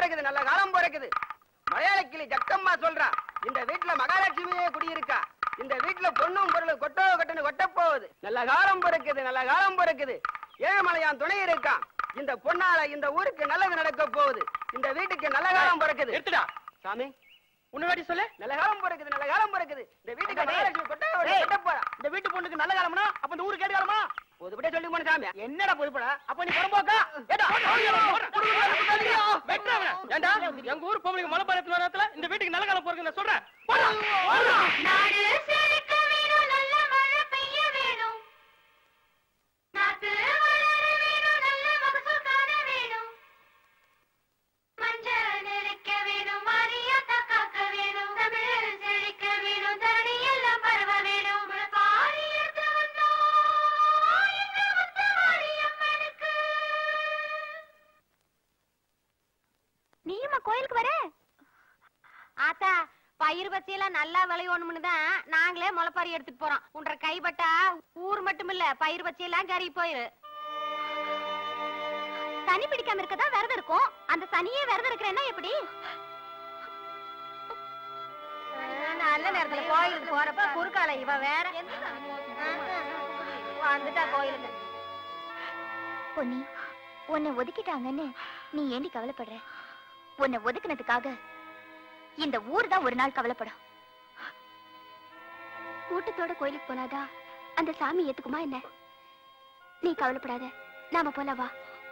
பிறக்குது நல்ல காலம் பிறக்குது மலையாள கிளி ஜக்கம்மா சொல்றா இந்த வீட்டுல மகாலட்சுமியே குடியிருக்கா இந்த வீட்டுல பொண்ணும் பொருளும் கொட்டோ கொட்டன்னு கொட்ட போகுது நல்ல காலம் பிறக்குது நல்ல காலம் பிறக்குது ஏழுமலையான் துணை இருக்கான் இந்த பொண்ணால இந்த ஊருக்கு நல்லது நடக்க போகுது இந்த வீட்டுக்கு நல்ல காலம் பிறக்குது எடுத்துடா சாமி உன்னவாடி சொல்லு நல்ல காலம் பிறக்குது நல்ல காலம் பிறக்குது இந்த வீட்டுக்கு மகாலட்சுமி கொட்டோ டேய். கொட்ட போறா இந்த வீட்டு பொண்ணுக்கு நல்ல காலம்னா அப்ப இந்த ஊருக்கு கேடு காலமா பொதுப்படியா சொல்லி போன சாமி என்னடா பொதுப்படா அப்ப நீ புறம்போக்கா ஏடா வெட்டுறா அவனை. ஏண்டா எங்க ஊர் பொம்பளைக்கு மலை பாலத்து நேரத்துல இந்த வீட்டுக்கு நல்ல காலம் போறதுக்கு நான் சொல்றேன் போடா, போடா. நாடு செழிக்க வேணும் நல்ல மழை பெய்ய வேணும் நாட்டு வளர வேணும் நல்ல மகசூல் காண வேணும் மஞ்ச நெருக்க வேணும் மாரியாத்தா காக்க வேணும் தமிழ் செழிக்க வேணும் தரணி எல்லாம் பரவ வேணும் பாடி எடுத்து வந்தோம் எங்க முத்து மாரியம்மனுக்கு நீயுமா கோயிலுக்கு வர ஆத்தா பயிர் பச்சையெல்லாம் நல்லா விளையணும்னு தான் நாங்களே முளைப்பாரி எடுத்துட்டு போறோம் உன்ற கைப்பட்டா ஊர் மட்டும் இல்ல பயிர் பச்சையெல்லாம் கறி போயிரு சனி பிடிக்காம இருக்கதா விரதம் இருக்கும் அந்த சனியே விரதம் இருக்கிறேன்னா எப்படி நல்ல நேரத்துல கோயிலுக்கு போறப்ப குறுக்கால இவ வேற வந்துட்டா கோயிலுக்கு பொன்னி உன்னை ஒதுக்கிட்டாங்கன்னு நீ ஏண்டி கவலைப்படுற உன்னை ஒதுக்குனதுக்காக இந்த ஊர் தான் ஒரு நாள் கவலைப்படும் கூட்டத்தோட கோயிலுக்கு போனாதா அந்த சாமி ஏத்துக்குமா என்ன நீ கவலைப்படாத நாம போலாம் வா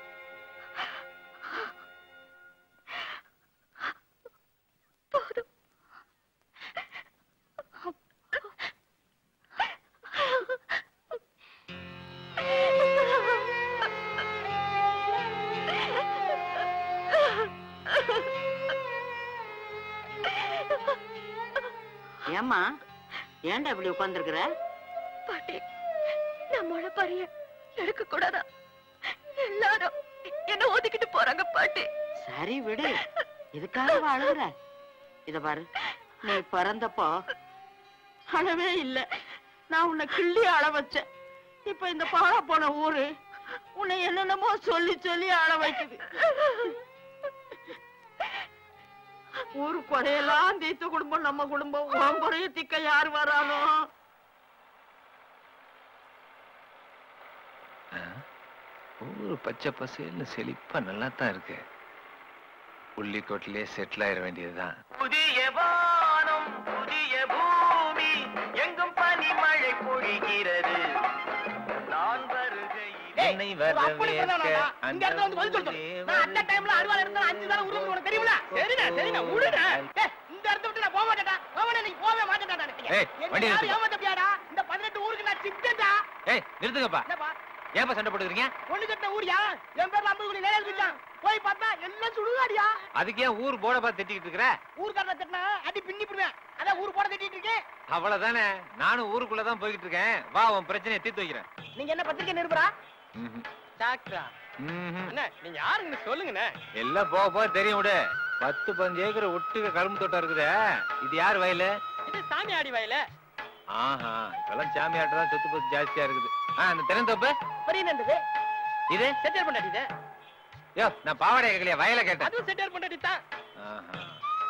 போதும் ஏம்மா ஏன்டா இப்படி உட்கார்ந்துருக்குற பாட்டி நம்மளோட பரிய எடுக்க கூடாதா எல்லாரும் என்ன ஒதுக்கிட்டு போறாங்க பாட்டி சரி விடு இதுக்காக அழுகுற இத பாரு நீ பிறந்தப்போ அழவே இல்ல நான் உன்னை கிள்ளி அழ வச்சேன் இப்ப இந்த பாழா போன ஊரு உன்னை என்னென்னமோ சொல்லி சொல்லி அழ வைக்குது ஊரு கொடையெல்லாம் தீர்த்த குடும்பம் நம்ம குடும்பம் உன் குறைய திக்க யார் வரானோ ஊரு பச்சை பசேல்னு செழிப்பா நல்லா தான் இருக்கு புள்ளிக்கோட்டிலே செட்டில் ஆயிட வேண்டியதுதான் புதிய வானம் புதிய பூமி எங்கும் பனிமழை பொழிகிறது நான் வருகையில் என்னை வரவேற்க இங்க இருந்து வந்து பதில் சொல்லணும் நான் அந்த டைம்ல அறுவாள் இருந்தா அஞ்சு தடவை உருவம் உனக்கு தெரியுமில சரிண்ணா சரிண்ணா விடுண்ணா ஏய், இந்த இடத்த விட்டு நான் போக மாட்டேடா போவனே நீ போவே மாட்டேடா நினைக்கிறேன் ஏய், வண்டி நிறுத்துங்க. ஏமாத்தப்பியாடா இந்த பதினெட்டு ஊருக்கு நான் சிப்டா ஏய் நிறுத்துங்கப்பா என்னப்பா ஏன்பா சண்டை போட்டுக்கிறீங்க பொண்ணு கட்ட ஊரியா என் பேர்ல ஐம்பது கோடி நிலையில் இருக்கான் போய் பார்த்தா எல்லாம் சுடுகாடியா அதுக்கு ஏன் ஊர் போர்டை பார்த்து திட்டிக்கிட்டு இருக்கிற ஊர்க்காரனை திட்டினா அடி பின்னி போடுவேன் அதான் ஊர் போட திட்டிட்டு இருக்கேன் அவ்வளவுதானே நானும் ஊருக்குள்ள தான் போய்கிட்டு இருக்கேன் வா உன் பிரச்சனையை தீர்த்து வைக்கிறேன் நீங்க என்ன பத்திரிக்கை நிருபரா ம்ஹும். டாக்டரா ம்ஹும். என்ன நீங்க யாருன்னு சொல்லுங்கண்ணே எல்லாம் போக போக தெரியும் விடு பத்து பஞ்சு ஏக்கர் ஒட்டுக்க கரும்பு தோட்டம் இருக்குதே இது யார் வயலு இது சாமி ஆடி வயல ஆஹா இப்பெல்லாம் சாமியாட்ட தான் சொத்து பத்து ஜாஸ்தியா இருக்குது ஆ அந்த திறந்தோப்பு பெரிய நண்டது இது செட்டில் பண்ணாடி இது யோ நான் பாவாடை கேட்கலையா வயலை கேட்டேன் அதுவும் செட்டில் பண்ணாடி தான் ஆஹா.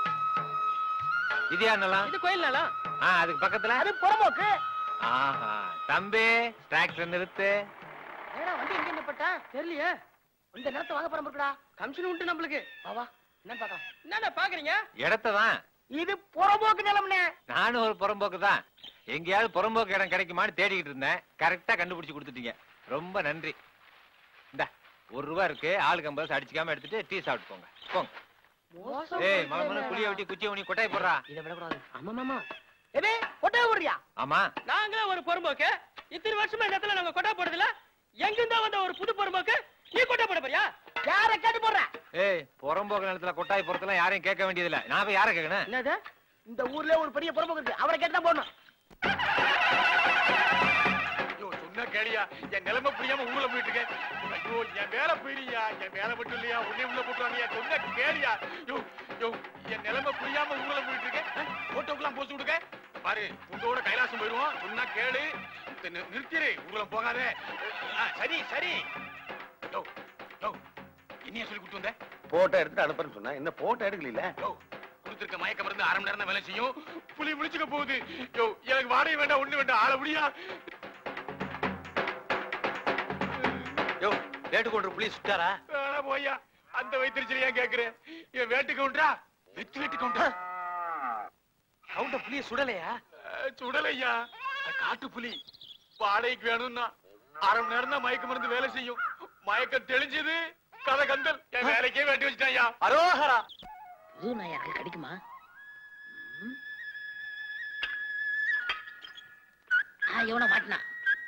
இது யாருன்னலாம் இது கோயில் நிலம் ஆ அதுக்கு பக்கத்துல அது புறம்போக்கு ஆஹா தம்பி டிராக்டர் நிறுத்து ஏடா வண்டி எங்க நிப்பட்டா தெரியலையே இந்த நேரத்தை வாங்க போறோம் இருக்குடா கமிஷன் உண்டு நம்மளுக்கு வா வா என்ன பாக்கலாம் என்னடா பாக்குறீங்க இடத்த தான் இது புறம்போக்கு நிலம்னே நானும் ஒரு புறம்போக்கு தான் எங்கேயாவது புறம்போக்கு இடம் கிடைக்குமான்னு தேடிக்கிட்டு இருந்தேன் கரெக்டா கண்டுபிடிச்சு கொடுத்துட்டீங்க ரொம்ப நன்றி இந்த ஒரு ரூபா இருக்கு ஆளுக்கு ஐம்பது காசு அடிச்சுக்காம எடுத்துட்டு டீ சாப்பிட்டு போங்க போங்க ஏய் மலை புளிய வெட்டி குச்சியை உனி கொட்டாய் போடுறா இதை விடக்கூடாது ஆமா மாமா எது கொட்டை விடுறியா ஆமா நாங்களே ஒரு பொறும்போக்கு இத்தனை வருஷமா இந்த இடத்துல நாங்க கொட்டை போடுறதுல எங்கிருந்தா வந்த ஒரு புது பொறும்போக்கு நீ கொட்டை போட போறியா யார கேட்டு போடுற ஏய் புறம்போக்கு நிலத்துல கொட்டாய் போறதெல்லாம் யாரையும் கேட்க வேண்டியதில்ல நான் போய் யாரை கேட்கணும் என்னது இந்த ஊர்ல ஒரு பெரிய பொறும்போக்கு இருக்கு அவரை கேட்டு தான் போடணும் ஐயோ சொன்னா கேளியா என் நிலைமை புரியாம உங்களை போயிட்டு இருக்கேன் ஐயோ என் மேல போயிரியா என் மேல மட்டும் இல்லையா உன்னை உள்ள போட்டுருவாங்க சொன்னா கேளியா ஐயோ ஐயோ என் நிலைமை புரியாம உங்களை போயிட்டு இருக்கேன் போட்டோக்கெல்லாம் போஸ்ட் கொடுக்க பாரு உங்களோட கைலாசம் போயிருவோம் சொன்னா கேளு இந்த நி- நிறுத்திரு உங்களை போகாத ஆ, சரி சரி யோ யோ என்னைய சொல்லி கொடுத்து வந்த போட்டோ எடுத்துட்டு அனுப்புறேன்னு சொன்னா என்ன போட்டோ எடுக்கல யோ, கொடுத்திருக்க மயக்க மருந்து அரை மணி நேரம் தான் வேலை செய்யும் புலி முடிச்சுக்க போகுது யோ எனக்கு வாடகை வேண்டாம் ஒண்ணு வேண்டாம் ஆள முடியா யோ ரேட்டு கொண்டு புளி சுட்டாரா வேணா போய்யா அந்த வைத்திருச்சல் ஏன் கேக்குறேன் என் வேட்டு கவுண்டரா வெத்து வெட்டு கவுண்டரா கவுண்ட புளிய சுடலையா அஹ், சுடலையா அது காட்டு புலி வாடகைக்கு வேணும்னா அரை மணி நேரம் தான் மயக்க மருந்து வேலை செய்யும் மயக்கம் தெளிஞ்சது கதை கந்தல் என் வேலைக்கே வேட்டி வச்சுட்டாயா அரோஹரா புது நாயாக்கள் கிடைக்குமா ம். ஆ இவனை மாட்டினா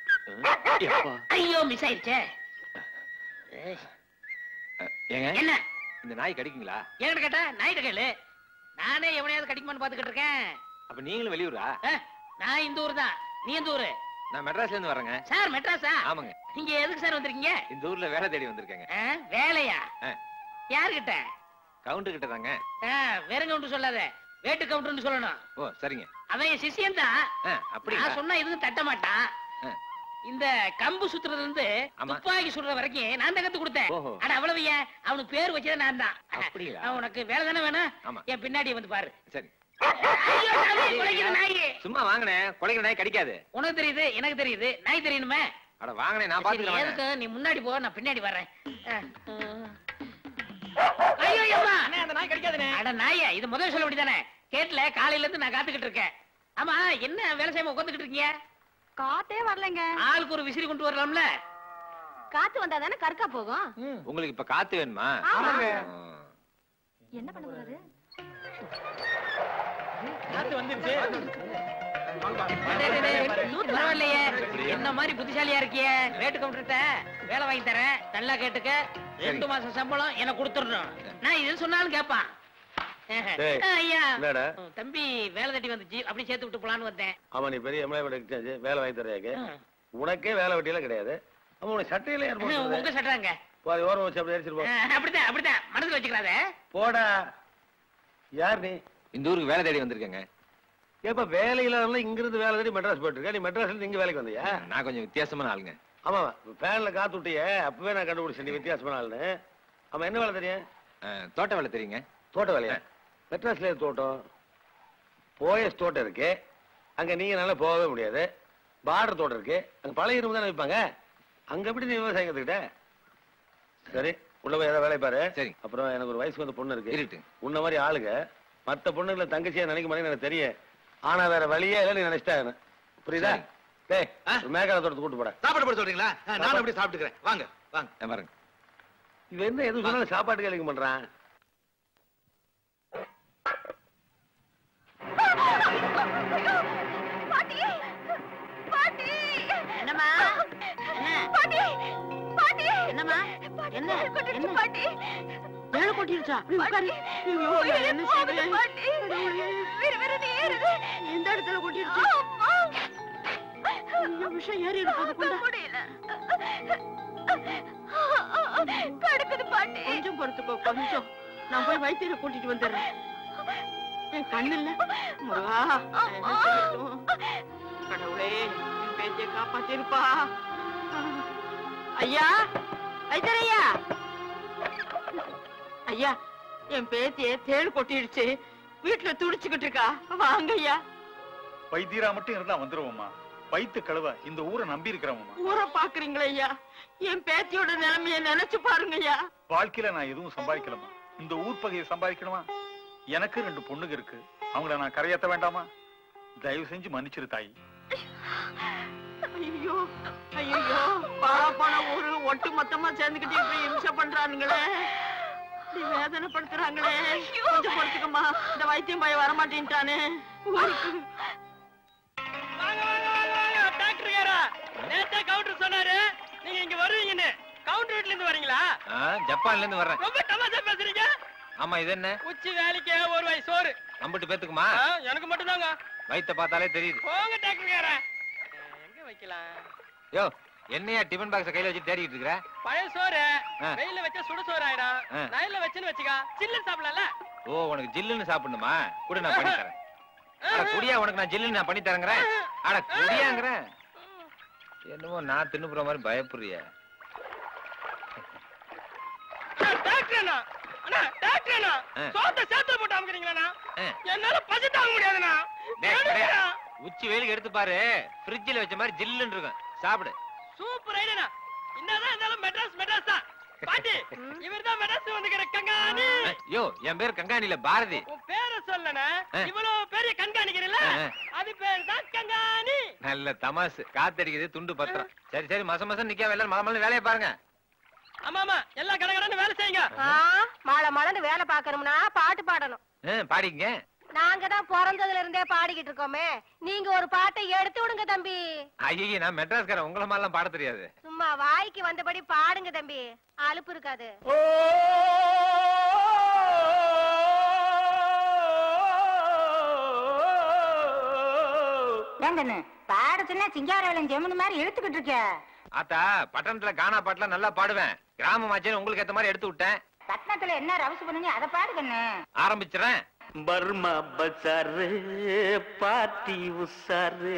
ஐயோ மிஸ் ஆயிடுச்சே ஏய், ஏங்க என்ன இந்த நாய் கடிக்குங்களா என்கிட்ட கேட்டா நாயிட்ட கேளு நானே எவனையாவது கடிக்குமான்னு பாத்துக்கிட்டு இருக்கேன் அப்ப நீங்களும் வெளியூரா ஆ, நான் இந்த ஊர் தான் நீ எந்த ஊரு நான் மெட்ராஸ்ல இருந்து வரேங்க சார் மெட்ராஸா ஆமாங்க நீங்க எதுக்கு சார் வந்திருக்கீங்க இந்த ஊர்ல வேலை தேடி வந்திருக்கேங்க ஆ, வேலையா ஆ. யாருகிட்ட கவுண்டர் கிட்ட தாங்க ஆ, வேற கவுண்டர் சொல்லாத வேட்டு கவுண்டர்னு சொல்லணும் ஓ சரிங்க அவன் என் சிஷியன் தான் ஆ, அப்படியா நான் சொன்னா எதுவும் தட்ட மாட்டான் ஆ. இந்த கம்பு சுத்துறதுல இருந்து ஆமா. துப்பாக்கி சுடுற வரைக்கும் நான் தான் கத்து கொடுத்தேன் ஓஹோ. அட அவ்வளவு ஏன் அவனுக்கு பேர் வச்சது நான் தான் அப்படியா? அவன் உனக்கு வேலை தானே வேணும் ஆமா. என் பின்னாடி வந்து பாரு சரி ஐயோ, சாமி, குலைக்குது நாயி. சும்மா வாங்கினேன் கொலைக்கிற நாய் கடிக்காது உனக்கு தெரியுது எனக்கு தெரியுது நாய் தெரியணுமே அட வாங்கினேன் நான் சரி, பாத்துக்கிறேன் எதுக்கு நீ முன்னாடி போ நான் பின்னாடி வர்றேன் ஆ, ஆ. ஐயோ அம்மா அந்த நாய் கடிக்காதுனே அட நாயே இது முதல் சொல்ல வேண்டியதானே கேட்ல காலையில இருந்து நான் காத்துக்கிட்டு இருக்கேன் ஆமா என்ன வேலை செய்யாம உட்காந்துக்கிட்டு இருக்கீங்க காத்தே வரலங்க ஆளுக்கு ஒரு விசிறி கொண்டு வரலாம்ல காத்து வந்தா தானே கற்கா போகும் உங்களுக்கு இப்ப காத்து வேணுமா ஆமாங்க. ஆ. என்ன பண்ண போறாரு காத்து வந்துருச்சு டேய், டேய், டேய், பரவாயில்லையே என்ன மாதிரி புத்திசாலியா இருக்கியே வேட்டு கவுண்டர்கிட்ட வேலை வாங்கி தரேன் நல்லா கேட்டுக்க ரெண்டு மாசம் சம்பளம் எனக்கு கொடுத்துடணும் நான் இது சொன்னாலும் கேட்பான் டேய், ஐயா என்னடா தம்பி வேலை தட்டி வந்துச்சு அப்படி சேர்த்து விட்டு போலான்னு வந்தேன் ஆமா நீ பெரிய எம்எல்ஏ எக்ஸ்சேஞ்ச் வேலை வாங்கி தரையாக்கு ம். உனக்கே வேலை வெட்டியெல்லாம் கிடையாது ஆமா உனக்கு சட்டையில ஏன் உங்க போடுறது? சட்டாங்க பாதி ஓரம் வச்சு அப்படி எரிச்சிட்டு போ அப்படித்தான் அப்படித்தான் மனசுல வச்சுக்கிறாத போடா யார் நீ இந்த ஊருக்கு வேலை தேடி வந்திருக்கேங்க ஏப்பா வேலை இல்லாதவங்க இங்கிருந்து வேலை தேடி மெட்ராஸ் போயிட்டு இருக்க நீ மெட்ராஸ்ல இருந்து இங்க வேலைக்கு வந்தியா நான் கொஞ்சம் வித்தியாசமான ஆளுங்க ஆமா ஃபேன்ல காத்து விட்டியே அப்பவே நான் கண்டுபிடிச்சேன் நீ வித்தியாசமான ஆளுன்னு ஆமா என்ன வேலை தெரியும் ஆ, தோட்ட வேலை தெரியுங்க தோட்ட வேலையா மெட்ராஸ்ல எது தோட்டம் போயஸ் தோட்டம் இருக்கு அங்க நீங்க நல்லா போகவே முடியாது பார்டர் தோட்டம் இருக்கு அங்க பழைய இரும்பு தானே வைப்பாங்க அங்க எப்படி நீ விவசாயம் கத்துக்கிட்ட சரி உள்ள போய் ஏதாவது வேலையை பாரு சரி. அப்புறம் எனக்கு ஒரு வயசுக்கு வந்த பொண்ணு இருக்கு இருட்டு உன்ன மாதிரி ஆளுங்க மத்த பொண்ணுங்களை தங்கச்சியா நினைக்க மாட்டேன்னு எனக்கு தெரியும் ஆனா வேற வழியே இல்லை நீ நினைச்சிட்டாங்க புரியுதா சரி. டேய் மேகால தோட்டத்தை கூட்டு போட சாப்பாடு போட சொல்றீங்களா நானும் அப்படி சாப்பிட்டுக்கிறேன் வாங்க வாங்க ஆ, பாருங்க இவன் என்ன எது சொன்னாலும் சாப்பாட்டு கேள்வி பண்றான் பாட்டி பாட்டி என்னம்மா என்ன பாட்டி பாட்டி என்னம்மா என்ன என்ன பாட்டி வேலை கொட்டிருச்சா உட்காரு ஐயோ நான் என்ன செய்வேன் பாட்டி வேற வேற ஏறுது எந்த இடத்துல கொட்டிருச்சு ஐயோ விஷம் ஏறி இருப்பது கொண்டா முடியல கடுக்குது பாட்டி கொஞ்சம் பொறுத்துக்கோ கொஞ்சம் நான் போய் வைத்தியரை கூட்டிட்டு வந்துடுறேன் என் கண்ணு இல்ல முருகா நான் என்ன செய்யட்டும்? கடவுளே என் பேத்திய காப்பாத்திருப்பா ஐயா வைத்தியரையா ஐயா என் பேத்திய தேள் கொட்டிடுச்சு வீட்டுல துடிச்சுக்கிட்டு இருக்கா வாங்க ஐயா வைத்தியரா மட்டும் இருந்தா வந்துருவோம்மா வயித்து கழுவ இந்த ஊரை நம்பி இருக்கிறவம்மா ஊரை பாக்குறீங்களா ஐயா என் பேத்தியோட நிலைமைய நினைச்சு பாருங்க ஐயா வாழ்க்கையில நான் எதுவும் சம்பாதிக்கலமா இந்த ஊர் பகையை சம்பாதிக்கணுமா எனக்கு ரெண்டு பொண்ணுங்க இருக்கு அவங்கள நான் கரையேத்த வேண்டாமா தயவு செஞ்சு மன்னிச்சிரு தாயி ஐயோ ஐயோ பாழா போன ஊரு ஒட்டு மொத்தமா சேர்ந்துக்கிட்டு இப்படி இம்சை பண்றானுங்களே இப்படி வேதனைப்படுத்துறாங்களே கொஞ்சம் பொறுத்துக்கம்மா இந்த வைத்தியம் பையன் வரமாட்டேன்ட்டானே ஊருக்கு வாங்க வாங்க வாங்க வாங்க டாக்டர் யாரா நேத்தே கவுண்டர் சொன்னாரு நீங்க இங்க வருவீங்கன்னு கவுண்டர் வீட்ல இருந்து வரீங்களா ஆ, ஜப்பான்ல இருந்து வர்றேன் ரொம்ப தமாஷா பேசுறீங்க ஆமா இது என்ன உச்சி வேலைக்கு ஒரு வயசு சோறு அம்பிட்டு பேத்துக்குமா ஆ, எனக்கு மட்டும் தாங்க வயித்த பார்த்தாலே தெரியுது போங்க டாக்டர் யாரா எங்க வைக்கலாம் யோ என்னையா டிஃபன் பாக்ஸ் கையில வச்சு தேடிட்டு இருக்கிற பழைய சோறு ஆ. வெயில்ல வச்சா சுடு சோறு ஆயிடும் ஆ. நைல்ல வச்சுன்னு வச்சுக்கா சில்லுன்னு சாப்பிடலாம்ல ஓ உனக்கு ஜில்லுன்னு சாப்பிடணுமா கூட நான் பண்ணி தரேன் அட குடியா உனக்கு நான் ஜில்லுன்னு நான் பண்ணி தரேங்கிறேன் அட குடியாங்கிறேன் என்னமோ நான் தின்னு போற மாதிரி பயப்படுறிய டாக்டர் அண்ணா அண்ணா டாக்டர் அண்ணா ஆ. சோத்த சேர்த்து போட்டு அமுக்குறீங்களா ஆ. என்னால பசி தாங்க முடியாதுண்ணா டேய், வேணும்ண்ணா. கிடையாது. உச்சி வெயிலுக்கு எடுத்து பாரு ஃப்ரிட்ஜில் வச்ச மாதிரி ஜில்லுன்னு இருக்கும் சாப்பிடு சூப்பர் ஐடியா என்னதான் இருந்தாலும் மெட்ராஸ் மெட்ராஸ் தான் பாட்டி இவர்தான் மெட்ராஸ் வந்துக்கிற கங்காணி யோ என் பேர் கங்காணில பாரதி உன் பேரை சொல்லன ஆ. இவ்வளவு பெரிய கண்காணிக்கிறீல்ல ஆ, ஆ. அது பேர் தான் கங்காணி நல்ல தமாசு காத்தடிக்குது துண்டு பத்திரம் சரி சரி மசம் மசம் நிக்காம எல்லாரும் மத மலை வேலையை பாருங்க ஆமா ஆமா எல்லா கடகடன்னு வேலை செய்யுங்க மாலை மலன்னு வேலை பார்க்கணும்னா பாட்டு பாடணும் ஆ, பாடிக்கங்க நாங்க தான் பிறந்ததுல இருந்தே பாடிக்கிட்டு இருக்கோமே நீங்க ஒரு பாட்டை எடுத்து விடுங்க தம்பி ஐயே நான் மெட்ராஸ்காரன் உங்கள மாதிரிலாம் பாட தெரியாது சும்மா வாய்க்கு வந்தபடி பாடுங்க தம்பி அலுப்பு இருக்காது ஏங்கண்ணு பாட சொன்னா சிங்காரவேலன் ஜெமினி மாதிரி இழுத்துக்கிட்டு இருக்க ஆத்தா பட்டணத்துல கானா பாட்டுலாம் நல்லா பாடுவேன் கிராமமாச்சேன்னு உங்களுக்கு ஏத்த மாதிரி எடுத்து விட்டேன் பட்டணத்துல என்ன ரவுசு பண்ணுங்க அதை பாடு கண்ணு ஆரம்பிச்சிடறேன் பர்மா பஜாரு பாத்தி உசாரு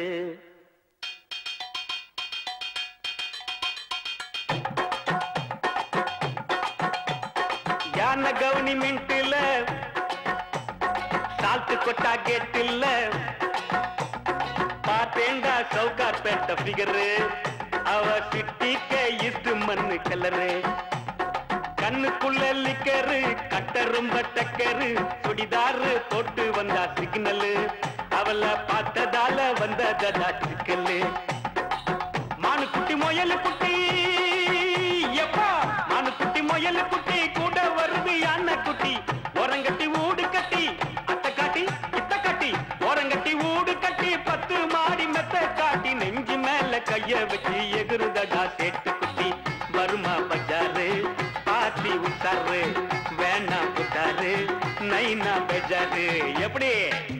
யான கவுனி மின்ட்டுல சால்ட்டு கொட்டா கேட்டில்ல பார்த்தேண்டா சவுகார் பேட்ட ஃபிகரு அவ சிட்டிக்க இட்டு மண்ணு கலரு கண்ணுக்குள்ள லிக்கரு கட்ட ரொம்ப டக்கரு சுடிதாரு போட்டு வந்தா சிக்னலு அவள பார்த்ததால வந்ததா சிக்கலு மானு குட்டி முயலு குட்டி எப்பா மானு குட்டி முயலு குட்டி கூட வருது யானை குட்டி ஓரங்கட்டி ஊடு கட்டி அத்தை காட்டி இத்த காட்டி ஓரங்கட்டி ஊடு கட்டி பத்து மாடி மெத்த காட்டி நெஞ்சு மேல கைய வச்சு எகுருதடா சேட்டு குட்டி வருமா பஜாரு பாத்தி உத்தாரு வேணா புத்தாரு நைனா பஜாரு எப்படி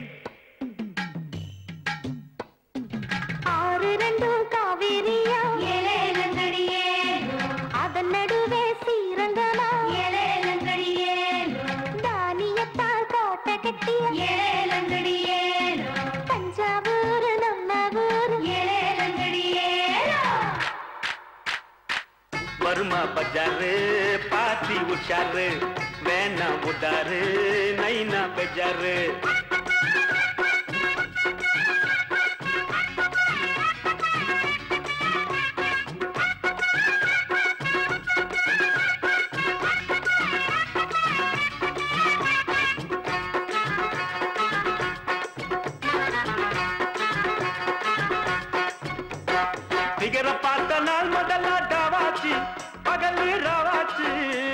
ஆறு ரெண்டும் காவேரியா ஏலேலங்கடியே அதன் நடுவே சீரங்கமா ஏலேலங்கடியே தானியத்தால் கோட்டை கட்டிய ஏலேலங்கடியே தஞ்சாவூர் நம்ம ஊர் ஏலேலங்கடியே வருமா பஜாரு பாத்தி உஷாரு வேணா உதாரு நைனா பெஜாரு திகர பார்த்த நாள் முதல்ல டாவாச்சு பகல் ராவாச்சு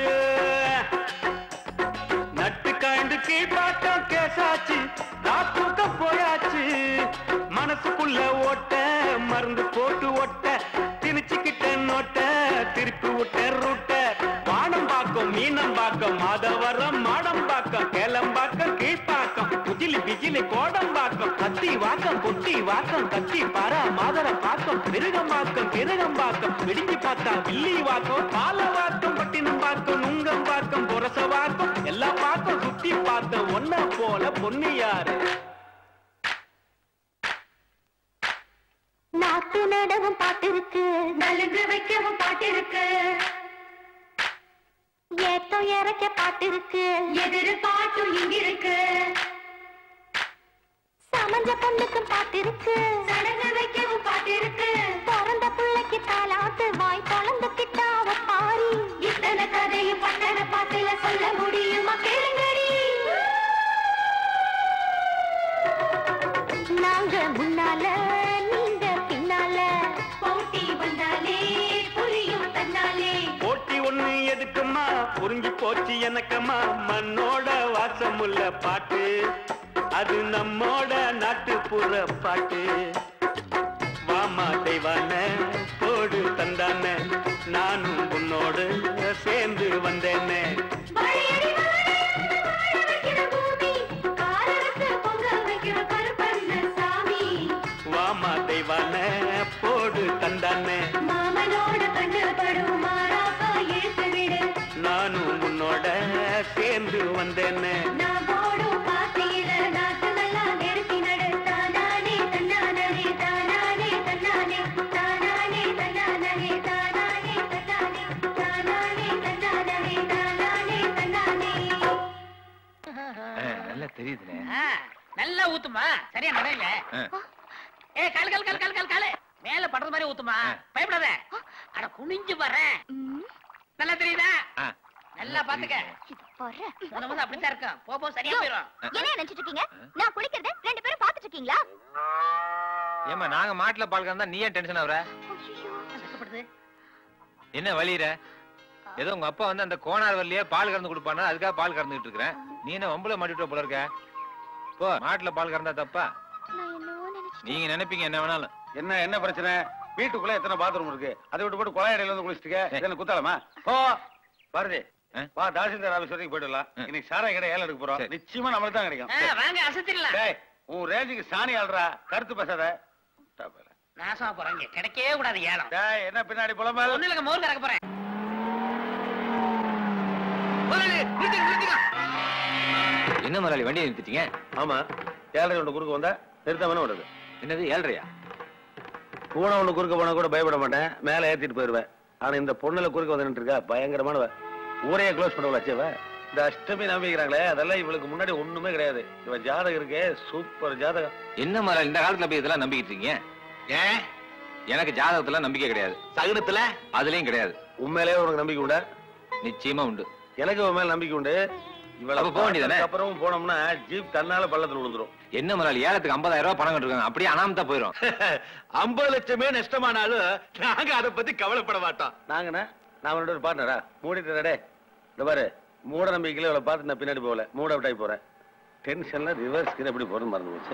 நட்டு காய்ந்து கீழ்பாட்டம் கேசாச்சு நான் தூக்கம் போயாச்சு மனசுக்குள்ள ஓட்ட மருந்து போட்டு ஒட்ட திணிச்சுக்கிட்ட நோட்ட திருப்பி விட்ட ரூட்ட வானம் பாக்கம் மீனம் பாக்கம் மாதவரம் மாடம் பாக்கம் கேளம்பாக்கம் கீழ்பாக்கம் குஜிலி பிஜிலி கோடம் பாக்கம் கத்தி வாக்கம் பொட்டி வாக்கம் கத்தி பாரா மாதர பாக்கம் மிருகம் வாக்கம் கிருகம் பாக்கம் விடிஞ்சு பார்த்தா வில்லி வாக்கம் பால வாக்கம் பட்டினம் பாக்கம் நுங்கம் பாக்கம் புரச வாக்கம் எல்லா பாக்கம் சுத்தி பார்த்த ஒன்ன போல பொண்ணு யாரு நாட்டு நடவும் பாட்டிருக்கு நலுங்கு வைக்கவும் பாட்டிருக்கு ஏத்தம் இறக்க பாட்டிருக்கு எதிரு பாட்டும் இங்கிருக்கு சமஞ்ச பொண்ணுக்கும் பாட்டிருக்கு சடங்கு வைக்கவும் பாட்டிருக்கு பிறந்த பிள்ளைக்கு தாலாட்டு வாய் குழந்துக்கிட்டா அவ பாரி இத்தனை கதையும் பட்டண பாட்டுல சொல்ல முடியுமா கேளுங்கடி நாங்க முன்னால நீங்க பின்னால போட்டி வந்தாலே புரியும் தன்னாலே போட்டி ஒண்ணு எதுக்குமா புரிஞ்சு போச்சு எனக்கம்மா மண்ணோட வாசமுள்ள பாட்டு அது நம்மோட நாட்டுப்புற பாட்டு வாமா தெய்வான போடு தந்தான நானும் உன்னோடு சேர்ந்து வந்தேனே வாழையடி வாழை, வாழ வைக்கிற பூமி, காலரசு பொங்க வைக்கிற கருப்பண்ண சாமி. வாமா தெய்வான போடு தந்தானே மாமனோட கண்ணு படும் மாறாப்பா இழுத்து விடு நானும் உன்னோட சேர்ந்து வந்தேனே நான் போடும் பாத்தியில நாக்கு நல்லா நிறுத்தி நடு தானானே தன்னானே தானானே தன்னானே தானானே தன்னானே தானானே தன்னானே தானானே தன்னானே தானானே தன்னானே ஊத்துமா சரியா நடையில ஆ. ஏ கால் கால் கால் கால் கால் கால் மேல படுறது மாதிரி ஊத்துமா பயப்படாத அட குனிஞ்சு வரேன் ம், நல்லா தெரியுதா ஆ. நல்லா பாத்துக்க இது பாரு. முத முத அப்படித்தான் இருக்கும் போ போ சரியா யோ, போயிடும் என்ன நினைச்சிட்டு இருக்கீங்க நான் குளிக்கிறத ரெண்டு பேரும் பாத்துட்டு இருக்கீங்களா ஏமா நாங்க மாட்டுல பால் கறந்தா நீ ஏன் டென்ஷன் ஆகுற ஐயையோ. கஷ்டப்படுது என்ன வலியிற ஏதோ உங்க அப்பா வந்து அந்த கோணார் வரலையே பால் கறந்து கொடுப்பானா அதுக்காக பால் கறந்துகிட்டு இருக்கிறேன் நீ என்ன வம்புல மாட்டிட்டு போல இருக்க போ மாட்டுல பால் கறந்தா தப்பா நான் என்னவோ நினைச்சிட்டேன். நீங்க நினைப்பீங்க என்ன வேணாலும் என்ன என்ன பிரச்சனை வீட்டுக்குள்ள எத்தனை பாத்ரூம் இருக்கு அதை விட்டு போட்டு குழாய் இடையில வந்து குளிச்சுட்டு இது என்ன குத்தாலமா போ பாரதி ஆ? வா தாசில்தார் ஆபீஸ் வரைக்கும் போயிடலாம் ஆ. இன்னைக்கு சாராய கடை ஏலம் எடுக்க போறோம் சரி. நிச்சயமா நம்மளுக்கு தான் கிடைக்கும் ஆ, வாங்க அசத்திடலாம் டேய் உன் ரேஞ்சுக்கு சாணி ஆள்றா கருத்து பேசாத தப்பல. நாசமா போறாங்க கிடைக்கவே கூடாது ஏலம் டேய் என்ன பின்னாடி புலம்பல் ஒண்ணு இல்லைங்க மோர் கறக்க போறேன் என்ன முதலாளி வண்டியை நிறுத்திட்டீங்க ஆமா ஏழரை ஒன்று குறுக்க வந்தா நிறுத்தாம வருது என்னது ஏழ்றையா பூனை ஒண்ணு குறுக்க போனா கூட பயப்பட மாட்டேன் மேல ஏத்திட்டு போயிருவேன் ஆனா இந்த பொண்ணுல குறுக்க வந்துட்டு இருக்கா பயங்கரமானவ ஊரையே க்ளோஸ் பண்ண வச்சவ இந்த அஷ்டமி நம்பிக்கிறாங்களே அதெல்லாம் இவளுக்கு முன்னாடி ஒண்ணுமே கிடையாது இவ ஜாதகம் இருக்கே சூப்பர் ஜாதகம் என்ன முதலாளி இந்த காலத்துல போய் இதெல்லாம் நம்பிக்கிட்டு இருக்கீங்க ஏன் எனக்கு ஜாதகத்துல நம்பிக்கை கிடையாது சகுனத்துல அதுலயும் கிடையாது உண்மையிலேயே உனக்கு நம்பிக்கை உண்டா நிச்சயமா உண்டு எனக்கு உன் மேல நம்பிக்கை உண்டு இவளை அப்ப போக வேண்டியதானே? அப்புறம் போனோம்னா ஜீப் தன்னால பள்ளத்துல விழுந்துரும் என்ன முதலாளி ஏலத்துக்கு 50000 ரூபாய் பணம் கட்டிருக்காங்க அப்படியே அனாமத்தா போயிடும் ஐம்பது லட்சமே நஷ்டமானாலும் நாங்க அதை பத்தி கவலைப்பட மாட்டோம் நாங்கண்ணா நான் அவனோட ஒரு பார்ட்னரா மூடிட்டு டே இந்த பாரு மூட நம்பிக்கையில இவளை பார்த்து நான் பின்னாடி போகல மூட அவுட் ஆகி போறேன் டென்ஷன்ல ரிவர்ஸ் கீழே எப்படி போறது மறந்து போச்சு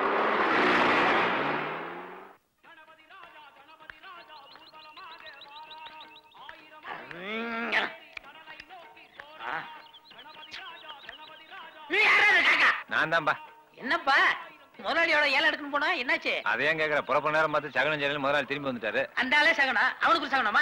நீ யாராவது காக்கா நான் தான்பா என்னப்பா முதலாளியோட ஏலம் எடுக்கணும் போனா என்னாச்சு அதே ஏன் கேக்குற புறப்ப நேரம் பார்த்து சகனம் ஜெயலலிதா முதலாளி திரும்பி வந்துட்டாரு அந்த ஆளே சகனா அவனுக்கு ஒரு சகனமா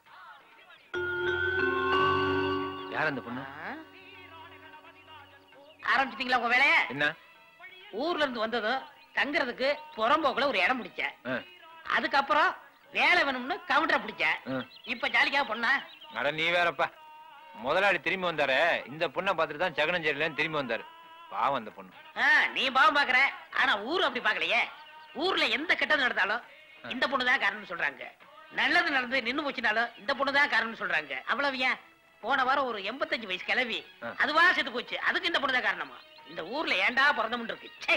யார் அந்த பொண்ணு ஆரம்பிச்சிட்டீங்களா உங்க வேலைய என்ன ஊர்ல இருந்து வந்ததும் தங்குறதுக்கு புறம்போக்குல ஒரு இடம் பிடிச்ச ஆ, அதுக்கப்புறம் வேலை வேணும்னு கவுண்டரை பிடிச்ச ஆ. இப்ப ஜாலிக்காக பொண்ணா அட நீ வேறப்பா முதலாளி திரும்பி வந்தாரு இந்த பொண்ணை பார்த்துட்டு தான் சகனம் ஜெயலலிதா திரும்பி வந்தாரு பாவம் அந்த பொண்ணு ஆ, நீ பாவம் பாக்குற ஆனா ஊர் அப்படி பாக்கலையே ஊர்ல எந்த கெட்டது நடந்தாலும் இந்த பொண்ணு தான் காரணம்னு சொல்றாங்க நல்லது நடந்து நின்னு போச்சுனாலும் இந்த பொண்ணு தான் காரணம்னு சொல்றாங்க அவ்வளவு ஏன் போன வாரம் ஒரு எண்பத்தஞ்சு வயசு கிளவி ஆ. அதுவா செத்து போச்சு அதுக்கு இந்த பொண்ணு தான் காரணமா இந்த ஊர்ல ஏன்டா பிறந்தமுன்னு இருக்கு ச்சே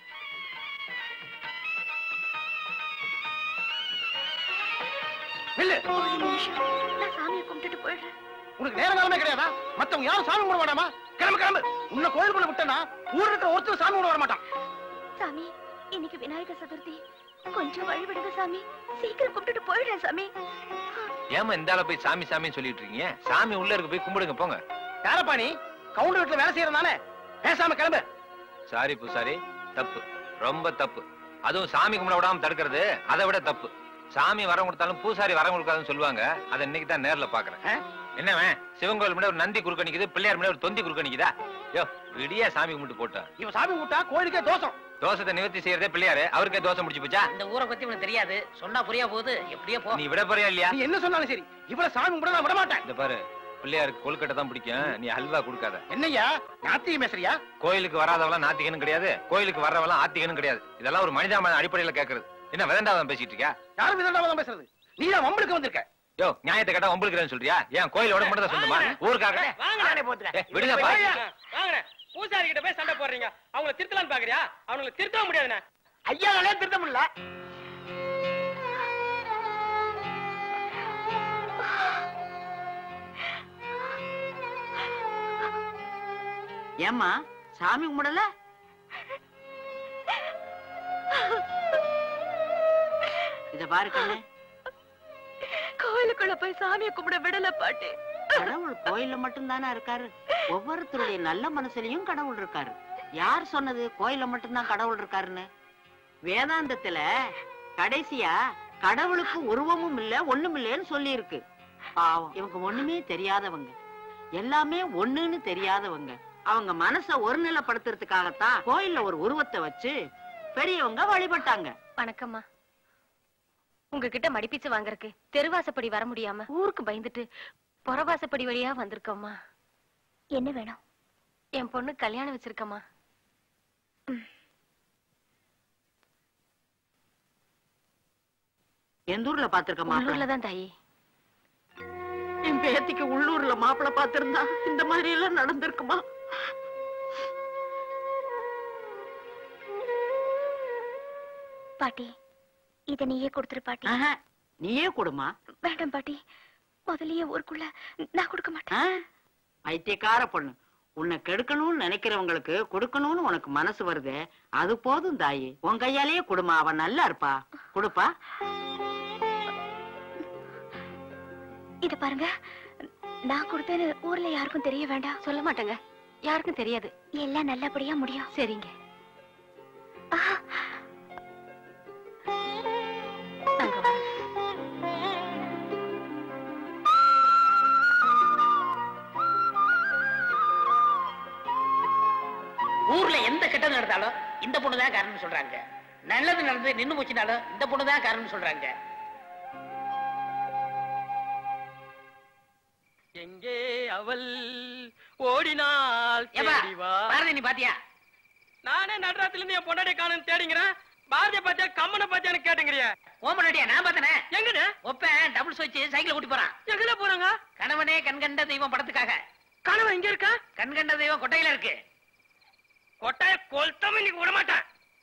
நில்லு ஒரு நிமிஷம் நான் சாமியை கும்பிட்டுட்டு போயிடுறேன் உனக்கு நேர காலமே கிடையாதா மத்தவங்க யாரும் சாமி கும்பிட வேண்டாமா கிளம்பு கிளம்பு உன்னை கோயிலுக்குள்ள விட்டனா ஊர்ல இருக்கிற ஒருத்தர் சாமி கும்பிட வர மாட்டான் சாமி இன்னைக்கு விநாயகர் சதுர்த்தி கொஞ்சம் வழி விடுங்க சாமி சீக்கிரம் கும்பிட்டுட்டு போயிடுறேன் சாமி ஏமா இந்த ஆளை போய் சாமி சாமின்னு சொல்லிட்டு இருக்கீங்க சாமி உள்ள இருக்கு போய் கும்பிடுங்க போங்க யாரப்பா நீ கவுண்டர் வீட்டுல வேலை செய்யறதானே பேசாம கிளம்பு சாரி பூசாரி தப்பு ரொம்ப தப்பு அதுவும் சாமி கும்பிட விடாம தடுக்கிறது அதை விட தப்பு சாமி வரம் கொடுத்தாலும் பூசாரி வரம் கொடுக்காதுன்னு சொல்லுவாங்க அதை இன்னைக்கு தான் நேர்ல பாக்குறேன் ஆ? என்னவன் சிவன் கோயில் முன்னாடி ஒரு நந்தி குறுக்க நிக்குது பிள்ளையார் முன்னாடி ஒரு தொந்தி குறுக்க நிக்குதா யோ விடியா சாமி கும்பிட்டு போட்டேன் இவன் சாமி கும்பிட்டா கோயிலுக்கே தோஷம் தோசத்தை நிவர்த்தி செய்யறதே பிள்ளையாரு அவருக்கே தோசை முடிச்சு போச்சா இந்த ஊரை பத்தி உனக்கு தெரியாது சொன்னா புரியா போகுது எப்படியோ போ நீ விட போறியா இல்லையா நீ என்ன சொன்னாலும் சரி இவ்வளவு சாமி கும்பிட நான் விட மாட்டேன் இந்த பாரு பிள்ளையாருக்கு கொழுக்கட்டை தான் பிடிக்கும் நீ அல்வா கொடுக்காத என்னய்யா நாத்தியம் பேசுறியா கோயிலுக்கு வராதவெல்லாம் நாத்திகனும் கிடையாது கோயிலுக்கு வர்றவெல்லாம் ஆத்திகனும் கிடையாது இதெல்லாம் ஒரு மனிதாமன அடிப்படையில கேக்குறது என்ன விதண்டாவதம் பேசிட்டு இருக்கியா யாரும் விதண்டாவதான் பேசுறது நீ தான் வம்பளுக்கு வந்திருக்க யோ நியாயத்தை கேட்டா உங்களுக்கு சொல்றியா ஏன் கோயிலோட மட்டும் தான் சொந்தமா ஊருக்காக நானே போத்துறேன் ஏய், விடுங்கப்பா வாங்க பூசாரி கிட்ட போய் சண்டை போடுறீங்க அவங்கள திருத்தலாம்னு பாக்குறியா அவங்கள திருத்தவும் முடியாதுண்ணே ஐயா நாளே திருத்த முடியல ஏம்மா சாமி கும்பிடல இத பாரு கண்ணு கோயிலுக்குள்ள போய் சாமியை கும்பிட விடல பாட்டி கடவுள் கோயில்ல மட்டும்தானே இருக்காரு ஒவ்வொருத்தருடைய நல்ல மனசுலயும் கடவுள் இருக்காரு யார் சொன்னது கோயில்ல மட்டும்தான் கடவுள் இருக்காருன்னு வேதாந்தத்துல கடைசியா கடவுளுக்கு உருவமும் இல்ல ஒண்ணும் இல்லைன்னு சொல்லி இருக்கு பாவம் இவங்க ஒண்ணுமே தெரியாதவங்க எல்லாமே ஒண்ணுன்னு தெரியாதவங்க அவங்க மனச ஒருநிலைப்படுத்துறதுக்காகத்தான் கோயில்ல ஒரு உருவத்தை வச்சு பெரியவங்க வழிபட்டாங்க வணக்கம்மா உங்ககிட்ட மடிப்பிச்சு வாங்குறதுக்கு தெருவாசப்படி வர முடியாம ஊருக்கு பயந்துட்டு புறவாசப்படி வழியா வந்திருக்கோம்மா என்ன வேணும் என் பொண்ணு கல்யாணம் வச்சிருக்கம்மா எந்த ஊர்ல பாத்திருக்க மாப்பிள்ள உள்ளூர்ல தான் தாயி என் பேத்திக்கு உள்ளூர்ல மாப்பிள்ள பாத்திருந்தா இந்த மாதிரி எல்லாம் நடந்திருக்குமா பாட்டி இத நீயே கொடுத்துரு பாட்டி ஆஹா, நீயே கொடுமா வேண்டாம் பாட்டி முதல்லயே ஊருக்குள்ள நான் கொடுக்க மாட்டேன் பைத்தியக்கார பொண்ணு உன்னை கெடுக்கணும்னு நினைக்கிறவங்களுக்கு கொடுக்கணும்னு உனக்கு மனசு வருதே அது போதும் தாயி உன் கையாலேயே கொடுமா அவன் நல்லா இருப்பா கொடுப்பா இத பாருங்க நான் கொடுத்தேன்னு ஊர்ல யாருக்கும் தெரிய வேண்டாம் சொல்ல மாட்டேங்க யாருக்கும் தெரியாது எல்லாம் நல்லபடியா முடியும் சரிங்க ஆஹா, நாங்க வரோம். ஊர்ல எந்த கெட்டது நடந்தாலும் இந்த பொண்ணு தான் காரணம் சொல்றாங்க நல்லது நடந்து நின்னு போச்சுனாலும் இந்த பொண்ணு தான் காரணம் சொல்றாங்க எங்கே அவள் ஓடினாள் ஏப்பா தேடி வா. பாரதி நீ பாத்தியா நானே நடுராத்தில இருந்து என் பொண்டாட்டி காணும் தேடிங்கிறேன் பாரதிய பாத்தியா கம்மனை பாத்தியான்னு கேட்டுங்கிறிய ஓமனடியா நான் பார்த்தனே எங்கன்னு ஒப்பேன் டபுள் வச்சு சைக்கிள் கூட்டி போறான் எங்கல போறாங்க கணவனே கண்கண்ட தெய்வம் படத்துக்காக கணவன் இங்க இருக்கா கண்கண்ட தெய்வம் கொட்டையில இருக்கு கொட்டாய கொளுத்தம் இன்னைக்கு விட மாட்டேன்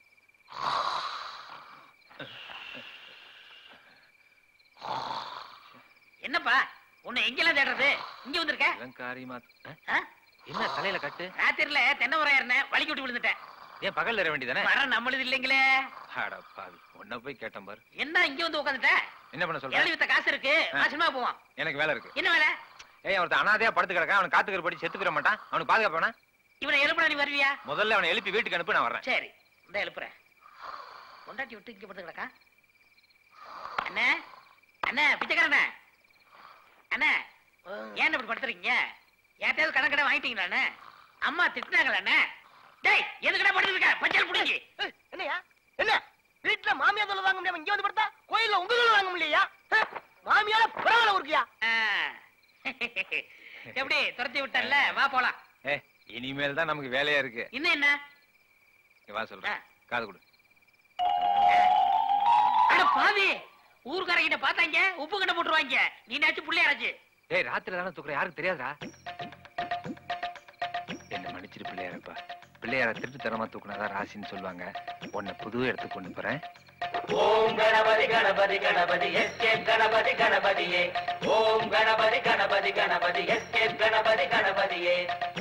என்னப்பா உன்னை எங்கெல்லாம் தேடுறது இங்க வந்திருக்க அலங்காரியமா ஆ? என்ன தலையில கட்டு ராத்திரில தென்னை மரம் ஏறினேன் வலிக்கு விட்டு விழுந்துட்டேன் ஏன் பகல்ல ஏற வேண்டியதானே மரம் நம்மளுது இல்லைங்களே அட பாவி உன்னை போய் கேட்டேன் பாரு என்ன இங்க வந்து உட்காந்துட்ட என்ன பண்ண சொல்ற எழுதி வித்த காசு இருக்கு ஆ. மாசமா போவான் எனக்கு வேலை இருக்கு என்ன வேலை ஏய் ஒருத்தன் அனாதையா படுத்து கிடக்கான் அவனுக்கு காத்துக்கிற படி செத்துக்கிற மாட்டான் அவனுக்கு பாதுகாப்பானா இவனை எழுப்புற நீ வருவியா முதல்ல அவனை எழுப்பி வீட்டுக்கு அனுப்பி நான் வர்றேன் சரி இந்த எழுப்புறேன் பொண்டாட்டி விட்டு இங்க படுத்து கிடக்கா அண்ணே அண்ணே பிச்சைக்காரண்ணே அண்ணே ஏன் இப்படி படுத்துறீங்க யார்ட்டையாவது கடன் கடை வாங்கிட்டீங்களா அண்ணே அம்மா திட்டினாங்களா அண்ணே டேய் எதுக்கடா படுத்து இருக்க பஞ்சல் புடிங்கி என்னையா என்ன வீட்டுல மாமியார் தொலை வாங்க முடியாம இங்க வந்து படுத்தா கோயில்ல உங்க தொலை வாங்க முடியலையா ஹ? மாமியார புறால உருக்கியா எப்படி துரத்தி விட்டல்ல வா போலாம் ஏ இனிமேல் தான் நமக்கு வேலையா இருக்கு இன்னும் என்ன நீ வா சொல்றேன் காது கொடு அட பாவி ஊர்க்காரங்கிட்ட பார்த்தாங்க உப்பு கண்ணை போட்டுருவாங்க நீனாச்சும் பிள்ளையாராச்சு ஏய் ராத்திரி தானே தூக்குற யாருக்கு தெரியாதா என்ன மன்னிச்சிரு பிள்ளையாரப்பா பிள்ளையார திருட்டு தரமா தூக்குனாதான் ராசின்னு சொல்லுவாங்க உன்னை புது இடத்துக்கு கொண்டு போறேன் ஓம் கணபதி கணபதி கணபதி எஸ்கேப் கணபதி கணபதியே ஓம் கணபதி கணபதி கணபதி எஸ்கேப் கணபதி கணபதியே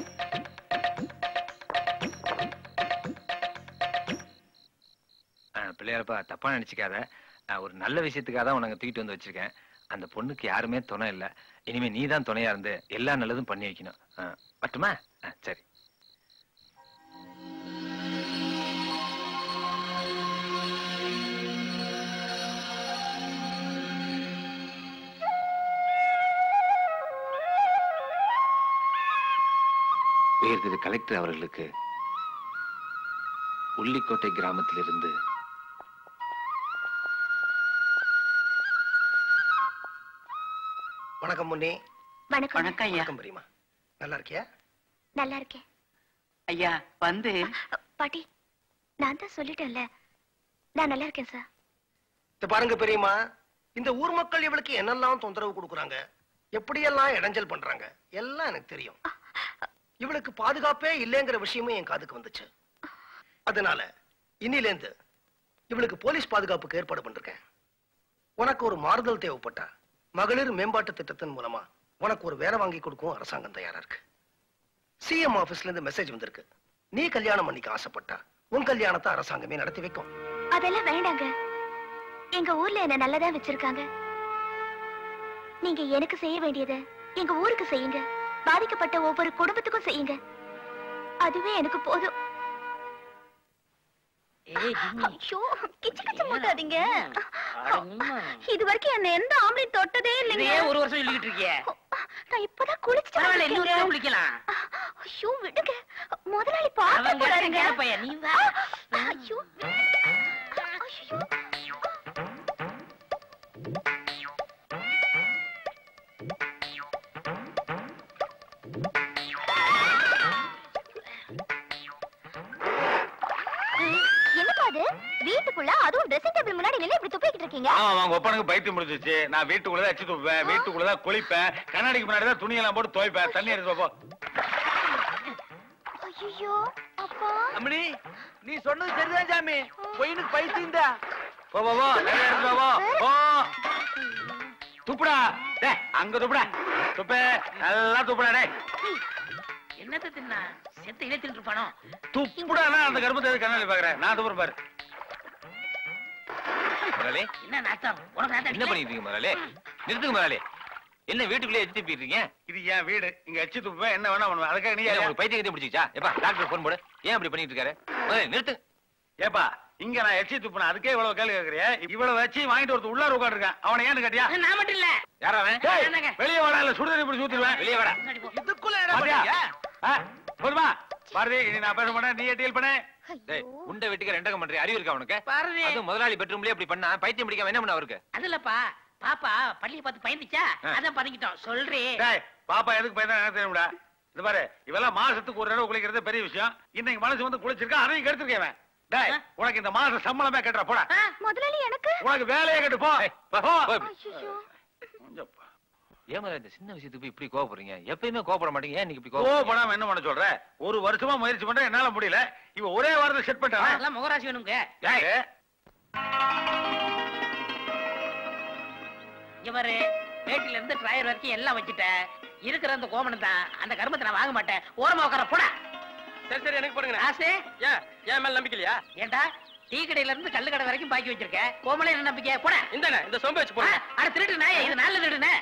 ஆ, பிள்ளையாரப்பா தப்பா நினைச்சுக்காத ஆ, ஒரு நல்ல விஷயத்துக்காக தான் உனக்கு தூக்கிட்டு வந்து வச்சிருக்கேன் அந்த பொண்ணுக்கு யாருமே துணை இல்ல இனிமே நீ தான் துணையா இருந்து எல்லா நல்லதும் பண்ணி வைக்கணும் ஆ, பட்டுமா ஆ, சரி உயர்திரு கலெக்டர் அவர்களுக்கு உள்ளிக்கோட்டை கிராமத்திலிருந்து வணக்கம் முன்னி வணக்கம் வணக்கம் ஐயா வணக்கம் பெரியமா நல்லா இருக்கியா நல்லா இருக்கேன் ஐயா வந்து பாட்டி நான் தான் சொல்லிட்டேன்ல நான் நல்லா இருக்கேன் சார் இத பாருங்க பெரியமா இந்த ஊர் மக்கள் இவளுக்கு என்னெல்லாம் தொந்தரவு கொடுக்குறாங்க எப்படியெல்லாம் இடைஞ்சல் பண்றாங்க எல்லாம் எனக்கு தெரியும் இவளுக்கு பாதுகாப்பே இல்லைங்கிற விஷயமும் என் காதுக்கு வந்துச்சு அதனால இன்னிலேந்து இவளுக்கு போலீஸ் பாதுகாப்புக்கு ஏற்பாடு பண்ணிருக்கேன் உனக்கு ஒரு மாறுதல் தேவைப்பட்டா மகளிர் மேம்பாட்டு திட்டத்தின் மூலமா உனக்கு ஒரு வேலை வாங்கி கொடுக்கவும் அரசாங்கம் தயாரா இருக்கு சிஎம் ஆபீஸ்ல இருந்து மெசேஜ் வந்திருக்கு நீ கல்யாணம் பண்ணிக்க ஆசைப்பட்டா உன் கல்யாணத்தை அரசாங்கமே நடத்தி வைக்கும் அதெல்லாம் வேண்டாங்க எங்க ஊர்ல என்ன நல்லதா வச்சிருக்காங்க நீங்க எனக்கு செய்ய வேண்டியதை எங்க ஊருக்கு செய்யுங்க பாதிக்கப்பட்ட ஒவ்வொரு குடும்பத்துக்கும் செய்யுங்க அதுவே எனக்கு போதும் ஏய் ஜிம்மி ஐயோ கிச்சு கிச்சு மூட்டாதீங்க அட உம்மா. இது வரைக்கும் என்ன எந்த ஆம்பளை தொட்டதே இதையே இல்லைங்க ஒரு வருஷம் சொல்லிக்கிட்டு இருக்கியே நான் இப்பதான் குளிச்சுட்டு பரவாயில்ல இன்னொரு வந்திருக்கேங்க. தடவை குளிக்கலாம் ஐயோ விடுங்க முதலாளி பார்க்க அவங்க போறாருங்க கேட்ட பையன், நீ வா. ஐயோ ஐயோ என்னப்பா அது வீட்டுக்குள்ள அதுவும் ட்ரெஸ்ஸிங் டேபிள் முன்னாடி நின்னு இப்படி துப்பிக்கிட்டு இருக்கீங்க ஆமா அவங்க ஒப்பனுக்கு பைத்தியம் முடிஞ்சிச்சு நான் வீட்டுக்குள்ளதான் எச்சி துப்பேன் வீட்டுக்குள்ளதான் குளிப்பேன் கண்ணாடிக்கு முன்னாடி தான் துணியெல்லாம் போட்டு துவைப்பேன் தண்ணி எடுத்து போ ஐயோ அப்பா அம்மணி நீ சொன்னது சரிதான் சாமி பொயினுக்கு பைத்தியம் தான் போ போ போ நிறைய எடுத்து போ போ துப்புடா டேய் அங்க துப்புடா துப்பு நல்லா துப்புடா டேய் என்னத்த தின்னா செத்த இழுத்துட்டு இருப்பானோ துப்புடா அந்த கருமத்தை எதுக்கு கண்ணாடி பாக்குறேன் நான் துப்புற பாரு முதலாளி என்ன நாத்தம் உனக்கு நாத்தம் என்ன அடிக்கல? பண்ணிட்டு இருக்கீங்க முதலாளி நிறுத்துங்க முதலாளி என்ன வீட்டுக்குள்ளே எச்சு துப்பிட்டு இருக்கீங்க இது என் வீடு இங்க எச்சி துப்புவேன் என்ன வேணா பண்ணுவேன் அதுக்காக நீ என்ன யாரு? உங்களுக்கு பைத்தியம் கத்தி பிடிச்சிச்சா எப்பா டாக்டர் ஃபோன் போடு ஏன் அப்படி பண்ணிட்டு இருக்காரு முதலாளி நிறுத்து ஏப்பா இங்க நான் எச்சி துப்புனேன் அதுக்கே இவ்வளவு கேள்வி கேக்குறிய இவ்வளவு வச்சு வாங்கிட்டு ஒருத்தர் உள்ளார உட்காந்துருக்கேன் அவனை ஏன்னு கேட்டியா நான் மட்டும் இல்ல யாரா அவன் டேய், என்னங்க? வெளியே வாடா இல்ல சுடுதண்ணி இப்படி ஊத்திடுவேன் வெளியே வாடா முன்னாடி போ. இதுக்குள்ள என்ன பாத்தியா? பண்ணீங்க ஆ, போதுமா பாரதி இனி நான் பேச மாட்டேன் நீயே டீல் பண்ணு டேய் உண்டை வெட்டிக்க ரெண்டகம் பண்றிய அறிவு இருக்கா அவனுக்கு பாரதி அது முதலாளி பெட்ரூம்லயே அப்படி பண்ணா பைத்தியம் பிடிக்காம என்ன பண்ண அவருக்கு அது இல்லப்பா பாப்பா பள்ளியை பார்த்து பயந்துச்சா ஆ. அதான் பதுங்கிட்டோம் சொல்றேன் டேய் பாப்பா எதுக்கு பயந்தா எனக்கு தெரியும்டா இது பாரு இவெல்லாம் மாசத்துக்கு ஒரு தடவை குளிக்கிறது பெரிய விஷயம் இன்னைக்கு மனசு வந்து குளிச்சிருக்கா அதையும் கெடுத்துருக்கேன் இவன். டேய் ஆ? உனக்கு இந்த மாச சம்பளமே கட்டுற போடா முதலாளி எனக்கு உனக்கு வேலையே கட்டு போ ஏய், போ, போ. போ இப்படி. ஐயோ கொஞ்சம் போ. ஏன் முதல்ல இந்த சின்ன விஷயத்துக்கு போய் இப்படி கோவப்படுறீங்க எப்பயுமே கோவப்பட மாட்டீங்க ஏன் இன்னைக்கு இப்படி கோவம் கோவப்படாம என்ன பண்ண சொல்ற ஒரு வருஷமா முயற்சி பண்றேன் என்னால முடியல இவ ஒரே வாரத்தை செட் பண்ணிட்டான் அதெல்லாம் முகராசி வேணுங்க இவரு வேட்டில இருந்து டிரைவர் வரைக்கும் எல்லாம் வச்சுட்டேன் இருக்கிற அந்த கோமனம் தான் அந்த கருமத்தை நான் வாங்க மாட்டேன் ஓரமா உட்கார போடா சரி சரி எனக்கு போடுங்க ஆசை ஏன் ஏன் மேல நம்பிக்கை இல்லையா ஏண்டா டீ கடையில இருந்து கல்லு கடை வரைக்கும் பாக்கி வச்சிருக்க கோமலே என்ன நம்பிக்கை போட இந்தானே இந்த சொம்பு வச்சு போடுங்க அட திருட்டு நாயே இது நல்ல திருடுனே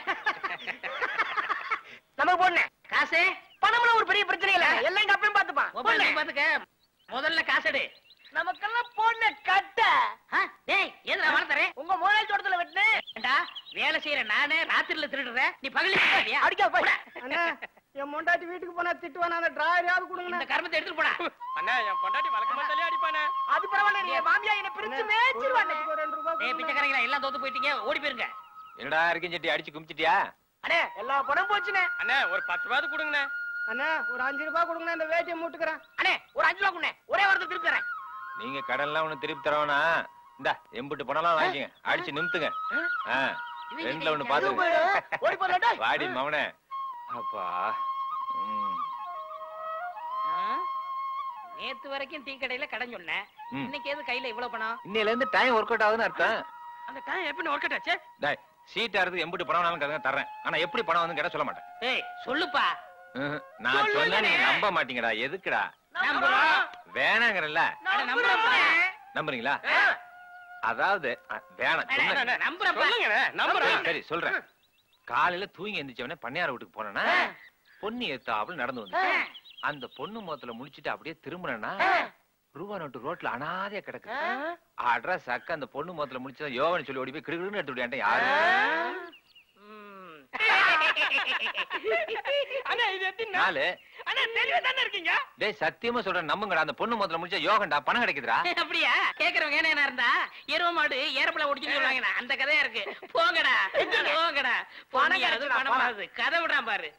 நமக்கு பொண்ணு காசு பணம்ல ஒரு பெரிய பிரச்சனை இல்ல எல்லாம் எங்க அப்பயும் பாத்துப்பான் மொபைல் நீ பாத்துக்க முதல்ல காசெடு நமக்கெல்லாம் பொண்ணு கட்ட ஆ, டேய் எதுல வளர்த்தறேன் உங்க முதலாளி தோட்டத்துல வெட்டினு ஏண்டா வேலை செய்யற நானே ராத்திரில திருடுறேன் நீ பகலில் அடிக்கா போய் அண்ணா என் மொண்டாட்டி வீட்டுக்கு போனா திட்டுவானா அந்த டிராயராவது இந்த கொடுங்க கருமத்தை எடுத்துட்டு போடா அண்ணா என் பொண்டாட்டி வழக்கமா தள்ளி அடிப்பானே அது பரவாயில்ல நீ மாமியா என்ன பிரிச்சு மேய்ச்சிருவானே ரெண்டு ரூபாய் டேய் பிச்சைக்காரங்களா எல்லாம் தோத்து போயிட்டீங்க ஓடி போயிருங்க என்னடா இருக்கேன் செட்டி அடிச்சு குமிச்சிட்டியா அண்ணே எல்லா படம் போச்சுனே அண்ணா ஒரு பத்து ரூபாவது கொடுங்கண்ணே அண்ணா ஒரு அஞ்சு ரூபாய் கொடுங்க இந்த வேட்டியை மூட்டுக்கிறேன் அண்ணே ஒரு அஞ்சு ரூபா கொடுங்க ஒரே வாரத்துக்கு திருப்பி தரேன் நீங்க கடன்லாம் ஒண்ணு திருப்பி தரவனா இந்த எம்புட்டு பணம்லாம் வாங்கிக்கங்க அடிச்சு நிமித்துங்க ஆ, ரெண்டுல ஒண்ணு பாத்துங்க ஓடி போடா வாடி மவனே அப்பா ம், ஆ? நேத்து வரைக்கும் டீ கடையில கடன் சொன்னேன் ம். இன்னைக்கு எது கையில இவ்வளவு பணம் இன்னையில இருந்து டைம் ஒர்க் அவுட் ஆகுதுன்னு அர்த்தம் அந்த டைம் எப்படி ஒர்க் ஆச்சு டேய் சீட் ஆறதுக்கு எம்புட்டு பணம் வேணாலும் கருங்க தர்றேன் ஆனா எப்படி பணம் வந்து கேட்டா சொல்ல மாட்டேன் டேய் சொல்லுப்பா ம்ஹும். நான் சொன்னா நீங்க நம்ப மாட்டீங்கடா எதுக்குடா நம்புறோம் வேணாங்கிறல்ல அட, நம்புறேன்ப்பா. நம்புறீங்களா அதாவது அ, வேணாம் சொன்ன நம்புறேன்ப்பா. சொல்லுங்கண்ணே நம்புறேன் சரி, சரி சொல்றேன் காலையில தூங்கி எந்திரிச்சவனே பண்ணையார வீட்டுக்கு போனேன்னா பொண்ணு ஏத்தாப்புல நடந்து வந்து அந்த பொண்ணு முகத்துல முடிச்சிட்டு அப்படியே திரும்பினா ரூபா நோட்டு ரோட்ல அனாதையா கிடக்கு அட்ரஸ் அக்கா அந்த பொண்ணு முகத்துல முடிச்சதா யோவன் சொல்லி ஓடி போய் கிடுகிடுன்னு எடுத்து விட்டு யாரு அண்ணா இது எத்தனை நாலு அண்ணா தெளிவா தானே இருக்கீங்க டேய் சத்தியமா சொல்றேன் நம்புங்கடா அந்த பொண்ணு முகத்துல முடிச்சா யோகண்டா பணம் கிடைக்குதுடா அப்படியா கேக்குறவங்க என்ன இருந்தா எருவ மாடு ஏரப்பல ஒடிச்சுன்னு சொல்லுவாங்க அந்த கதையா இருக்கு போங்கடா போங்கடா பணம் கிடைச்சது பணம் வராது கதை விடுறான் பாரு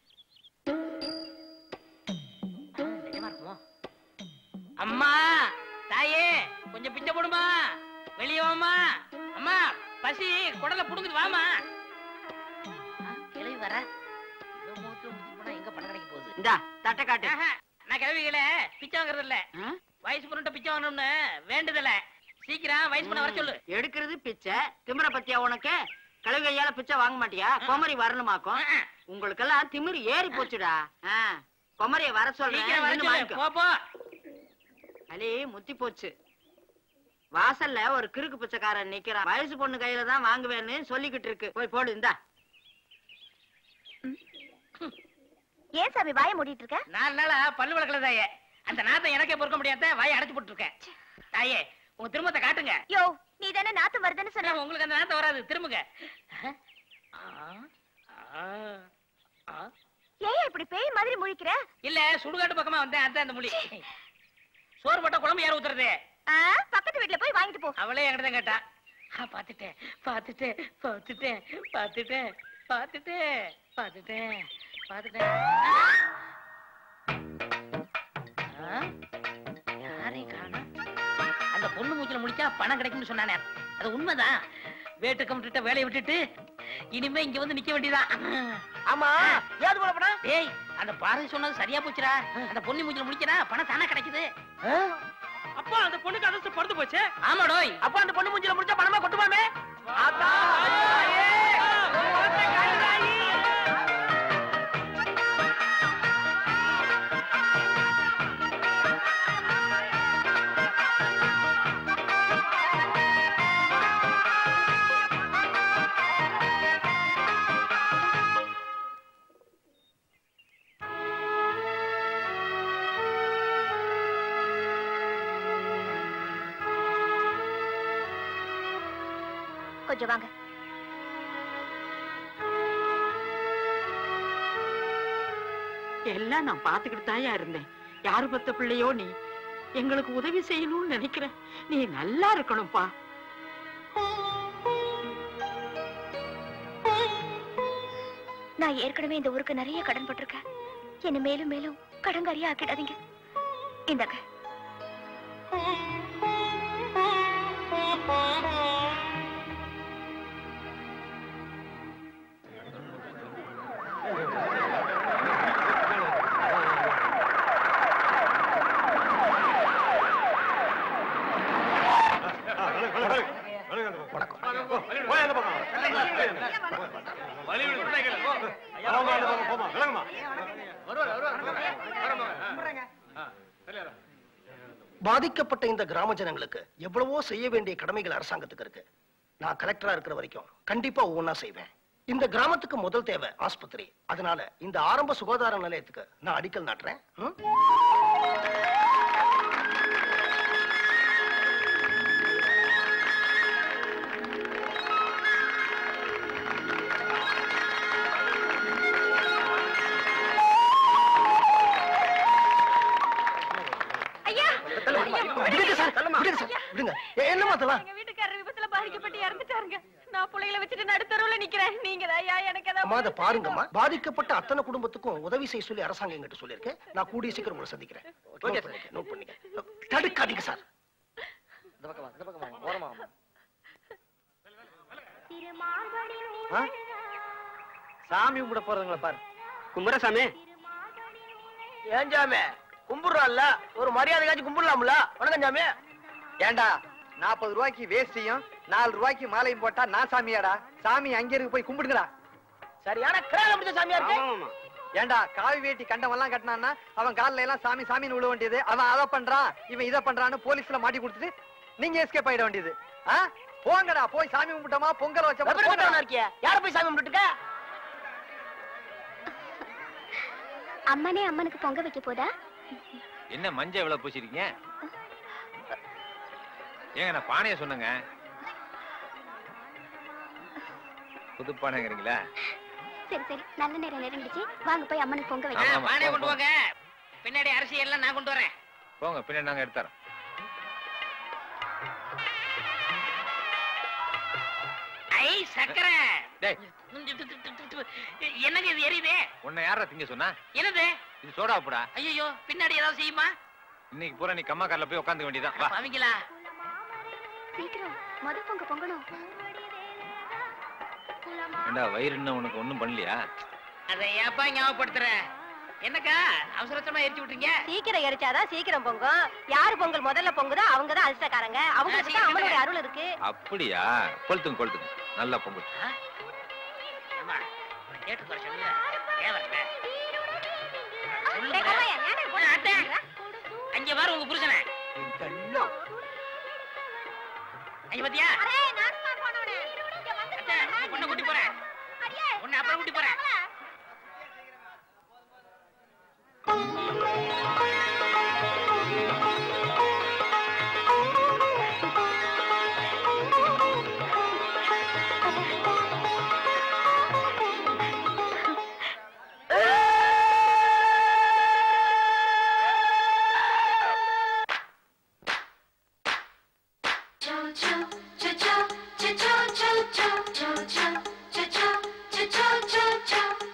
நிஜமா இருக்குமோ? அம்மா தாயே கொஞ்சம் பிச்சை போடுமா வெளியே வாமா அம்மா பசி குடல புடுங்குது வாமா ஆ, கிளவி வர இவன் முகத்துல முடிச்சு போனா எங்க பணம் கிடைக்க போகுது இந்தா தட்டை காட்டு ஆஹா, நான் கிளவிகள பிச்சை வாங்குறது இல்ல ஆ? வயசு பொண்ணுட்ட பிச்சை வாங்கணும்னு வேண்டுதல சீக்கிரம் வயசு பொண்ண வர சொல்லு எடுக்கிறது பிச்சை திமிர பத்தியா உனக்கு கழுகையால பிச்சை வாங்க மாட்டியா குமரி வரணுமாக்கும் ஆ, உங்களுக்கெல்லாம் திமிரு ஏறி போச்சுடா ஆ, குமரிய வர சொல்றேன் சீக்கிரம் வர நின்னு சொல்லு வாங்கிக்கோ. போ போ அலி முத்தி போச்சு வாசல்ல ஒரு கிறுக்கு பிச்சைக்காரன் நிக்கிறான் வயசு பொண்ணு கையில தான் வாங்குவேன்னு சொல்லிக்கிட்டு இருக்கு போய் போடு இந்தா ஏன் சாமி வாய மூடிட்டு இருக்க நாலு நாளா பல்லு வளர்க்கல தாயே அந்த நாத்தை எனக்கே பொறுக்க முடியாத வாயை அடைச்சு போட்டுருக்கேன் தாயே உங்க திரும்பத்தை காட்டுங்க யோ நீ தானே நாத்து வருதுன்னு சொன்ன சொன்னா உங்களுக்கு அந்த நாத்தை வராது திரும்புங்க ஆ, ஆ, ஆ. ஏன் இப்படி பேய் மாதிரி முழிக்கிற இல்ல சுடுகாட்டு பக்கமா வந்தேன் அதான் அந்த மொழி சோறு போட்டா குழம்பு யார் ஊத்துறது ஆ, பக்கத்து வீட்ல போய் வாங்கிட்டு போ அவளே என்கிட்ட தான் கேட்டா ஆ, பாத்துட்டேன் பாத்துட்டேன் பாத்துட்டேன் பாத்துட்டேன் பாத்துட்டேன் பாத்துட்டேன் பாத்துட்டேன் ஆ? யாரையும் காணோம். அந்த அந்த பொண்ணு மூச்சில முடிச்சா பணம் கிடைக்கும்னு சொன்னானே அது உண்மைதான் வேட்டு கமிட்ட வேலையை விட்டுட்டு இனிமே இங்க வந்து நிக்க வேண்டியதான் ஆமா ஏது போல பணம் டேய் அந்த பாரதி சொன்னது சரியா போச்சுடா அந்த பொண்ணு மூச்சில முடிக்கிறா பணம் தானே கிடைக்குது அப்பா அந்த பொண்ணுக்கு அதிர்ஷ்டம் பொறுத்து போச்சு ஆமாடோய் அப்ப அந்த பொண்ணு மூஞ்சில முடிச்சா பணமா கொட்டுமாமே கொஞ்சம் வாங்க எல்லாம் நான் பாத்துக்கிட்டு தாயா இருந்தேன் யாரு பத்த பிள்ளையோ நீ எங்களுக்கு உதவி செய்யணும்னு நினைக்கிறேன் நீ நல்லா இருக்கணும்ப்பா நான் ஏற்கனவே இந்த ஊருக்கு நிறைய கடன் பட்டிருக்கேன் என்ன மேலும் மேலும் கடன்காரியா ஆக்கிடாதீங்க இந்தாங்க பாதிக்கப்பட்ட இந்த கிராம ஜனங்களுக்கு எவ்வளவோ செய்ய வேண்டிய கடமைகள் அரசாங்கத்துக்கு இருக்கு நான் கலெக்டரா இருக்கிற வரைக்கும் கண்டிப்பா ஒவ்வொன்றா செய்வேன் இந்த கிராமத்துக்கு முதல் தேவை ஆஸ்பத்திரி அதனால இந்த ஆரம்ப சுகாதார நிலையத்துக்கு நான் அடிக்கல் நாட்டுறேன் ம்? ஐயா விடுங்க சார் விடுங்க சார் விடுங்க எ- என்னம்மா அதெல்லாம் எங்க வீட்டுக்காரர் விபத்துல பாதிக்கப்பட்டு இறந்துட்டாருங்க நான் பிள்ளைகளை வச்சுட்டு நடுத்தருவுல நிக்கிறேன் நீங்க ஐயா எனக்கு அம்மா அதை ஏதாவது பாருங்கம்மா பாதிக்கப்பட்ட அத்தனை குடும்பத்துக்கும் உதவி செய்ய சொல்லி அரசாங்கம் எங்கிட்ட சொல்லியிருக்கேன் நான் கூடிய சீக்கிரம் உங்களை சந்திக்கிறேன் நோட் பண்ணிக்க நோட் பண்ணிக்க தடுக்காதீங்க சார் இந்த பக்கம் வா, இந்த பக்கம் வாங்க, ஓரமா வாங்க. ஆ? சாமி கும்பிட போறதுங்களா பாரு கும்பிட சாமி ஏன் ஜாமே கும்பிடுறான்ல ஒரு மரியாதைக்காச்சும் கும்பிடலாம்ல வணக்கம் ஜாமே ஏண்டா நாற்பது ரூபாய்க்கு வேஷ்டியும் நாலு ரூபாய்க்கு மாலையும் போட்டா நான் சாமியாடா சாமி அங்க இருக்கு போய் கும்பிடுங்கடா சரியான கிரால பிடிச்ச சாமியா இருக்கு ஏண்டா காவி வேட்டி கண்டவெல்லாம் கட்டினான்னா அவன் கால்ல எல்லாம் சாமி சாமின்னு விழ வேண்டியது அவன் அதை பண்றான் இவன் இதை பண்றான்னு போலீஸ்ல மாட்டி கொடுத்துட்டு நீங்க எஸ்கேப் ஆயிட வேண்டியது ஆ போங்கடா போய் சாமி கும்பிட்டோமா பொங்கல் வச்சோமா வெப்பரப்பட்டவனா இருக்கியா யார போய் சாமி கும்பிட்டுட்டு இருக்க? அம்மனே அம்மனுக்கு பொங்க வைக்க போதா என்ன மஞ்சள் இவ்வளவு பூசிருக்கீங்க ஏங்க நான் பானைய சொன்னேங்க புது பானைங்கிறீங்களா சரி சரி நல்ல நேரம் நெருங்கிடுச்சு வாங்க போய் அம்மனுக்கு பொங்க ஆமா, வைக்க ஆமா. பானையை கொண்டு வாங்க பின்னாடி அரிசி எல்லாம் நான் கொண்டு வரேன் போங்க பின்னாடி நாங்க எடுத்துறோம் ஐ சக்கரை டேய் என்னங்க இது எரியுதே உன்னை யாரா திங்க சொன்னா என்னது இது சோடா போடா ஐயோ பின்னாடி ஏதாவது செய்யுமா இன்னைக்கு பூரா நீ கம்மா கார்ல போய் உட்காந்துக்க வேண்டியதான் வா பாவிங்களா சீக்கிரம் மது பொங்க பொங்கணும் ஏண்டா வயிறு என்ன உனக்கு ஒண்ணும் பண்ணலையா அதை ஏப்பா ஞாபகப்படுத்துற என்னக்கா அவசர அவசரமா எரிச்சு விட்டுறீங்க சீக்கிரம் எரிச்சாதான் சீக்கிரம் பொங்கும் யாரு பொங்கல் முதல்ல பொங்குதோ அவங்க தான் அதிர்ஷ்டக்காரங்க அவங்களுக்கு தான் அம்மனுடைய அருள் இருக்கு அப்படியா கொளுத்துங்க கொளுத்துங்க நல்லா பொங்கல் ஏம்மா, உன்னை கேட்டு குறை சொல்லல ஏன் வரல டேய், கம்மாயா, ஏன்டா இப்படி அத்தை, அங்க பாரு உங்க புருஷனை அங்க பாத்தியா அரே, நாசமா போனவனே. இங்க வந்து அத்தை, உன்னை கூட்டி போறேன் உன்னை அப்புறம் கூட்டி போறேன் Cha-cha, cha-cha, cha-cha, cha-cha, cha-cha, cha-cha, cha-cha, cha-cha.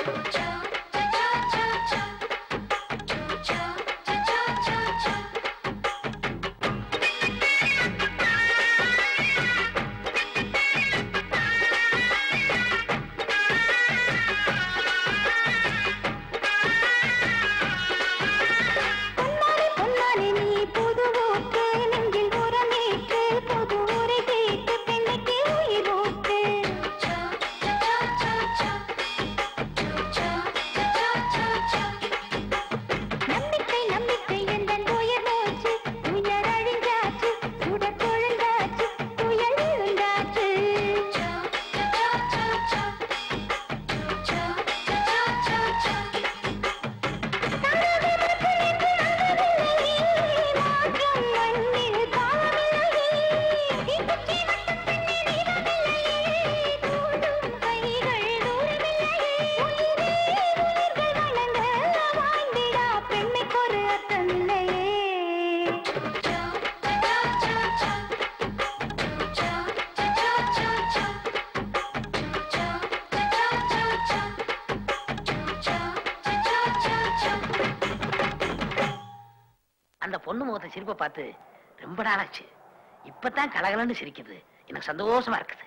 பொன்னாலே நீ புது ஊட்டு நெஞ்சில் உரமேட்டு புது உரை கேட்டு பெண்ணுக்கு உயிர் ஊட்டு நம்பிக்கை நம்பிக்கை எந்தன் உயிர் மூச்சு உயர் அழிஞ்சாச்சு சுடர் கொழுந்தாச்சு புயல் இருந்தாச்சு பெண்மைக்கொரு அர்த்தமில்லையே அந்த பொண்ணு முகத்தை சிரிப்பை பார்த்து ரொம்ப நாளாச்சு இப்பதான் கலகலன்னு சிரிக்குது எனக்கு சந்தோஷமா இருக்குது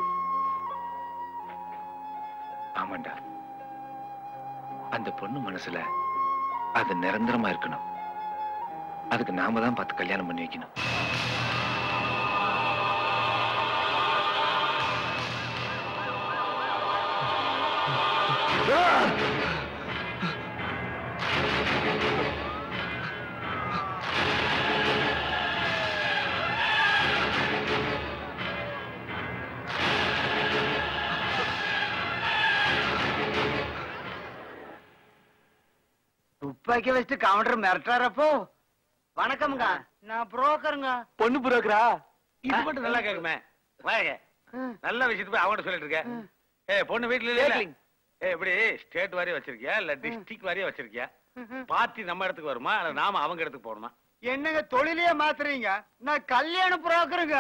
ஆமாண்டா அந்த பொண்ணு மனசுல அது நிரந்தரமா இருக்கணும் அதுக்கு நாம தான் பார்த்து கல்யாணம் பண்ணி வைக்கணும் துப்பாக்கி வச்சுட்டு கவுண்டர் மிரட்டாரப்போ வணக்கம்ங்க நான் புரோக்கருங்க பொண்ணு புரோக்கரா இது மட்டும் நல்லா கேக்குமே வாங்க நல்ல விஷயத்து போய் அவங்கள்ட்ட சொல்லிட்டு இருக்க ஏ பொண்ணு வீட்டுல இல்ல ஏ இப்படி ஸ்டேட் வாரியா வச்சிருக்கியா இல்ல டிஸ்ட்ரிக்ட் வாரியா வச்சிருக்கியா பார்ட்டி நம்ம இடத்துக்கு வருமா இல்ல நாம அவங்க இடத்துக்கு போகணுமா என்னங்க தொழிலையே மாத்துறீங்க நான் கல்யாண புரோக்கருங்க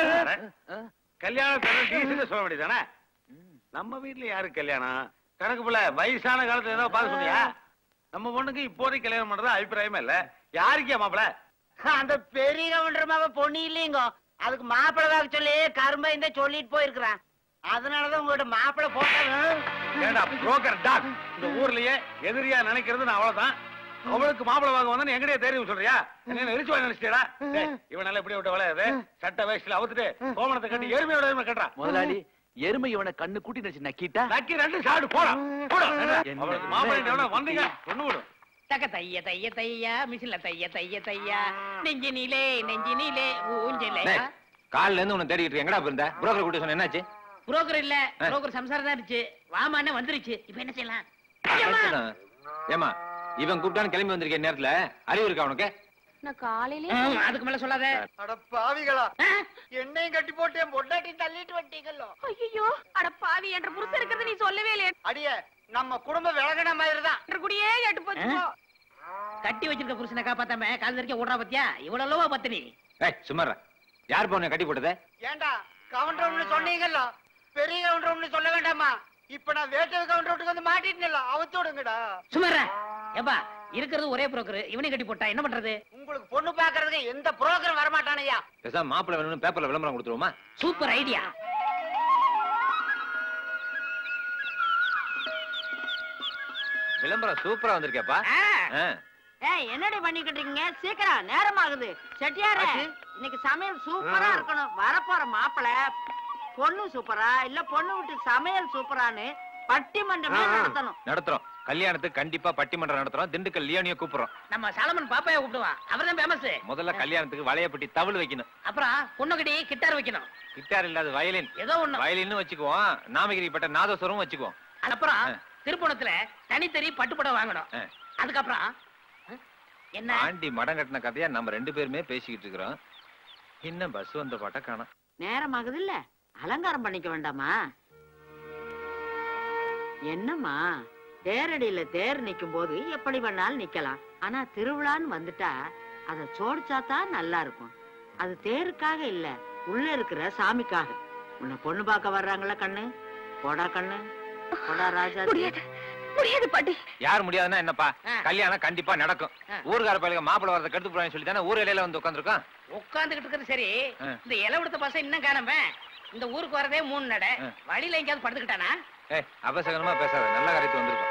கல்யாணம் தர டீசன்ட் சொல்ல வேண்டியதானே நம்ம வீட்டுல யாருக்கு கல்யாணம் கணக்கு போல வயசான காலத்துல ஏதோ பார்க்க சொன்னியா நம்ம பொண்ணுக்கு இப்போதைக்கு கல்யாணம் பண்றது அபிப்பிராயமே இல்ல யாருக்கே மாப்பிள அந்த பெரிய கவுண்டர் மாவ பொண்ணு இல்லைங்க அதுக்கு மாப்பிள்ளை வாக்க சொல்லி கரும்பா இந்த சொல்லிட்டு போயிருக்கிறான் அதனாலதான் உங்கள்ட்ட மாப்பிள்ளை போட்டேன் ஏண்டா புரோக்கர் டாக் இந்த ஊர்லயே எதிரியா நினைக்கிறது நான் அவ்வளவுதான் அவளுக்கு மாப்பிளை வாங்க வந்தா எங்கடைய தெரியும் சொல்றியா என்ன நெரிச்சு வாங்க நினைச்சிட்டா இவனால எப்படி விட்ட வளையாது சட்ட வயசுல அவுத்துட்டு கோமணத்தை கட்டி எருமையோட எருமை கட்டுறான் முதலாளி எருமை இவனை கண்ணு கூட்டி நினைச்சு நக்கிட்டா நக்கி ரெண்டு சாடு போடா போடா அவளுக்கு மாப்பிளை எவ்வளவு வந்தீங்க பொண்ணு விடும் தக்க தைய தைய தையா மிஷின்ல தைய தைய தையா நெஞ்சினிலே நெஞ்சினிலே ஊஞ்சலையா டேய், காலைல இருந்து உன்னை தேடிட்டு இருக்கேன். எங்கடா இருந்த புரோக்கர் கூட்டி சொன்ன என்னாச்சு புரோக்கர் இல்ல ஆ. புரோக்கர் சம்சாரம் தான் இருந்துச்சு வாமான்னு வந்துருச்சு இப்ப என்ன செய்யலாம் பிரச்சனை. ஏம்மா இவன் கூப்பிட்டான்னு கிளம்பி வந்திருக்க நேரத்துல அறிவு இருக்கா உனக்கு நான் காலையிலே ம், அதுக்கு மேல சொல்லாத அட பாவிகளா என்னையும் கட்டி போட்டு என் பொண்டாட்டி தள்ளிட்டு வந்துட்டீங்களோ ஐயோ அட பாவி என்ற புருஷன் இருக்கிறது நீ சொல்லவே இல்லையே அடியே நம்ம குடும்பம் விலகின மாதிரி தான் என்ற குடியே கேட்டு போச்சு ஆ? கட்டி வச்சிருக்க புருஷனை காப்பாத்தாம கால் வரைக்கும் ஓடுறா பத்தியா இவ்வளவு பத்தினி ஏய் சும்மா இரு. யார் பொண்ணு கட்டி போட்டது ஏண்டா கவுண்டர் ஒண்ணு சொன்னீங்கல்ல பெரிய கவுண்டர் ஒண்ணு சொல்ல வேண்டாமா இப்ப நான் வேட்டை கவுண்டர் வந்து மாட்டிட்டேன்ல அவுத்து விடுங்கடா சும்மா ஏப்பா இருக்கிறது ஒரே புரோக்கர் இவனையும் கட்டி போட்டா என்ன பண்றது உங்களுக்கு பொண்ணு பாக்குறதுக்கு எந்த புரோக்கரும் வரமாட்டானையா பேசாம மாப்பிள்ளை வேணும்னு பேப்பர்ல விளம்பரம் கொடுத்துருவோமா சூப்பர் ஐடியா விளம்பரம் சூப்பரா வந்திருக்கேப்பா ஆ. ஏய் என்னடி பண்ணிக்கிட்டு இருக்கீங்க சீக்கிரம் நேரம் ஆகுது செட்டியாரே இன்னைக்கு சமையல் சூப்பரா ஆ. இருக்கணும் வரப்போற மாப்பிள பொண்ணு சூப்பரா இல்ல பொண்ணு விட்டு சமையல் சூப்பரான்னு பட்டிமன்றமே ஆ, ஆ. நடத்தணும் நடத்துறோம் கல்யாணத்துக்கு கண்டிப்பா பட்டிமன்றம் நடத்துறோம் திண்டுக்கல் லியோனிய கூப்பிடுறோம் நம்ம சாலமன் பாப்பாய கூப்பிடுவான் அவர்தான் ஃபேமஸ் முதல்ல கல்யாணத்துக்கு வளையப்பட்டி தவுள் வைக்கணும் அப்புறம் பொண்ணு கட்டி கிட்டார் வைக்கணும் கிட்டார் இல்லாத வயலின் ஏதோ ஒண்ணு வயலின்னு வச்சுக்குவோம் நாமகிரிப்பட்ட நாதஸ்வரம் வச்சுக்குவோம் அப்புறம் ஆ. திருப்பணத்துல தனித்தறி பட்டுப்படம் வாங்கணும் ஆ. அதுக்கப்புறம் ஆ, என்ன ஆண்டி மடம் கட்டின கதையா நம்ம ரெண்டு பேருமே பேசிக்கிட்டு இருக்கிறோம் இன்னும் பஸ் வந்த பாட்ட காணோம் நேரம் ஆகுது இல்ல அலங்காரம் பண்ணிக்க வேண்டாமா என்னம்மா தேரடியில தேர் நிக்கும் போது எப்படி வேணாலும் நிக்கலாம் ஆனா திருவிழான்னு வந்துட்டா அத சோடிச்சாதான் நல்லா இருக்கும் அது தேருக்காக இல்ல உள்ள இருக்கிற சாமிக்காக உன்னை பொண்ணு பார்க்க வர்றாங்களா கண்ணு போடா கண்ணு போடா ராஜா முடியாது முடியாது பாட்டி யார் முடியாதுன்னா என்னப்பா ஆ. கல்யாணம் கண்டிப்பா நடக்கும் ஆ. ஊர்கார பையலுக்கு மாப்பிள வரத கெடுத்து போறான்னு சொல்லி தானே ஊர் இலையில வந்து உட்காந்துருக்கோம் உட்காந்துக்கிட்டு இருக்கிறது சரி ஆ. இந்த இலை கொடுத்த பசங்க இன்னும் காணாம இந்த ஊருக்கு வரதே மூணு நட ஆ. வழியில எங்கேயாவது படுத்துக்கிட்டானா ஏய் அபசகனமா பேசாத நல்ல காரியத்து வந்திருக்கோம்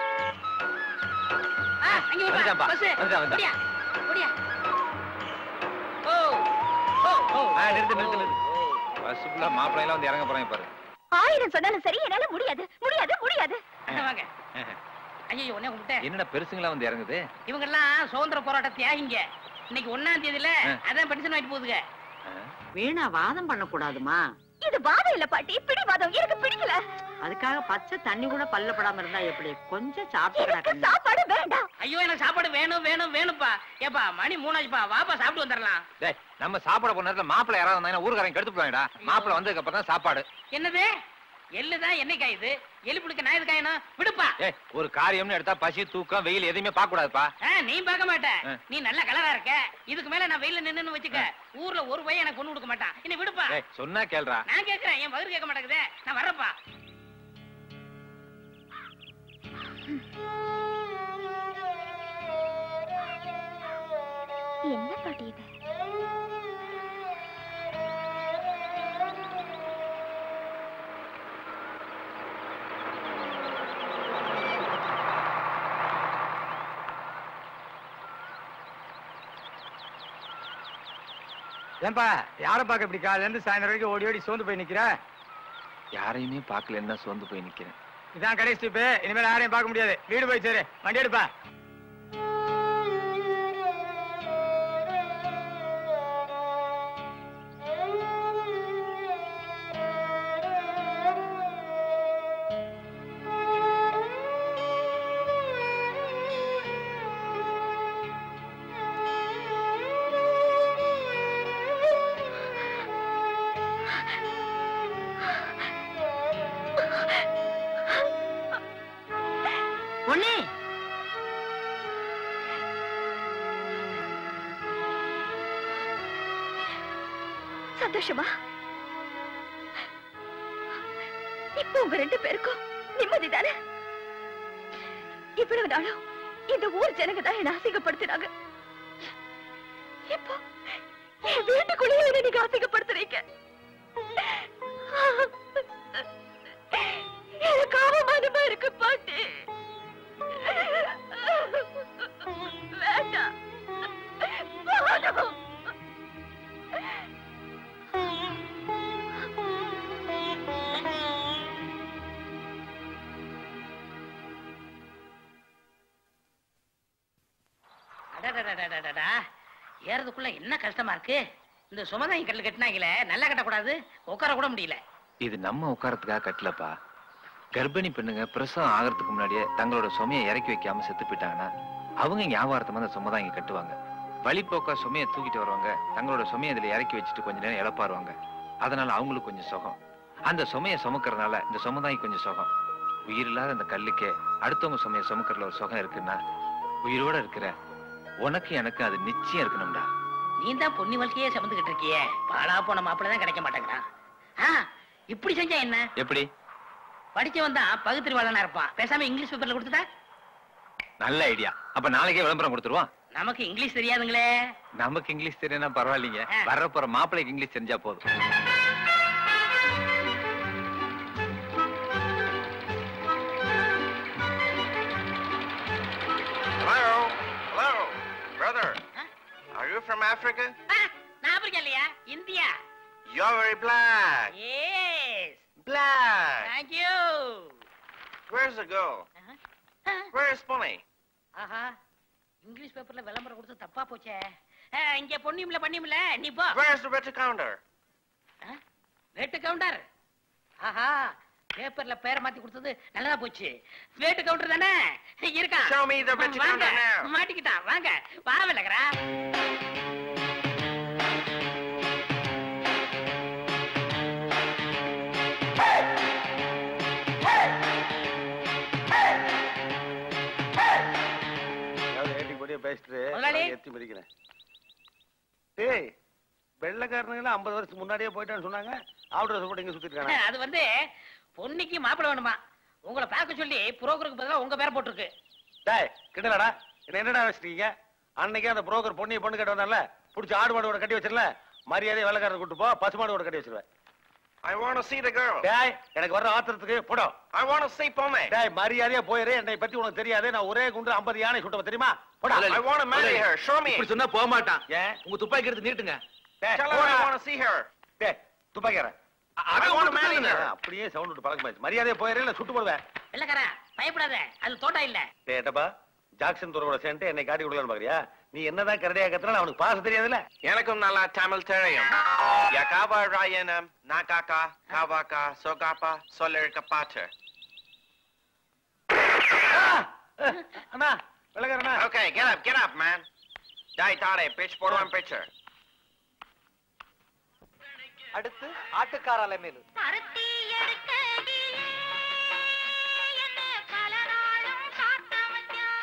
ஆ, அங்க வா, வந்துட்டான்ப்பா. பஸ். வந்துட்டான், வந்துட்டான். ஓடியா, ஓடியா. ஓ, ஓ, ஓ. ஆ, நிறுத்து நிறுத்து நிறுத்து பஸ் ஃபுல்லா மாப்பிள்ளை எல்லாம் வந்து இறங்க போறாங்க பாரு ஆயிரம் சொன்னாலும் சரி என்னால முடியாது முடியாது முடியாது அண்ணா, வாங்க ஐயோ உடனே கும்பிட்டேன் என்னடா பெருசுங்களா வந்து இறங்குது இவங்க எல்லாம் சுதந்திர போராட்ட தியாகிங்க இன்னைக்கு ஒண்ணாம் தேதியில ஆ. அதான் பென்ஷன் வாங்கிட்டு போகுதுங்க வீணா வாதம் பண்ணக்கூடாதுமா இது வாதம் இல்ல பாட்டி பிடிவாதம் எனக்கு பிடிக்கல அதுக்காக பச்சை தண்ணி கூட பல்லப்படாம இருந்தா எப்படி கொஞ்சம் சாப்பிட்டுக்கடா எனக்கு கண்ணு. சாப்பாடு வேண்டாம் ஐயோ எனக்கு சாப்பாடு வேணும் வேணும் வேணும்ப்பா ஏப்பா மணி மூணாச்சுப்பா வாப்பா சாப்பிட்டு வந்துடலாம் டேய் நம்ம சாப்பாடு போன நேரத்துல மாப்பிள்ளை யாராவது வந்தாங்கன்னா ஊர்காரங்க கெடுத்து போவாங்கடா மாப்பிள்ளை வந்ததுக்கு அப்புறம் தான் சாப்பாடு என்னது எள்ளுதான் எண்ணெய் காயுது எலி புளிக்க நான் எது காயணும் விடுப்பா ஏய் ஒரு காரியம்னு எடுத்தா பசி தூக்கம் வெயில் எதையுமே பார்க்க கூடாதுப்பா ஆ, நீ பார்க்க மாட்ட ஆ. நீ நல்ல கலரா இருக்க இதுக்கு மேல நான் வெயில நின்னு வச்சுக்க ஊர்ல ஒரு பையன் எனக்கு கொண்டு கொடுக்க மாட்டான் இனி விடுப்பா ஏய் சொன்னா கேளுடா நான் கேக்குறேன் என் வயிறு கேட்க மாட்டேங்குதே நான் வர்றப்பா என்ன பாட்டி இது ஏன்பா யாரை பார்க்க இப்படி காலையில இருந்து சாயந்தரம் வரைக்கும் ஓடி ஓடி சோர்ந்து போய் நிக்கிற யாரையுமே பார்க்கலன்னா சோர்ந்து போய் நிக்கிறேன் இதான் கடைசி ஸ்டிப்பு இனிமேல் யாரையும் பார்க்க முடியாது வீடு போய் சேரு வண்டி எடுப்பா பொண்ணு சந்தோஷமா இப்போ உங்க ரெண்டு பேருக்கும் நிம்மதி தானே இவ்வளவு நாளும் இந்த ஊர் ஜனங்க தான் என்ன அசிங்கப்படுத்தினாங்க இப்போ என் வீட்டுக்குள்ளேயே என்ன நீங்க அசிங்கப்படுத்துறீங்க எனக்கு அவமானமா இருக்கு பாட்டி வேண்டாம் வேண்டாம் அடடடடடடடா. ஏறதுக்குள்ள என்ன கஷ்டமா இருக்கு இந்த சுமதாங்கி கட்டில் கட்டினாங்களே நல்லா கட்டக்கூடாது உட்கார கூட முடியல இது நம்ம உட்காரத்துக்காக கட்டலப்பா கர்ப்பிணி பெண்ணுங்க பிரசவம் ஆகிறதுக்கு முன்னாடியே தங்களோட சுமையை இறக்கி வைக்காம செத்து போயிட்டாங்கன்னா அவங்க ஞாபகார்த்தமா அந்த சுமை தான் இங்க கட்டுவாங்க வழிப்போக்கா சுமையை தூக்கிட்டு வருவாங்க தங்களோட சுமையை இதுல இறக்கி வச்சுட்டு கொஞ்ச நேரம் இழப்பாருவாங்க அதனால அவங்களுக்கு கொஞ்சம் சுகம் அந்த சுமையை சுமக்கறதுனால இந்த சுமதாங்கி கொஞ்சம் சுகம் உயிரில்லாத அந்த கல்லுக்கே அடுத்தவங்க சுமையை சுமக்கறதுல ஒரு சுகம் இருக்குன்னா உயிரோட இருக்கிற உனக்கு எனக்கு அது நிச்சயம் இருக்கணும்டா நீ தான் பொன்னி வாழ்க்கையே சுமந்துகிட்டு இருக்கியே பாலா போன மாப்பிள்ளை தான் கிடைக்க மாட்டேங்கிறான் ஆ, இப்படி செஞ்சா என்ன எப்படி படிச்சவன் தான் பகுத்தறிவாளனா இருப்பான் பேசாம இங்கிலீஷ் பேப்பர்ல கொடுத்துட்டா நல்ல ஐடியா அப்ப நாளைக்கே விளம்பரம் கொடுத்துருவோம் நமக்கு இங்கிலீஷ் தெரியாதுங்களே நமக்கு இங்கிலீஷ் தெரியனா பரவாயில்லைங்க ஆ. வர போற மாப்பிள்ளைக்கு இங்கிலீஷ் தெரிஞ்சா போதும் Hello? Hello? Brother, are you from Africa? ஆ, நான் ஆப்பிரிக்கா இல்லையா India You're very black. Yes Black. Thank you Where's the girl? Where is Bonnie? ஆஹா இங்கிலீஷ் பேப்பர்ல விளம்பரம் கொடுத்து தப்பா போச்சே ஆ, இங்க பொன்னியும்ல பண்ணியும்ல நீ போ Where's the better counter? வேட்டு கவுண்டர் ஆஹா பேப்பர்ல பேரை மாத்தி கொடுத்தது நல்லதா போச்சு வேட்டு கவுண்டர் தானே இருக்கான் Show me the better வாங்க counter now. மாட்டிக்கிட்டான் வாங்க வா விலகரா ஏதாவது ஏட்டி போட்டியா பேசிட்டு முதலாளி. நான் எத்தி மதிக்கிறேன் டேய் வெள்ளக்காரனுங்களா ஐம்பது வருஷத்துக்கு முன்னாடியே போயிட்டான்னு சொன்னாங்க ஆவுட்ரஸ் போட்டு இங்க சுத்திட்டு இருக்கானே அது வந்து பொன்னிக்கு மாப்பிளை வேணுமா உங்களை பார்க்க சொல்லி புரோக்கருக்கு பதிலா உங்க பேரை போட்டிருக்கு டேய் கிண்டலடா என்ன என்னடா வச்சிருக்கீங்க அன்னைக்கே அந்த புரோக்கர் பொண்ணி பொண்ணு கட்ட வந்தால புடிச்சு ஆடு மாடோட கட்டி வச்சிரல மரியாதை வேலைக்காரர் கூட்டு போ பசு மாடோட கட்டி வச்சிருவேன் I want to see the girl. டேய் எனக்கு வர்ற ஆத்திரத்துக்கு Bodo I want to see Pome. டேய் மரியாதையா போயிரு என்னை பத்தி உனக்கு தெரியாது நான் ஒரே குண்டு 50 யானை சுட்டவ தெரியுமா போடா I want to marry her. Show me. இப்படி சொன்னா போக மாட்டான் ஏன் உங்க துப்பாக்கி எடுத்து நீட்டுங்க டேய் Tell her போடா. I want to see her. டேய் துப்பாக்கிற I want to marry her. அப்படியே சவுண்ட் விட்டு பழக்கமாச்சு மரியாதையா போயிரு இல்ல சுட்டு போடுவேன் இல்லக்கார பயப்படாத அது தோட்டம் இல்ல டேய் ஏட்டப்பா ஜாக்சன் துறவோட சேர்ந்து என்னை காட்டி கொடுக்கலான்னு பாக்குறியா நீ என்னதான் கரடியா கத்துறாலும் அவனுக்கு பாச தெரியாதுல்ல எனக்கும் நல்லா தமிழ் தெரியும் யகாபா ராயனம் நாகாக்கா காவாக்கா சொகாப்பா சொல்லிருக்க பாட்டு அண்ணா விளக்கறண்ணா Okay, get up, get up, man. டேய் தாரே pitch போடுவான் pitcher. அடுத்து ஆட்டுக்கார மேலு பருத்தி எடுக்கையிலே என்னை பல நாளும் காக்க வச்சான்.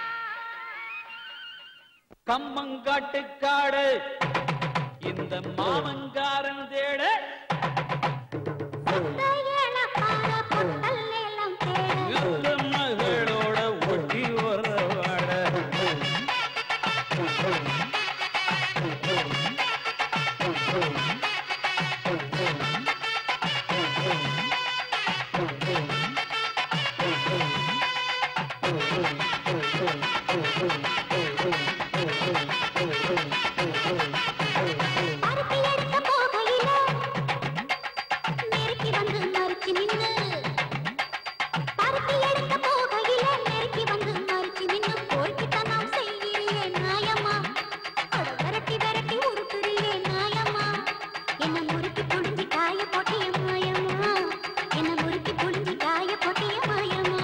கம்மங்காட்டு காடு இந்த மாமங்காரன் தேட புத்தையல பார பொட்டல் எல்லாம் தேட. யுத்த மகளோட ஒட்டி வரவாட பருத்தி எடுக்க போகையிலே நெருக்கி வந்து மறிச்சு நின்னு. பருத்தி எடுக்க போகையிலே நெருக்கி வந்து மறிச்சு நின்னு. போய்க்கிட்டனம் செய்கிறியே நாயம்மா. அட விரட்டி விரட்டி உருட்டுறியே நாயம்மா. என்ன முறுக்கி புழிஞ்சு காய போட்டிய மாயம்மா. என்ன முறுக்கி புழிஞ்சு காய போட்டிய மாயம்மா.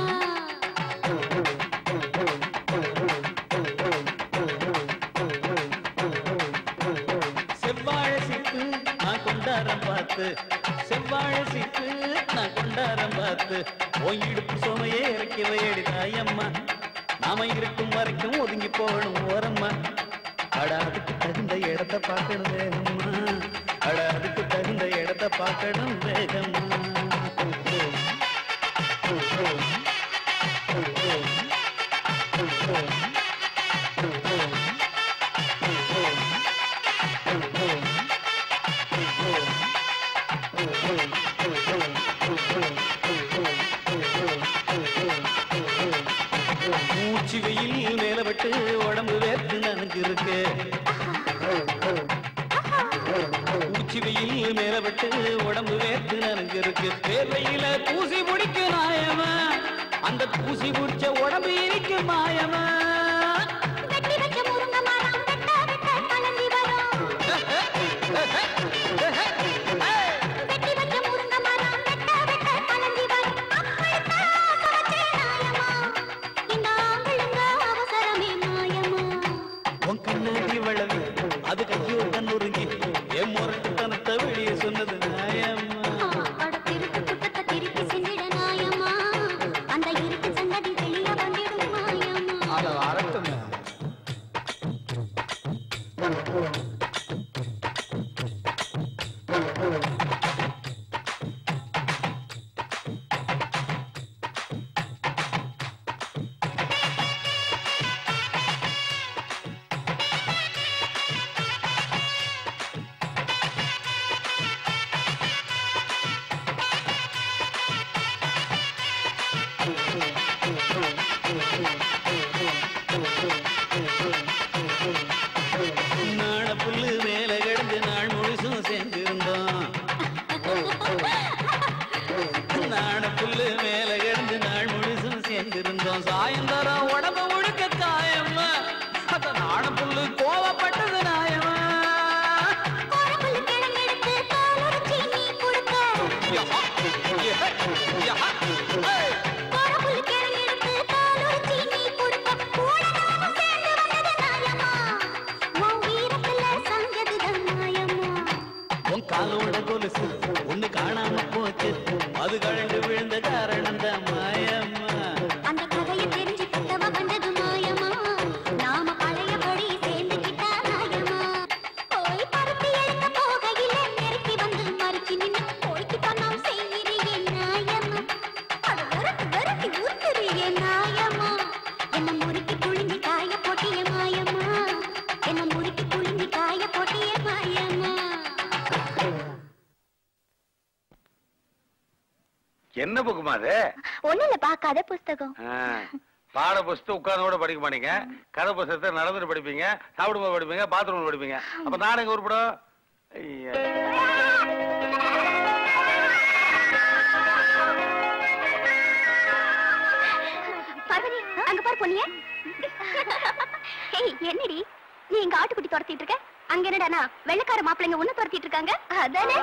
செவ்வாழை சிட்டு நான் கொண்டாரம் பார்த்து செவ்வாழை சிட்டு நான் கொண்டாரம் பார்த்து ஓ இடுப்பு சுமையே இறக்கி வையடி தாயம்மா நாம இருக்கும் வரைக்கும் ஒதுங்கி போகணும் ஓரம்மா அட அதுக்கு தகுந்த இடத்த பார்க்கணும் வேகம்மா அட அதுக்கு தகுந்த இடத்த பார்க்கணும் வேகம்மா மூச்சு வெயில் மேல விட்டு உடம்பு வேர்த்து நனைஞ்சு இருக்கு மூச்சு வெயில் மேல விட்டு உடம்பு வேர்த்து நனைஞ்சு இருக்கு வேர்வையில தூசி பிடிக்க நாயமா அந்த தூசி பிடிச்ச உடம்பு இருக்கு மாயமா வெட்டி வச்ச முருங்கை மரம் வெட்ட வெட்ட கலங்கி வரும். வெட்டி வச்ச முருங்கை மரம் வெட்ட வெட்ட கலங்கி வரும். அப்படித்தான் சமைச்சேன் நாயம்மா. இந்த ஆம்பளைங்க அவசரமே மாயம்மா. உன் கண்ணாடி வளவி அது கையோ கண்ணுருங்கி என் முரட்டுத்தனத்தை வெளியே சொன்னது நாயம்மா அட திருட்டு குட்டத்தை திருப்பி செஞ்சிட நாயம்மா. அந்த இருட்டு சங்கதி வெளிய வந்திடும் மாயம்மா. அட வரட்டுங்க என்ன முறுக்கி புழுங்கி காய போட்டிய மாயம்மா என்ன முறுக்கி புழுங்கி காய போட்டிய மாயம்மா என்ன புக்குமா அது ஒண்ணு இல்லப்பா கதை புஸ்தகம் ஆ, பாட புஸ்தகம் உட்கார்ந்து கூட படிக்க மாட்டீங்க கதை புஸ்தகத்தை நடந்துட்டு படிப்பீங்க சாப்பிடும்போது படிப்பீங்க பாத்ரூம்ல படிப்பீங்க அப்ப நான் எங்க உருப்படும் ஐயா. பார்வதி அங்க பாரு பொண்ணிய ஏய் என்னடி நீ எங்க ஆட்டுக்குட்டி துரத்திட்டு இருக்க அங்க என்னடானா வெள்ளக்கார மாப்பிள்ளைங்க ஒண்ணு துரத்திட்டு இருக்காங்க அதானே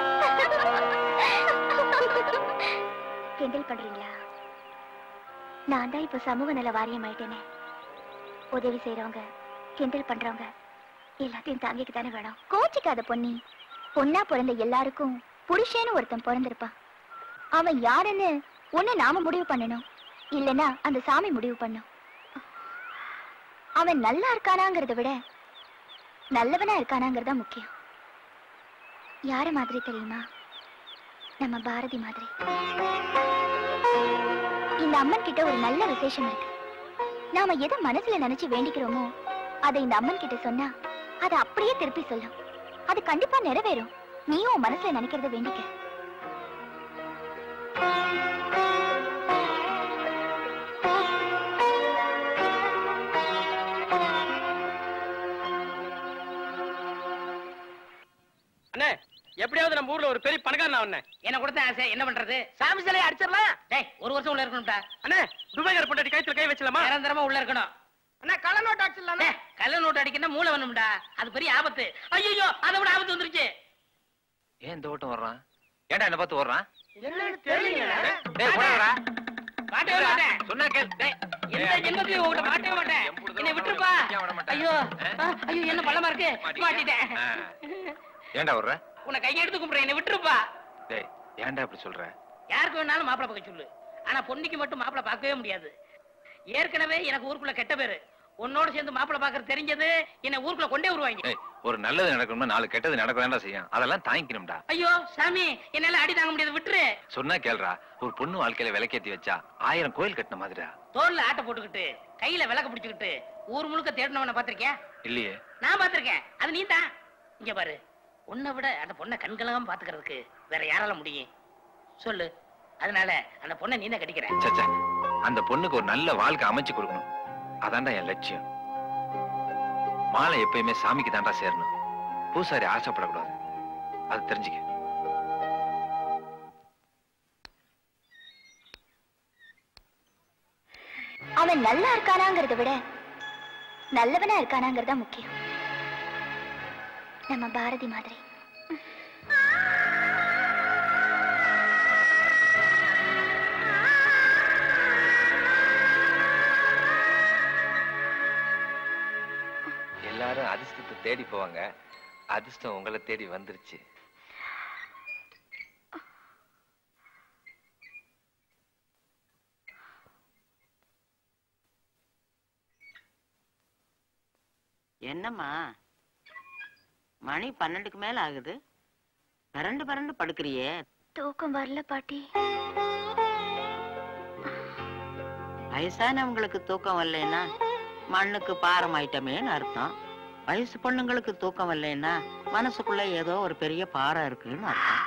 கிண்டல் பண்றீங்களா நான் தான் இப்ப சமூக நல வாரியம் ஆயிட்டேனே உதவி செய்யறவங்க கிண்டல் பண்றவங்க எல்லாத்தையும் தாங்கிக்க தானே வேணும் கோச்சிக்காத பொன்னி பொண்ணா பிறந்த எல்லாருக்கும் புருஷன்னு ஒருத்தன் பிறந்திருப்பான் அவன் யாருன்னு ஒண்ணு நாம முடிவு பண்ணணும் இல்லனா அந்த சாமி முடிவு பண்ணும் அவன் நல்லா இருக்கானாங்கிறத விட நல்லவனா இருக்கானாங்கிறதா முக்கியம் யார மாதிரி தெரியுமா நம்ம பாரதி மாதிரி இந்த அம்மன் கிட்ட ஒரு நல்ல விசேஷம் இருக்கு நாம எதை மனசுல நினைச்சு வேண்டிக்கிறோமோ அதை இந்த அம்மன் கிட்ட சொன்னா அதை அப்படியே திருப்பி சொல்லும் அது கண்டிப்பா நிறைவேறும் நீயும் உன் மனசுல நினைக்கிறத வேண்டிக்க அண்ணே எப்படியாவது நம்ம ஊர்ல ஒரு பெரிய பணக்காரன் ஆவண்ணே என்ன கொடுத்த ஆசை என்ன பண்றது சாமி சிலையை அடிச்சிடலாம் டேய் ஒரு வருஷம் உள்ள இருக்கணும்டா அண்ணே துபாய்கார பொண்டாட்டி கைத்துல கை வச்சலாமா நிரந்தரமா உள்ள இருக்கணும் அண்ணா கள்ள நோட்டு அடிச்சிடலாம் டேய், கள்ள நோட்டு அடிக்கணும் மூளை வேணும்டா அது பெரிய ஆபத்து ஐயோ அதை விட ஆபத்து வந்துருச்சு ஏன் இந்த ஓட்டம் வர்றான் ஏன்டா என்ன பார்த்து ஓடுறான் என்னன்னு தெரியல டேய் போடா மாட்டவே மாட்டேன் சொன்னா கேள் டேய் எந்த ஜென்மத்திலையும் உங்ககிட்ட மாட்டவே மாட்டேன் என்னை விட்டுருப்பா ஐயோ ஆ, ஐயோ என்ன பள்ளமா இருக்கு மாட்டிட்டேன் ஆ. ஏன்டா வர்ற உன்னை கையெடுத்து கும்பிடுறேன் என்னை விட்டுருப்பா டேய் ஏன்டா இப்படி சொல்ற யாருக்கு வேணாலும் மாப்பிளை பார்க்க சொல்லு ஆனா பொண்ணுக்கு மட்டும் மாப்பிளை பார்க்கவே முடியாது ஏற்கனவே எனக்கு ஊருக்குள்ள கெட்ட பேரு உன்னோட சேர்ந்து மாப்பிளை பார்க்கறது தெரிஞ்சது என்ன ஊருக்குள்ள கொண்டே வருவாங்க டேய் ஒரு நல்லது நடக்கணும்னா நாலு கெட்டது நடக்கதான்டா செய்யும் அதெல்லாம் தாங்கிக்கணும்டா ஐயோ சாமி என்னால அடி தாங்க முடியாது விட்டுரு சொன்னா கேள்றா ஒரு பொண்ணு வாழ்க்கையில விளக்கேத்தி வச்சா ஆயிரம் கோயில் கட்டின மாதிரிடா தோல்ல ஆட்டை போட்டுக்கிட்டு கையில விளக்க பிடிச்சுக்கிட்டு ஊர் முழுக்க தேடினவன பாத்திருக்கியா இல்லையே நான் பாத்திருக்கேன் அது நீ தான் இங்க பாரு உன்னை விட அந்த பொண்ணை கண்களாம பாத்துக்கிறதுக்கு வேற யாரால முடியும் சொல்லு அதனால அந்த பொண்ணை நீ தான் கடிக்கிற சச்சா அந்த பொண்ணுக்கு ஒரு நல்ல வாழ்க்கை அமைச்சு கொடுக்கணும் அதான்டா என் லட்சியம் மாலை எப்பயுமே சாமிக்கு தான்டா சேரணும் பூசாரி ஆசைப்படக்கூடாது அது தெரிஞ்சுக்க அவன் நல்லா இருக்கானாங்கிறத விட நல்லவனா இருக்கானாங்கிறதா முக்கியம் நம்ம பாரதி மாதிரி எல்லாரும் அதிர்ஷ்டத்தை தேடி போவாங்க அதிர்ஷ்டம் உங்களை தேடி வந்துருச்சு என்னம்மா மணி பன்னெண்டுக்கு மேல ஆகுது பரண்டு பரண்டு படுக்கிறியே தூக்கம் வரல பாட்டி வயசானவங்களுக்கு தூக்கம் வரலைன்னா மண்ணுக்கு பாரம் ஆயிட்டமேன்னு அர்த்தம் வயசு பொண்ணுங்களுக்கு தூக்கம் வரலைன்னா மனசுக்குள்ள ஏதோ ஒரு பெரிய பாறை இருக்குன்னு அர்த்தம்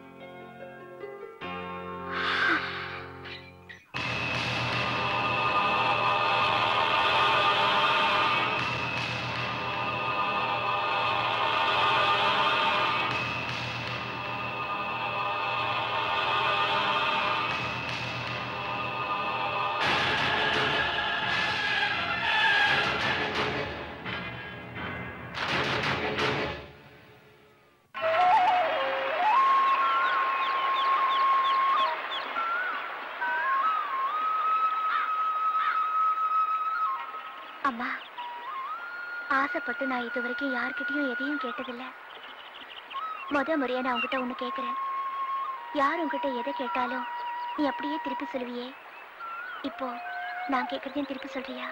அம்மா ஆசைப்பட்டு நான் இது வரைக்கும் யார்கிட்டயும் எதையும் கேட்டதில்ல முத முறையா நான் உங்ககிட்ட ஒண்ணு கேக்குறேன் யார் உங்ககிட்ட எதை கேட்டாலும் நீ அப்படியே திருப்பி சொல்லுவியே இப்போ நான் கேக்குறதையும் திருப்பி சொல்றியா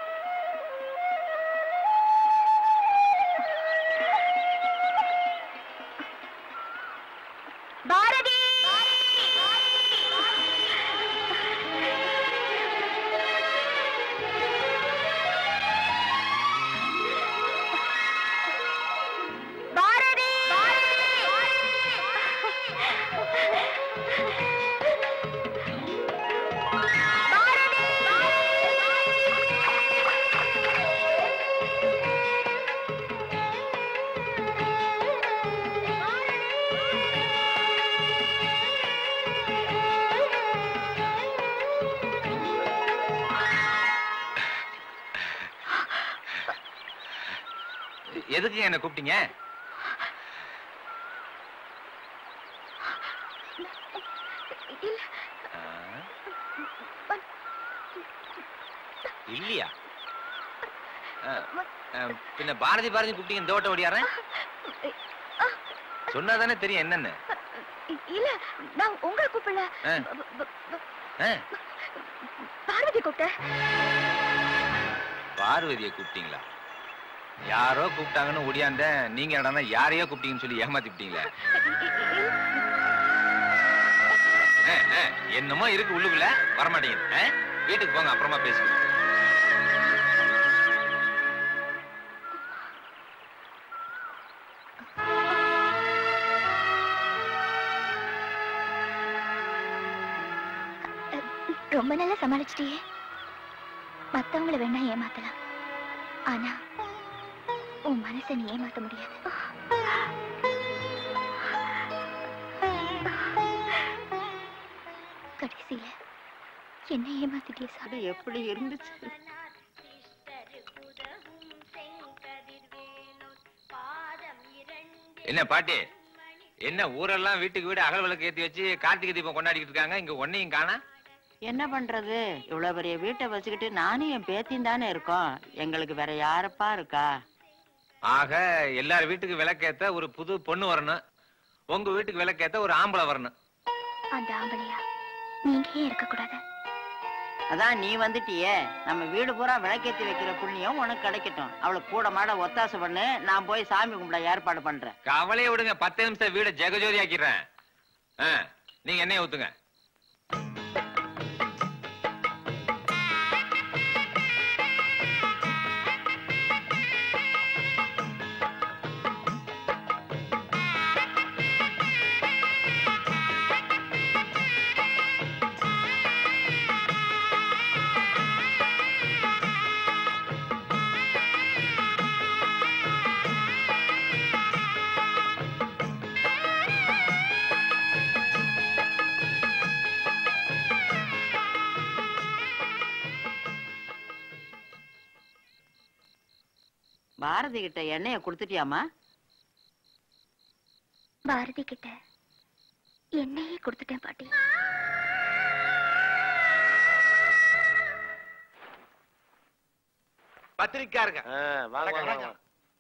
பாரதி எதுக்கு என்ன கூப்பிட்டீங்க ஆ? இல்லையா ஆ, ஆ, பின்ன பாரதி பாரதி கூப்பிட்டீங்க இந்த ஓட்ட ஓடியாரன் சொன்னாதானே தெரியும் என்னன்னு இல்ல நான் உங்களை கூப்பிடல ஆ. ப- ப- ப- ஆ, பார்வதி கூப்பிட்டேன் பார்வதியை கூப்பிட்டீங்களா யாரோ கூப்பிட்டாங்கன்னு ஒடியாந்தேன் நீங்க என்னடா யாரையோ கூப்பிட்டீங்கன்னு சொல்லி ஏமாத்தி விட்டீங்களே ஆ, ஆ, என்னமோ இருக்கு உள்ளுக்குள்ள வரமாட்டேங்குது ஆ? வீட்டுக்கு போங்க அப்புறமா பேசுவோம் ரொம்ப நல்லா சமாளிச்சிட்டியே மத்தவங்கள வேணா ஏமாத்தலாம் ஆனா உன் மனசை நீ ஏமாத்த முடியாது கடைசியில என்ன ஏமாத்திட்டியே சாமி எப்படி இருந்துச்சு என்ன பாட்டி என்ன ஊரெல்லாம் வீட்டுக்கு வீடு அகல் விளக்கு ஏத்தி வச்சு கார்த்திகை தீபம் கொண்டாடிக்கிட்டு இருக்காங்க இங்க ஒன்னையும் காணா என்ன பண்றது இவ்வளவு பெரிய வீட்டை வச்சுக்கிட்டு நானும் என் பேத்தியும் தானே இருக்கோம் எங்களுக்கு வேற யாரப்பா இருக்கா ஆக எல்லார் வீட்டுக்கு விளக்கேத்த ஒரு புது பொண்ணு வரணும் உங்க வீட்டுக்கு விளக்கேத்த ஒரு ஆம்பளை வரணும் அந்த ஆம்பளையா நீங்க ஏன் இருக்க கூடாது அதான் நீ வந்துட்டியே நம்ம வீடு பூரா விளக்கேத்தி வைக்கிற புண்ணியம் உனக்கு கிடைக்கட்டும் அவளுக்கு கூட மாட ஒத்தாசை பண்ணு நான் போய் சாமி கும்பிட ஏற்பாடு பண்றேன் கவலையை விடுங்க பத்து நிமிஷம் வீட ஜெகஜோதி ஆக்கிடுறேன் ஆ, நீங்க எண்ணெய் ஊத்துங்க பாரதி கிட்ட எண்ணெய கொடுத்துட்டியாமா பாரதி கிட்ட என்னையே கொடுத்துட்டேன் பாட்டி பத்திரிக்காருங்க வாங்க வாங்க, வாங்க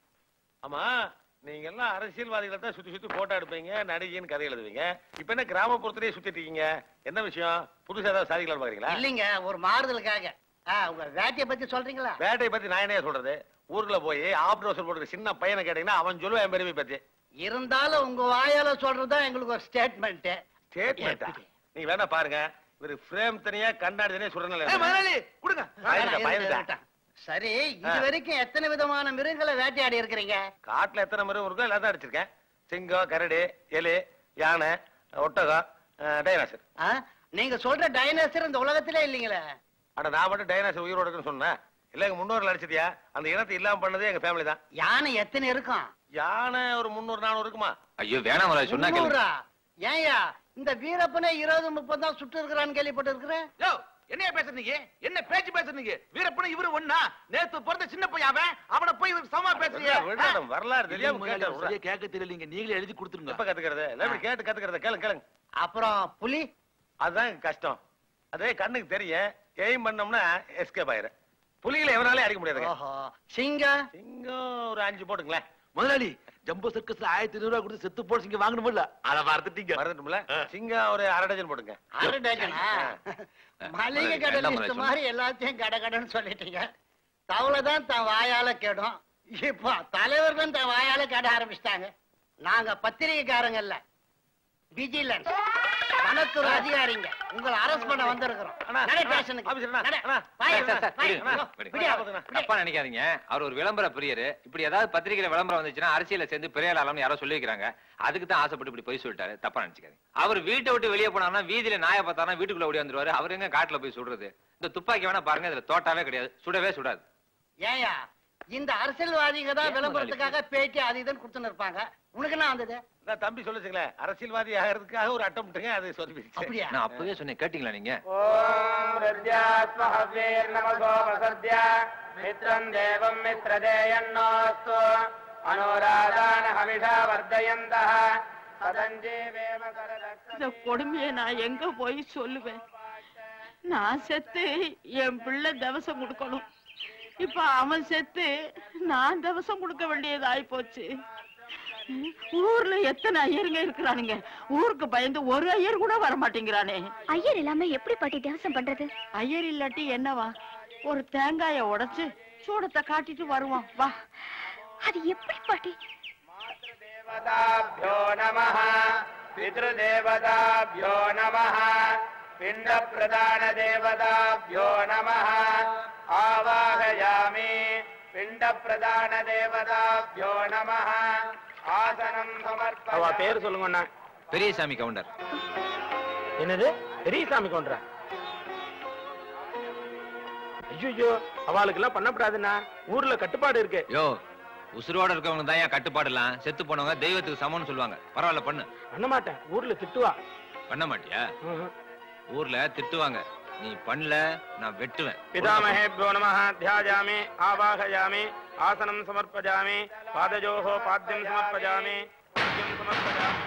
ஆமா நீங்க எல்லாம் அரசியல்வாதிகளை தான் சுத்தி சுத்தி போட்டோ எடுப்பீங்க நடிகைன்னு கதை எழுதுவீங்க இப்ப என்ன கிராமப்புறத்திலேயே சுத்திட்டு இருக்கீங்க என்ன விஷயம் புதுசா ஏதாவது சாதிக்கலாம் பாக்குறீங்களா இல்லைங்க ஒரு மாறுதலுக்காக ஆ, உங்க வேட்டையை பத்தி சொல்றீங்களா வேட்டையை பத்தி நான் என்ன சொல்றது ஊர்ல போய் ஆப்ரோசர் போட்டுருக்க சின்ன பையனை கேட்டீங்கன்னா அவன் சொல்லுவான் என் பெருமை பத்தி இருந்தாலும் உங்க வாயால சொல்றதுதான் எங்களுக்கு ஒரு ஸ்டேட்மெண்ட் ஸ்டேட்மெண்டா நீங்க வேணா பாருங்க இவரு ஃப்ரேம் தனியா கண்ணாடி தனியா சுடணும் முதலாளி, கொடுங்க பயந்துட்டேன் சரி இது வரைக்கும் எத்தனை விதமான மிருகங்களை வேட்டையாடி இருக்கிறீங்க காட்டுல எத்தனை மிருகம் இருக்கோ எல்லாம் தான் அடிச்சிருக்கேன் சிங்கம் கரடி எலி யானை ஒட்டகம் டைனாசர் ஆ? நீங்க சொல்ற டைனோசர் இந்த உலகத்திலே இல்லைங்களே அட நான் மட்டும் டைனாசர் உயிரோட இருக்குன்னு சொன்னேன் இல்ல எங்க முன்னோர்கள் அடிச்சதியா அந்த இனத்தை இல்லாம பண்ணதே எங்க ஃபேமிலி தான் யானை எத்தனை இருக்கும் யானை ஒரு முந்நூறு நானூறு இருக்குமா ஐயோ வேணாம் முதலாளி, சொன்னா கேளுங்க. முந்நூறா? ஏன்யா இந்த வீரப்பனை இருபது முப்பது தான் சுட்டு இருக்கிறான்னு கேள்விப்பட்டு இருக்கிறேன் யோ என்னைய பேசுறீங்க என்ன பேச்சு பேசுறீங்க வீரப்பன இவரு ஒண்ணா நேத்து பிறந்த சின்ன பையன் அவன் அவனை போய் இவருக்கு சமமா பேசுறியா விடணும், வரலாறு தெரியாம முதலாளி, கேட்க அவர் சரியா கேட்க தெரியலீங்க நீங்களே எழுதி கொடுத்துருங்க எப்ப கத்துக்கிறது எல்லாம் கேட்டு கத்துக்கிறத கேளுங்க கேளுங்க அப்புறம் புலி அதுதான் எனக்கு கஷ்டம் அதே கண்ணுக்கு தெரியும் எய்ம் பண்ணோம்னா எஸ்கேப் ஆயிரும் புலிகளை எவனாலே அடிக்க முடியாதுங்க ஓஹோ சிங்கம் சிங்கம் ஒரு அஞ்சு போட்டுங்களேன் முதலாளி ஜம்போ சர்க்கஸ்ல ஆயிரத்தி ஐநூறு ரூபாய் கொடுத்து செத்து போட சிங்க வாங்கணும்ல அதை மறந்துட்டீங்க மறந்துட்டும்ல சிங்கம் ஒரு அரை டஜன் போட்டுங்க அரை டஜனா மளிகை கடை வேண்டாம் லிஸ்ட் முதலாளி, மாதிரி எல்லாத்தையும் கடை கடைன்னு சொல்லிட்டீங்க தவளை தான் தன் வாயால கேடும் இப்போ தலைவர்களும் தன் வாயால கேட ஆரம்பிச்சிட்டாங்க நாங்க பத்திரிகைக்காரங்க இல்ல விஜிலன்ஸ் கணக்கு ஒரு அதிகாரிங்க உங்களை அரெஸ்ட் பண்ண வந்திருக்கிறோம் நட ஸ்டேஷனுக்கு. நட. வாய் சார், சார், வாய், வாய். விடுங்க, ஐயோ, விடுங்க. விடியா. தப்பா நினைக்காதீங்க அவர் ஒரு விளம்பர பிரியரு இப்படி ஏதாவது பத்திரிகையில விளம்பரம் வந்துச்சுன்னா அரசியல சேர்ந்து பெரிய ஆளாம்னு யாரோ சொல்லி வைக்கிறாங்க அதுக்கு தான் ஆசைப்பட்டு இப்படி போய் சொல்லிட்டாரு தப்பா நினைச்சுக்காதீங்க அவர் வீட்டை விட்டு வெளியே போனாருன்னா வீதியில நாயை பார்த்தாருன்னா வீட்டுக்குள்ள ஓடி வந்துருவாரு அவர் எங்க காட்டுல போய் சுடுறது இந்த துப்பாக்கி வேணா பாருங்க இதுல தோட்டாவே கிடையாது சுடவே சுடாது ஏயா இந்த அரசியல்வாதிங்க தான் விளம்பரத்துக்காக பேட்டி அது இதுன்னு கொடுத்துன்னு இருப்பாங்க உனக்கு என்ன வந்தது நான் தம்பி சொல்லுச்சுங்களேன் அரசியல்வாதி ஆகிறதுக்காக ஒரு அட்டம்ட்டுங்க அது சொல்லி அப்படியா? நான் அப்பவே சொன்னேன் கேட்டீங்களா நீங்க मित्रम् देवम् मित्रदेयन्नोऽस्तु அனுராதான ஹவிஷா வர்தயந்தः சதஞ்சீவேம இந்த கொடுமையை நான் எங்க போய் சொல்லுவேன் நான் செத்து என் பிள்ளை தவசம் கொடுக்கணும் இப்ப அவன் செத்து நான் தவசம் கொடுக்க வேண்டியது ஆயிப்போச்சு ஊர்ல எத்தனை ஐயருங்க இருக்கிறானுங்க ஊருக்கு பயந்து ஒரு ஐயர் கூட வர மாட்டேங்கிறானே ஐயர் இல்லாம எப்படி பாட்டி தேவசம் பண்றது ஐயர் இல்லாட்டி என்னவா ஒரு தேங்காய உடைச்சு சூடத்தை காட்டிட்டு வருவான் வா அது எப்படி பாட்டி தேவதாभ्यो நமः பித்ருதேவதாभ्यो நமः பிண்டப்பிரதானதேவதாभ्यो நமः ஆவாகயாமி பிண்டப்பிரதானதேவதாभ्यो நமः ஆசனம் சமர்ப்ப அவ பேர் சொல்லுங்க அண்ணா பெரியசாமி கவுண்டர் என்னது பெரியசாமி கொன்றா ஐயோ அவளுக்கு எல்லாம் பண்ணப்படாதுண்ணா ஊர்ல கட்டுப்பாடு இருக்கு யோ உசுரோட இருக்கவங்க தான் ஏன் கட்டுப்பாடுலாம் செத்து போனவங்க தெய்வத்துக்கு சமம்னு சொல்லுவாங்க பரவாயில்ல பண்ணு பண்ண மாட்டேன் ஊர்ல திட்டுவா பண்ண மாட்டியா ஊர்ல திட்டுவாங்க நீ பண்ணல நான் வெட்டுவேன் पितामहेभ्यो नमः ध्यायामि आवाहयामि आसनं समर्पयामि पादयोः पाद्यं समर्पयामि पाद्यं समर्पयामि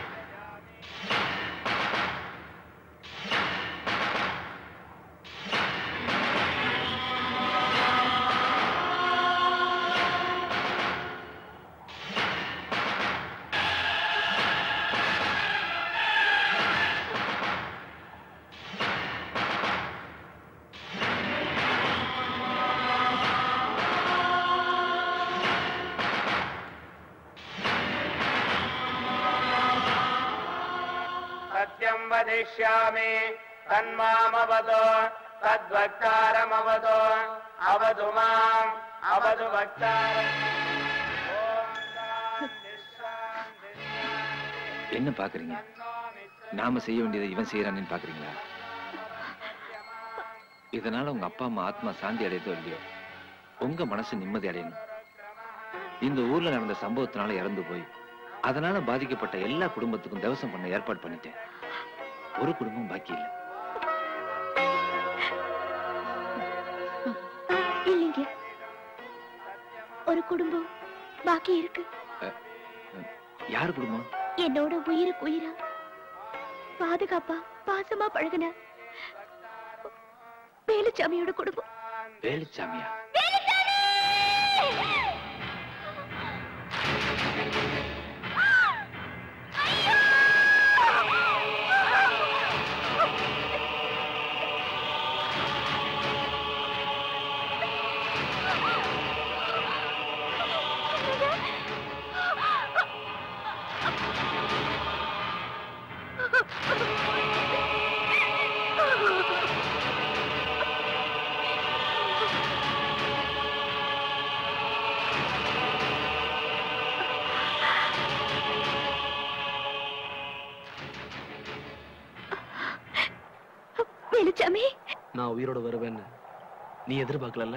सत्यं वदिष्यामि तन्मामवदो तद्वक्तारमवदो अवतु माम् अवतु वक्तारम् என்ன பாக்குறீங்க நாம செய்ய வேண்டியதை இவன் செய்யறான்னு பாக்குறீங்களா இதனால உங்க அப்பா அம்மா ஆத்மா சாந்தி அடையதோ இல்லையோ உங்க மனசு நிம்மதி அடையணும் இந்த ஊர்ல நடந்த சம்பவத்தினால இறந்து போய் அதனால பாதிக்கப்பட்ட எல்லா குடும்பத்துக்கும் தவசம் பண்ண ஏற்பாடு பண்ணிட்டேன் ஒரு குடும்பம் பாக்கி இல்லை இல்லைங்க ஒரு குடும்பம் பாக்கி இருக்கு யார் குடும்பம் என்னோட உயிருக்கு உயிரா பாதுகாப்பா பாசமா பழகுன வேலுச்சாமியோட குடும்பம் வேலுச்சாமியா வேலுச்சாமி நான் உயிரோட வருவேன்னு நீ எதிர்பார்க்கலல்ல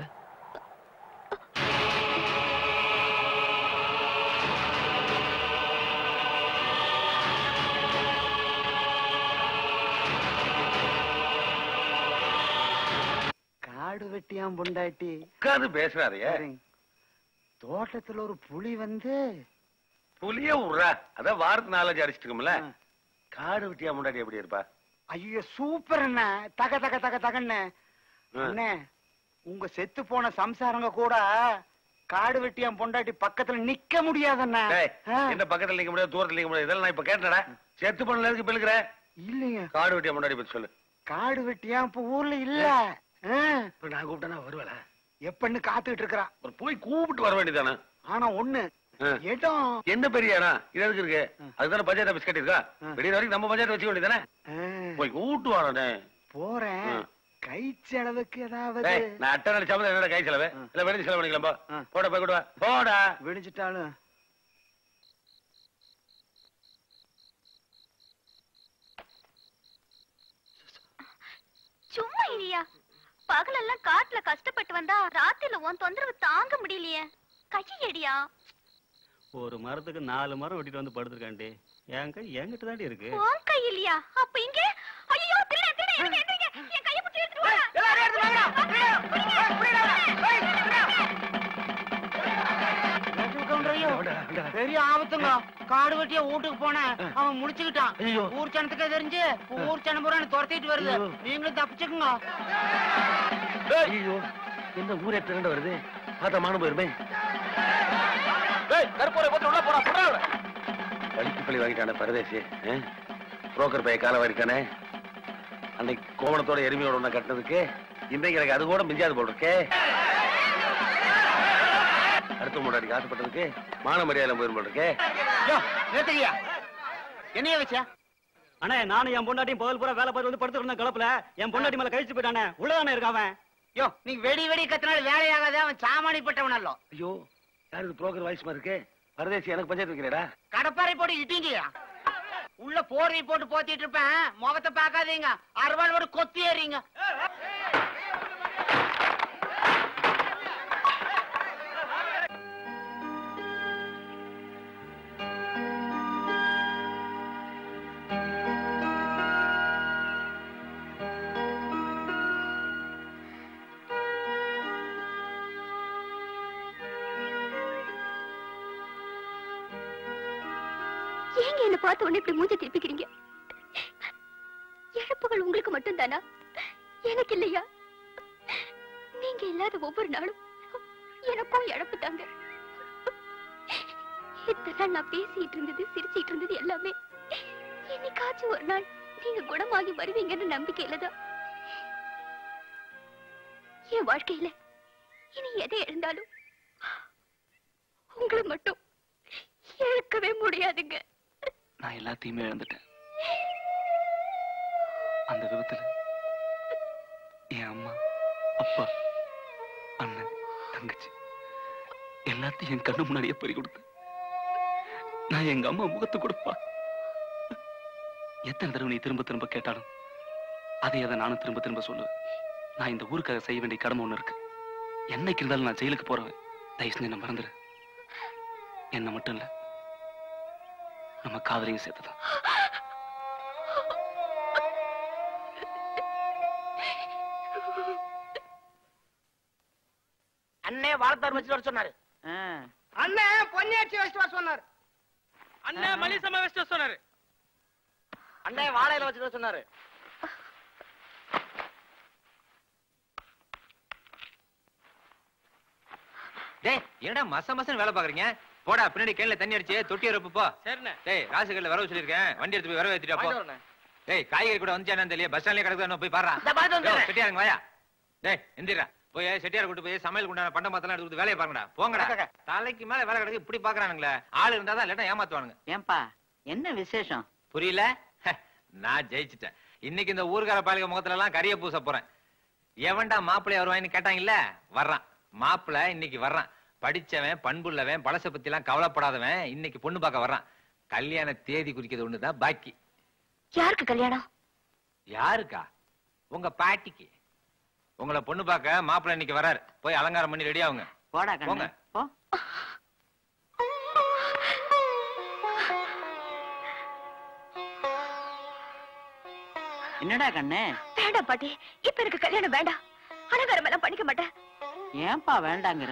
காடு வெட்டியாம் பொண்டாட்டி உட்கார்ந்து பேசுறாருயா தோட்டத்துல ஒரு புலி வந்து புளிய விடுறா அதான் வாரத்து நாலஞ்சு அடிச்சிட்டு இருக்கோம்ல காடு வெட்டியா முன்னாடி எப்படி இருப்பா ஐயோ சூப்பர் அண்ணா தக தக தக தகன்னு அண்ணே உங்க செத்து போன சம்சாரங்க கூட காடு வெட்டியாம் பொண்டாட்டி பக்கத்துல நிக்க முடியாதண்ணா டேய், என்ன பக்கத்துல நிக்க முடியாது தூரத்துல நிக்க முடியாது இதெல்லாம் நான் இப்ப கேட்டடா செத்து பண்ணல இருக்கு பெழுக்கிற இல்லைங்க காடு வெட்டியா முன்னாடி பத்தி சொல்லு காடு வெட்டியாம் இப்ப ஊர்ல இல்ல இப்ப நான் கூப்பிட்டேன்னா வருவல எப்பன்னு காத்துக்கிட்டு இருக்கிறா ஒரு போய் கூப்பிட்டு வர வேண்டியதானே ஆனா ஒண்ணு இடம் என்ன பெரிய இடம் இது எதுக்கு இருக்கு அதுதானே பஞ்சாயத்து ஆபீஸ் கட்டிருக்கா வெளியே வரைக்கும் நம்ம பஞ்சாயத்து வச்சுக்க வேண்டியதானே போய் கூப்பிட்டு வாடனே போறேன் கை செலவுக்கு ஏதாவது டேய், நான் அட்டை நினைச்சாம என்னோட கை செலவு இல்ல வெளியே செலவு பண்ணிக்கலாம் போ போட போய் கூட்டு வா போடா விடிஞ்சிட்டாலும் சும்மா இரியா பகலெல்லாம் காட்டுல கஷ்டப்பட்டு வந்தா ராத்திரில உன் தொந்தரவு தாங்க முடியலையே கையடியா ஒரு மரத்துக்கு நாலு மரம் வெட்டிட்டு வந்து படுத்துருக்காண்டி என் கை என்கிட்ட தாண்டி இருக்கு உன் கை இல்லையா அப்ப இங்க ஐயோ திருட திருட எதுங்க எதுங்க என் கைய பிடிச்சி எடுத்துட்டு வாடா பெரிய ஆபத்துங்க காடு வெட்டிய வீட்டுக்கு போனேன் அவன் முடிச்சுக்கிட்டான் ஊர் சனத்துக்கே தெரிஞ்சு ஊர் சனம் பூரா என்னை துரத்திட்டு வருது நீங்களும் தப்பிச்சுக்குங்க ஐயோ என்ன ஊரே திரண்டு வருது பார்த்தா மானம் போயிருமே கருப்பூரை போட்டு உள்ள போடா போடா வலிக்கு பள்ளி வாங்கிட்டானே பரதேசி புரோக்கர் பைய காலை வாரிட்டானே அன்னைக்கு கோவணத்தோட எருமையோட ஒண்ணு கட்டினதுக்கு இன்றைக்கு எனக்கு அது கூட மிஞ்சாது போல் இருக்கே அடுத்த முன்னாடி ஆசைப்பட்டதுக்கு மான மரியாதை போயிரும் போல் இருக்கே நிறுத்துக்கியா என்னைய வச்சா அண்ணே நானும் என் பொண்டாட்டியும் பகல் பூரா வேலை பார்த்து வந்து படுத்து இருந்த கலப்புல என் பொண்டாட்டி மேல கழிச்சு போயிட்டானே உள்ளதானே இருக்கான் அவன் யோ நீ வெடி வெடி கத்தினால வேலையாகாத அவன் சாமானிப்பட்டவன் அல்லோ ஐயோ யாரு இது புரோக்கர் வாய்ஸ் மாதிரி இருக்கு பரதேசி எனக்கு பஞ்சாயத்து வைக்கிறேடா கடப்பாரை போட்டு இட்டிங்கயா உள்ள போர்வை போட்டு போத்திட்டு இருப்பேன் முகத்தை பார்க்காதீங்க அறுவாள் ஒரு கொத்தி ஏறீங்க ஏங்க என்ன பார்த்த உடனே இப்படி மூஞ்ச திருப்பிக்கிறீங்க இழப்புகள் உங்களுக்கு மட்டும் தானா எனக்கு இல்லையா நீங்க இல்லாத ஒவ்வொரு நாளும் எனக்கும் இழப்பு தாங்க இத்தனை நாள் நான் பேசிட்டு இருந்தது சிரிச்சிட்டு இருந்தது எல்லாமே என்னைக்காச்சும் ஒரு நாள் நீங்க குணமாகி வருவீங்கன்னு நம்பிக்கையில தான் என் வாழ்க்கையில இனி எதை எழுந்தாலும் உங்களை மட்டும் இழக்கவே முடியாதுங்க நான் எல்லாத்தையுமே இழந்துட்டேன் அந்த விபத்துல என் அம்மா அப்பா அண்ணன் தங்கச்சி எல்லாத்தையும் என் கண்ணு முன்னாடியே பறி கொடுத்தேன் நான் எங்க அம்மா முகத்தை கொடுப்பா எத்தனை தடவை நீ திரும்ப திரும்ப கேட்டாலும் அதை அதை நானும் திரும்ப திரும்ப சொல்லுவேன் நான் இந்த ஊருக்காக செய்ய வேண்டிய கடமை ஒண்ணு இருக்கு என்னைக்கு இருந்தாலும் நான் ஜெயிலுக்கு போறவன் தயவு செஞ்சு என்ன மறந்துரு என்ன மட்டும் இல்ல நம்ம காதலையும் சேர்த்துதான் அண்ணே வாழத்தார் வச்சுட்டு வர சொன்னாரு அண்ணே பொன்னியாச்சி வச்சுட்டு வர சொன்னாரு அண்ணே மலிசமா வச்சுட்டு வர சொன்னாரு அண்ணே வாழையில வச்சுட்டு வர சொன்னாரு டேய் என்னடா மச மசன்னு வேலை பாக்குறீங்க போடா பின்னாடி கேன்ல தண்ணி அடிச்சு தொட்டி வரப்பு போ சரிண்ணே டேய் ராசுகள்ல வரவு சொல்லிருக்கேன் வண்டி எடுத்து போய் வரவு ஏத்திட்டு போ வாங்கிட்டு வரேண்ணே. டேய் காய்கறி கூட வந்துச்சானு தெரியல பஸ் ஸ்டாண்ட்லயே கிடக்குது போய் பாறா இந்த பாத்து வந்துடுறேன். செட்டியாருங்க வாயா டேய் எந்திரா போய் செட்டியார் கூட்டு போய் சமையல் குண்டான பண்ட மாத்தலாம் எடுத்து கொடுத்து வேலையை பாருங்கடா போங்கடா தலைக்கு மேல வேலை கிடக்கு இப்படி பாக்குறானுங்களே ஆள் இருந்தாதான் இல்லட்டா ஏமாத்துவானுங்க ஏன்பா என்ன விசேஷம் புரியல ஹ, நான் ஜெயிச்சிட்டேன் இன்னைக்கு இந்த ஊர்கார பாலிக முகத்துல எல்லாம் கரிய பூச போறேன் எவன்டா மாப்பிள்ளை வருவான்னு கேட்டாங்கல்ல வர்றான் மாப்பிள்ளை இன்னைக்கு வர்றான் படிச்சவன் பண்புள்ளவன் பழச பத்தி எல்லாம் கவலைப்படாதவன் இன்னைக்கு பொண்ணு பார்க்க வர்றான் கல்யாண தேதி குறிக்கிறது ஒண்ணுதான் பாக்கி யாருக்கு கல்யாணம் யாருக்கா உங்க பாட்டிக்கு உங்களை பொண்ணு பார்க்க மாப்பிள்ளை இன்னைக்கு வராரு போய் அலங்காரம் பண்ணி ரெடி ஆகுங்க போடா போங்க கண்ணு போ என்னடா கண்ணு வேண்டாம் பாட்டி இப்ப எனக்கு கல்யாணம் வேண்டாம் அலங்காரம் எல்லாம் பண்ணிக்க மாட்டேன் ஏன்பா வேண்டாங்கிற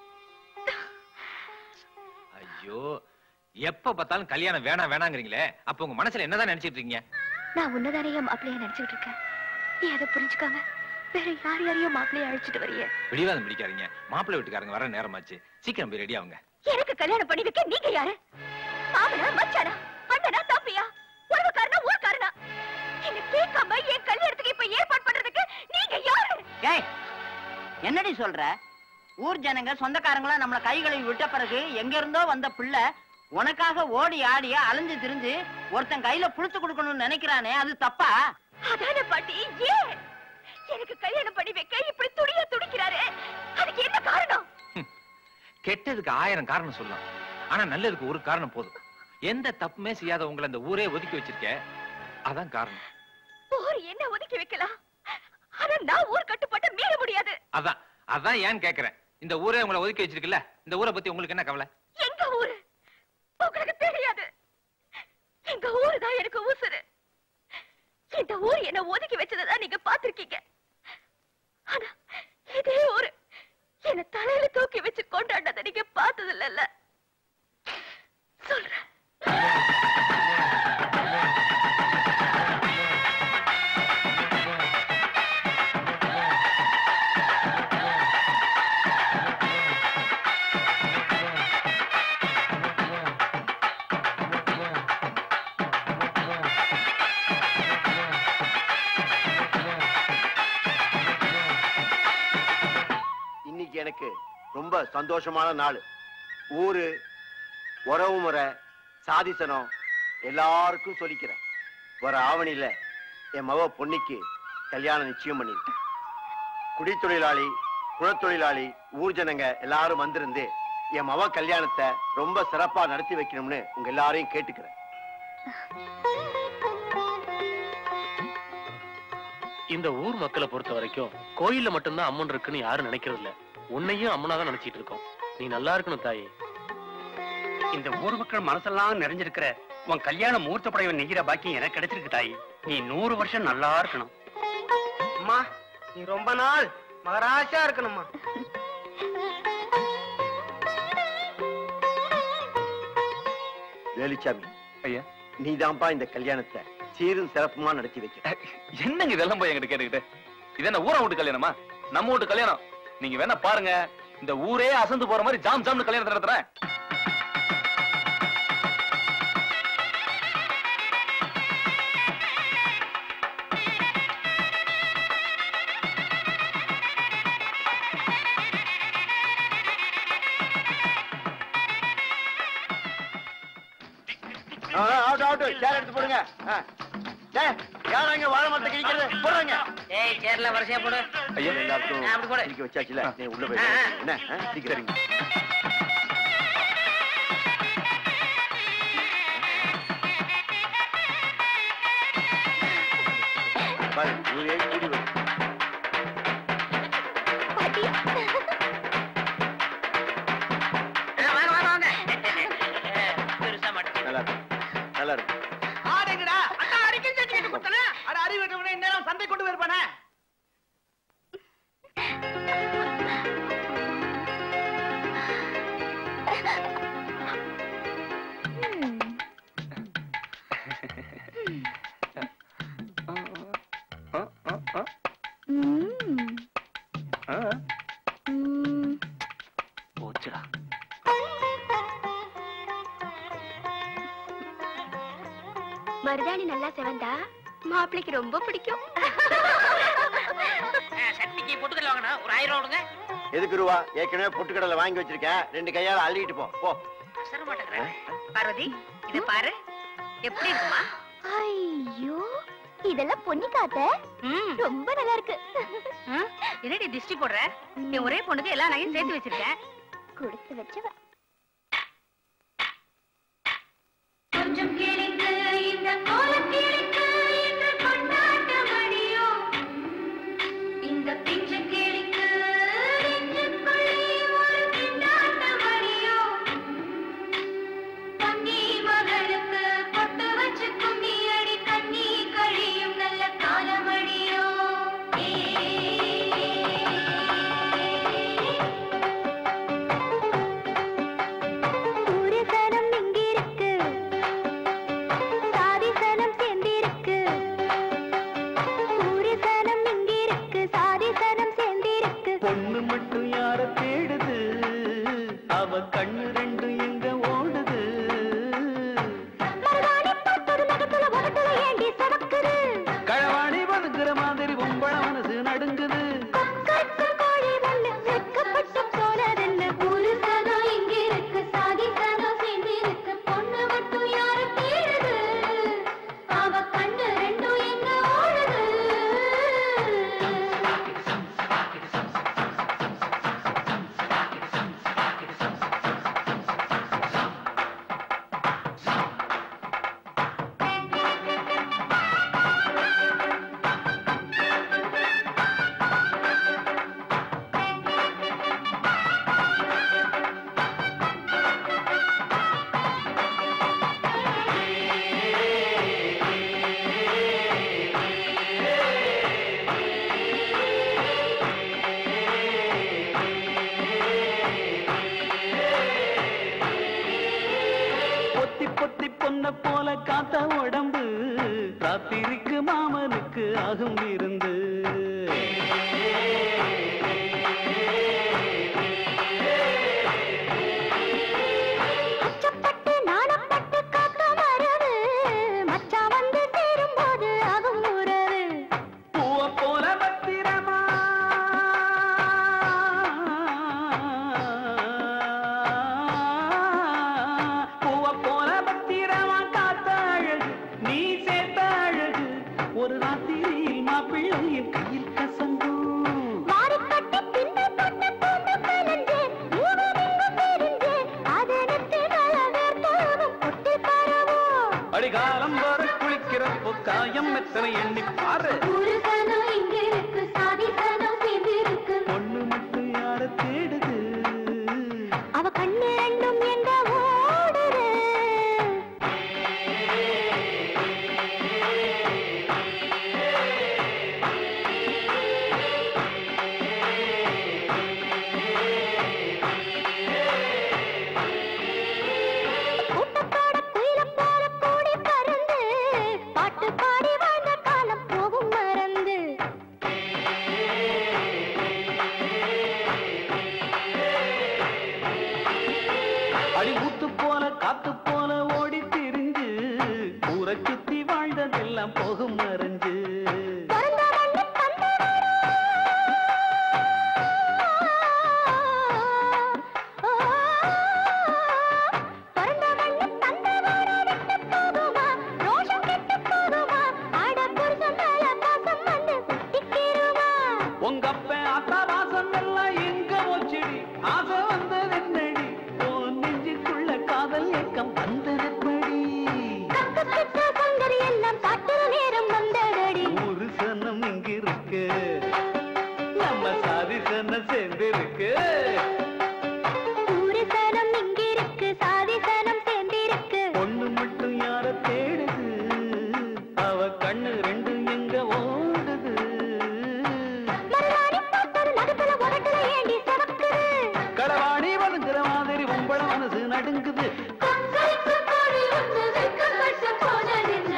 ஐயோ எப்ப பார்த்தாலும் கல்யாணம் வேணாம் வேணாங்கிறீங்களே அப்ப உங்க மனசுல என்னதான் நினைச்சிட்டு இருக்கீங்க நான் உன்னதானே என் மாப்பிள்ளைய நினைச்சுட்டு இருக்கேன் நீ அதை புரிஞ்சுக்காம வேற யார் யாரையும் மாப்பிள்ளைய அழைச்சிட்டு வரிய பிடிவாதம் பிடிக்காதீங்க மாப்பிள்ளை வீட்டுக்காரங்க வர நேரமாச்சு சீக்கிரம் போய் ரெடி ஆகுங்க எனக்கு கல்யாணம் பண்ணி வைக்க நீங்க யாரு மாமனா மச்சானா அண்ணனா தம்பியா உறவுக்காரனா ஊர்க்காரனா என்ன கேட்காம என் கல்யாணத்துக்கு இப்ப ஏற்பாடு பண்றதுக்கு நீங்க யாரு ஏய் என்னடி சொல்ற ஊர் ஜனங்க சொந்தக்காரங்களா நம்மள கை கழுவி விட்ட பிறகு எங்க இருந்தோ வந்த பிள்ளை உனக்காக ஓடி ஆடி அலைஞ்சு திரிஞ்சு ஒருத்தன் கையில புழுத்து கொடுக்கணும்னு நினைக்கிறானே அது தப்பா அதான பாட்டி ஏன் எனக்கு கல்யாணம் பண்ணி வைக்க இப்படி துடியா துடிக்கிறாரு அதுக்கு என்ன காரணம் கெட்டதுக்கு ஆயிரம் காரணம் சொல்லலாம் ஆனா நல்லதுக்கு ஒரு காரணம் போதும் எந்த தப்புமே செய்யாத உங்களை அந்த ஊரே ஒதுக்கி வச்சிருக்க அதான் காரணம் ஊர் என்ன ஒதுக்கி வைக்கலாம் ஆனா நான் ஊர் கட்டுப்பாட்டை மீற முடியாது அதான் அதான் ஏன் கேக்குறேன் இந்த ஊரே உங்களை ஒதுக்கி வச்சிருக்குல்ல இந்த ஊரை பத்தி உங்களுக்கு என்ன கவலை எங்க ஊரு உங்களுக்கு தெரியாது எங்க ஊரு தான் எனக்கு உசுரு இந்த ஊர் என்ன ஒதுக்கி வச்சதான் நீங்க பாத்திருக்கீங்க ஆனா இதே ஊரு என்ன தலையில தூக்கி வச்சு கொண்டாடினதை நீங்க பார்த்தது இல்ல ரொம்ப சந்தோஷமான நாள் ஊரு உறவு முறை சாதிசனம் எல்லாருக்கும் சொல்லிக்கிறேன் வர ஆவணியில என் மவ பொன்னிக்கு கல்யாணம் நிச்சயம் பண்ணிருக்கேன் குடித்தொழிலாளி குலத்தொழிலாளி ஊர் ஜனங்க எல்லாரும் வந்திருந்து என் மவ கல்யாணத்தை ரொம்ப சிறப்பா நடத்தி வைக்கணும்னு உங்க எல்லாரையும் கேட்டுக்கிறேன் இந்த ஊர் மக்களை பொறுத்த வரைக்கும் கோயில்ல மட்டும்தான் அம்மன் இருக்குன்னு யாரும் நினைக்கிறது இல்ல உன்னையும் அம்மனா தான் நினைச்சிட்டு இருக்கோம் நீ நல்லா இருக்கணும் தாயே இந்த ஊர் மக்கள் மனசெல்லாம் நிறைஞ்சிருக்கிற உன் கல்யாண மூர்த்த படையை நெய்கிற பாக்கியம் எனக்கு கிடைச்சிருக்கு தாயி நீ நூறு வருஷம் நல்லா இருக்கணும் அம்மா நீ ரொம்ப நாள் மகராசியா இருக்கணும்மா வேலுச்சாமி ஐயா நீதான்ப்பா இந்த கல்யாணத்தை சீரும் சிறப்புமா நடத்தி வைக்க என்னங்க இதெல்லாம் போய் என்கிட்ட கேட்டுக்கிட்டு இது என்ன ஊரை விட்டு கல்யாணமா நம்ம வீட்டு கல்யாணம் நீங்க வேணா பாருங்க இந்த ஊரே அசந்து போற மாதிரி ஜாம் ஜாம்னு கல்யாணத்தை நடத்துறேன் ஆகட்டும் ஆகட்டும் சேர் எடுத்து போடுங்க ஆ. டேய், யாரும் இங்க வாழை மரத்தை கிழிக்கிறது போடுறாங்க ஏய் சேர்ல வரிசையா போடு ஐயா எல்லாருக்கும் ஆ, அப்படி போடு. குளிக்க வச்சாச்சுல நீ உள்ள போய் ஆ, ஆ. என்ன ஆ, சீக்கிரம் பாரு ஊரே கூடி வரும் வாங்க வாங்க வாங்க பெருசா மாட்டேன் நல்லா இருக்கு நல்லா இருக்கு ஆடுங்கடா அண்ணா அடிக்கடி செஞ்சுக்கிட்டு கொடுத்தனே அட அறிவு விட்டவனே இந்நேரம் சந்தை கொண்டு போயிருப்பானே போச்சுடா மருதாணி நல்லா செவந்தா மாப்பிளைக்கு ரொம்ப பிடிக்கும் சட்னிக்கு பொட்டுக்கல்ல வாங்கணும் ஒரு ஆயிரம் ரூபா கொடுங்க எதுக்கு ரூபா ஏற்கனவே பொட்டுக்கடலை வாங்கி வச்சிருக்கேன் ரெண்டு கையால அள்ளிட்டு போ போ அசர மாட்டேங்கிறேன் பார்வதி இது பாரு எப்படி இருக்குமா ஐயோ இதெல்லாம் பொன்னி காத்த ரொம்ப நல்லா இருக்கு என்னடி திஷ்டி போடுற நீ ஒரே பொண்ணுக்கு எல்லா நகையும் சேர்த்து வச்சிருக்கேன் கொடுத்து வச்சவ கொஞ்சம் கிழித்து இந்த கோலம் கிழித்து இன்று கொண்டாட்ட மணியோ இந்த பிஞ்சு கிழித்து நெஞ்சுக்குள்ளே ஒரு திண்டாட்ட மணியோ பொன்னி மகளுக்கு பொட்டு வச்சு கும்மி அடி கண்ணி கழியும் நல்ல காலமணியோ ஊரு சனம் இங்கிருக்கு சாதி சனம் சேர்ந்திருக்கு ஊரு சனம் இங்கிருக்கு சாதி சனம் சேர்ந்திருக்கு பொண்ணு மட்டும் யார தேடுது அவ கண்ணு ரெண்டும் எங்க ஓடுது மருதாணி பார்த்தது நகத்துல உதட்டுல ஏண்டி சவக்குது களவாணி பதுக்குற மாதிரி உம்பள மனசு நடுங்குது கற்கும் கோழி ஒண்ணு வெட்கப்பட்டு போனதென்ன ஊரு சனம் இங்கிருக்கு சாதி சனம் சேர்ந்திருக்கு பொண்ணு மட்டும் யாரு தேடுது அவ கண்ணு ரெண்டும் எங்க ஓடுது பொத்தி பொத்தி பொண்ண போல காத்த உடம்பு ராத்திரிக்கு மாமனுக்கு ஆகும் விருந்து அச்சப்பட்டு நாணப்பட்டு காக்க மரபு மச்சான் வந்து சேரும்போது ஆகும் உறவு பூவ போல பத்திரமா காலம் வர குளிக்கிறப்போ காயம் எத்தனை எண்ணி பாரு ஒரு சனம் இங்க இருக்கு சாதி சனம் சேர்ந்து இருக்கு பொண்ணு மட்டும் யார தேடுது அவ கண்ணு ரெண்டும் எங்க ஓடுது கூட்டத்தோட குயில போல கூடி பறந்து பாட்டு பாடி வாழ்ந்த காலம் போகும் மறந்து அடி ஊத்து போல காத்து போல ஓடி திரிஞ்சு ஊரை சுத்தி வாழ்ந்ததெல்லாம் போகும் மறைஞ்சு போகுமா ரோஷம் கெட்டு போகுமா ஆட புருஷன் மேல பாசம் வந்து ஒட்டிக்கிருமா உங்க அப்ப அத்தா வாசம் எல்லாம் எங்க போச்சுடி ஆசை வந்தது என்னடி உன் நெஞ்சுக்குள்ள காதல் ஏக்கம் வந்ததப்படி கத்துக்கிட்ட சங்கரி எல்லாம் காட்டுற நேரம் வந்ததடி ஒரு சனம் இங்க இருக்கு நம்ம சாதி சனம் சேர்ந்து இருக்கு ஊரு சனம் இங்க இருக்கு சாதி சனம் சேர்ந்திருக்கு பொண்ணு மட்டும் யார தேடுது அவ கண்ணு ரெண்டு எங்க ஓடுது மறுநாடி பார்த்தது நடுப்புல உரட்டுல ஏண்டி சவக்குது களவாணி வதங்குற மாதிரி உம்பள மனசு நடுங்குது கொக்கரிக்கு கோழி ஒன்று வெட்கப்பட்டு போனதென்ன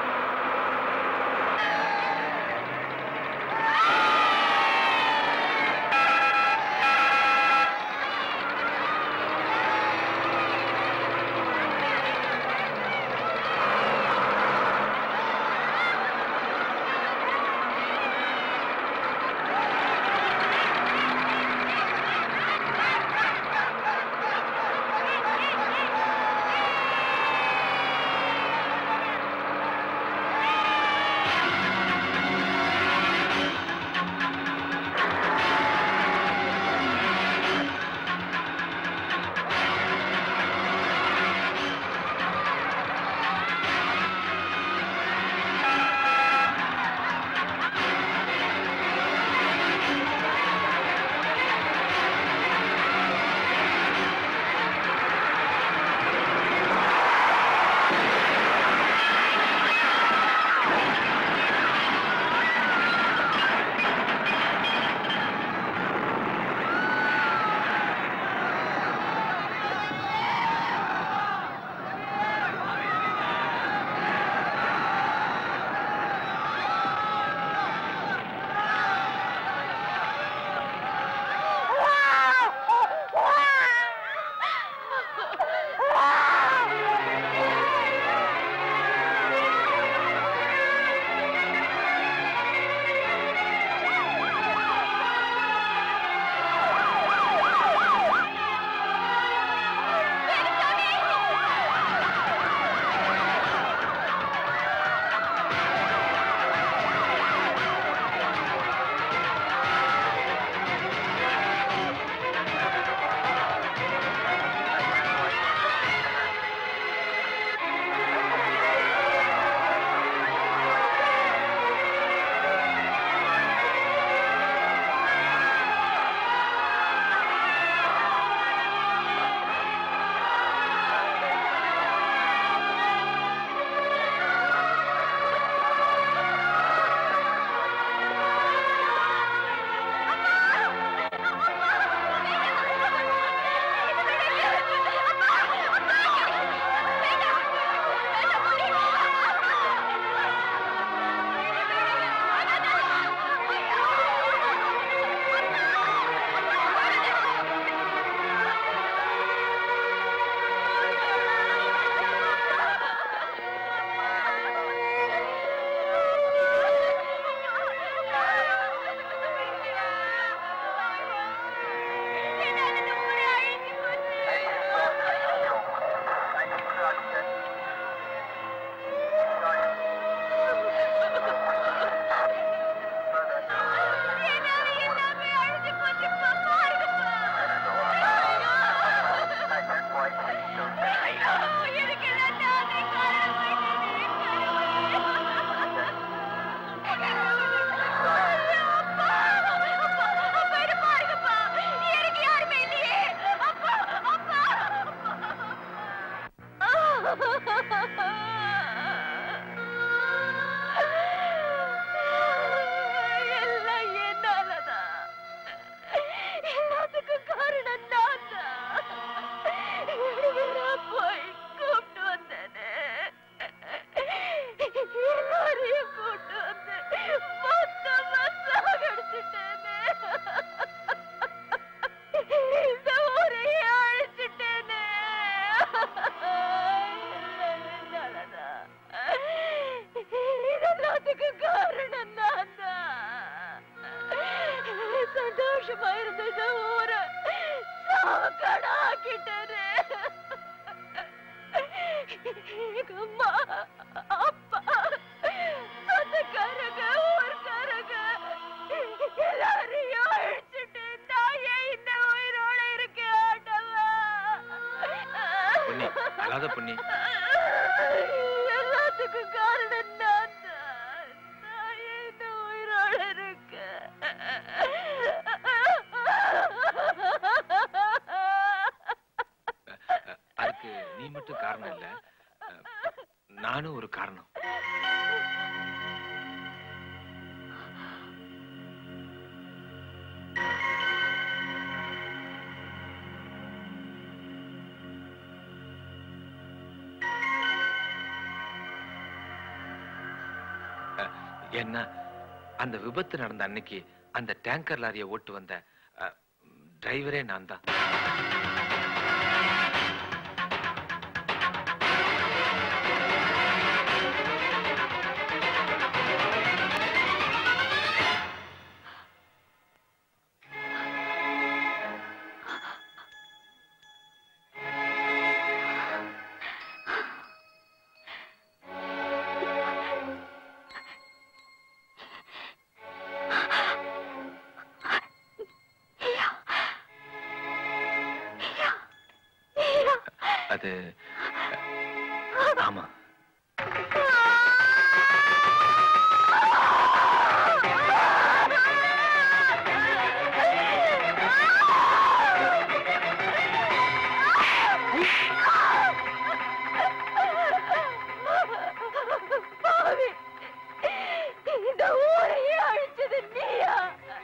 ஆ அழாத பண்ணி எல்லாத்துக்கும் காரணம் நான் தான். நான் ஏன் இன்னும் உயிரோட இருக்கேன்? அதுக்கு நீ மட்டும் காரணம் இல்ல அஹ், நானும் ஒரு காரணம் அஹ், ஏன்னா அந்த விபத்து நடந்த அன்னைக்கு அந்த டேங்கர் லாரியை ஓட்டு வந்த அஹ், டிரைவரே நான் தான் அது அஹ், ஆமா பாவி, இந்த ஊரையே அழிச்சது நீயா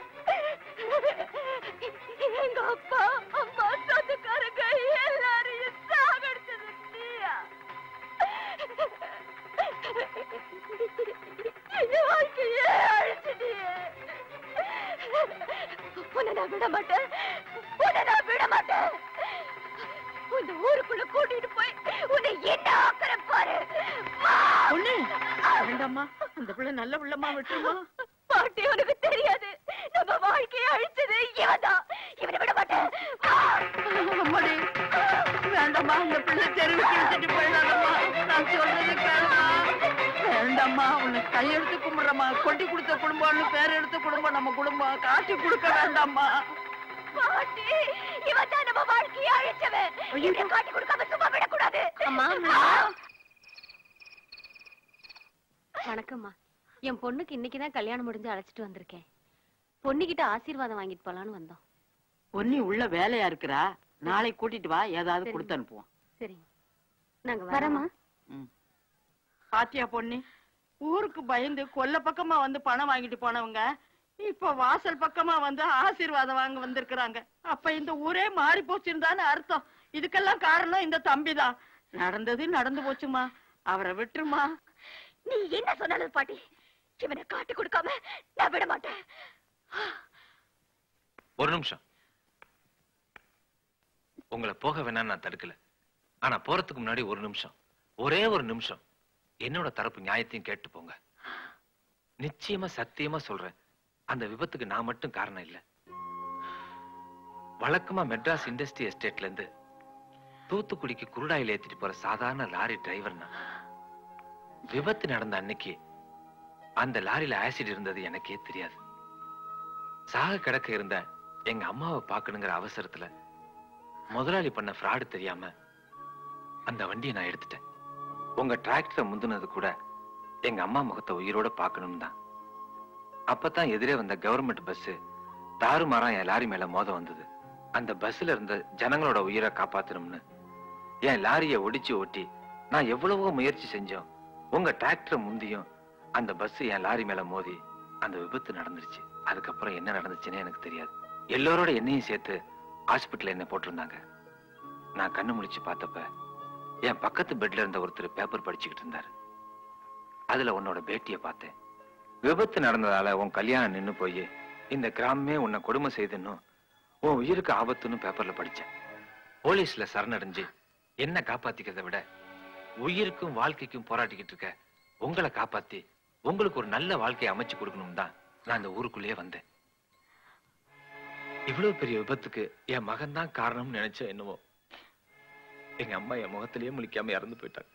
எங்க அப்பா அம்மா சொந்தக்காரங்க எல்லாரையும் சாகடிச்சது நீயா என் வாழ்க்கையே அழிச்சிட்டியே உன்னை நான் விட மாட்டேன் உன்னை நான் விட மாட்டேன் இந்த ஊருக்குள்ள கூட்டிட்டு போய் உன்னை என்ன ஆக்கிற பாரு பொண்ணு வேண்டாம்மா அந்த பிள்ளை நல்ல பிள்ளைமா விட்டுருமா பாட்டி உனக்கு தெரியாது நம்ம வாழ்க்கையை அழிச்சது இவன்தான் இவனை விட மாட்டேன் அம்மாடி வேண்டாம்மா இந்த பிள்ளை தெருவுக்கு இழுத்துட்டு போயிடாதம்மா நான் சொல்றது கேளுமா வேண்டாம்மா உன்னை கையெடுத்து கும்பிடுறம்மா கொட்டி கொடுத்த குடும்பம்னு பேர் எடுத்த குடும்பம் நம்ம குடும்பம் காட்டி கொடுக்க வேண்டாம்மா பாட்டி இவன் தான் நம்ம வாழ்க்கையை அழிச்சவன் இவனை காட்டி கொடுக்காம சும்மா விடக்கூடாது அம்மா வணக்கம்மா என் பொண்ணுக்கு இன்னைக்குதான் கல்யாணம் முடிஞ்சு அழைச்சிட்டு வந்திருக்கேன் பொண்ணுகிட்ட ஆசீர்வாதம் வாங்கிட்டு போலான்னு வந்தோம் பொன்னி உள்ள வேலையா இருக்கிறா நாளை கூட்டிட்டு வா ஏதாவது சரி. கொடுத்து அனுப்புவோம் சரிங்க நாங்க வரேம்மா. வரோம்மா பாத்தியா பொண்ணு ஊருக்கு பயந்து கொல்ல பக்கமா வந்து பணம் வாங்கிட்டு போனவங்க இப்ப வாசல் பக்கமா வந்து ஆசீர்வாதம் வாங்க வந்திருக்கிறாங்க அப்ப இந்த ஊரே மாறி போச்சுன்னு அர்த்தம் இதுக்கெல்லாம் காரணம் இந்த தம்பிதான் நடந்தது நடந்து போச்சுமா அவரை விட்டுருமா நீ என்ன சொன்னாலும் பாட்டி இவனை காட்டி கொடுக்காம நான் விட மாட்டேன் ஒரு நிமிஷம் உங்களை போக வேணாம்னு நான் தடுக்கல ஆனா போறதுக்கு முன்னாடி ஒரு நிமிஷம் ஒரே ஒரு நிமிஷம் என்னோட தரப்பு நியாயத்தையும் கேட்டு போங்க நிச்சயமா சத்தியமா சொல்றேன் அந்த விபத்துக்கு நான் மட்டும் காரணம் இல்ல வழக்கமா மெட்ராஸ் இண்டஸ்ட்ரி எஸ்டேட்ல இருந்து தூத்துக்குடிக்கு குருடாயில் ஏத்திட்டு போற சாதாரண லாரி டிரைவர் நான் விபத்து நடந்த அன்னைக்கு அந்த லாரியில ஆசிட் இருந்தது எனக்கே தெரியாது சாக கிடக்க இருந்த எங்க அம்மாவை பார்க்கணுங்கிற அவசரத்துல முதலாளி பண்ண ஃப்ராடு தெரியாம அந்த வண்டியை நான் எடுத்துட்டேன் உங்க டிராக்டரை முந்தினது கூட எங்க அம்மா முகத்தை உயிரோட பார்க்கணும் தான் அப்பதான் எதிரே வந்த கவர்மெண்ட் பஸ் தாறுமாறா என் லாரி மேல மோத வந்தது அந்த பஸ்ல இருந்த ஜனங்களோட உயிரை காப்பாத்தணும்னு என் லாரியை ஒடிச்சு ஓட்டி நான் எவ்வளவோ முயற்சி செஞ்சோம் உங்க டிராக்டர் முந்தியும் அந்த பஸ் என் லாரி மேல மோதி அந்த விபத்து நடந்துருச்சு அதுக்கப்புறம் என்ன நடந்துச்சுன்னே எனக்கு தெரியாது எல்லோரோட என்னையும் சேர்த்து ஹாஸ்பிட்டல் என்ன போட்டிருந்தாங்க நான் கண்ணு முழிச்சு பார்த்தப்ப என் பக்கத்து பெட்ல இருந்த ஒருத்தர் பேப்பர் படிச்சுக்கிட்டு இருந்தாரு அதுல உன்னோட பேட்டிய பார்த்தேன் விபத்து நடந்ததால உன் கல்யாணம் நின்னு போய் இந்த கிராமமே உன்னை கொடுமை செய்துன்னும் உன் உயிருக்கு ஆபத்துன்னு பேப்பர்ல படிச்சேன் போலீஸ்ல சரணடைஞ்சு என்ன காப்பாத்திக்கிறதை விட உயிருக்கும் வாழ்க்கைக்கும் போராடிக்கிட்டு இருக்க உங்களை காப்பாத்தி உங்களுக்கு ஒரு நல்ல வாழ்க்கையை அமைச்சு கொடுக்கணும் தான் நான் இந்த ஊருக்குள்ளேயே வந்தேன் இவ்வளவு பெரிய விபத்துக்கு என் மகன் தான் காரணம்னு நினைச்சேன் என்னவோ எங்க அம்மா என் முகத்திலேயே முழிக்காம இறந்து போயிட்டாங்க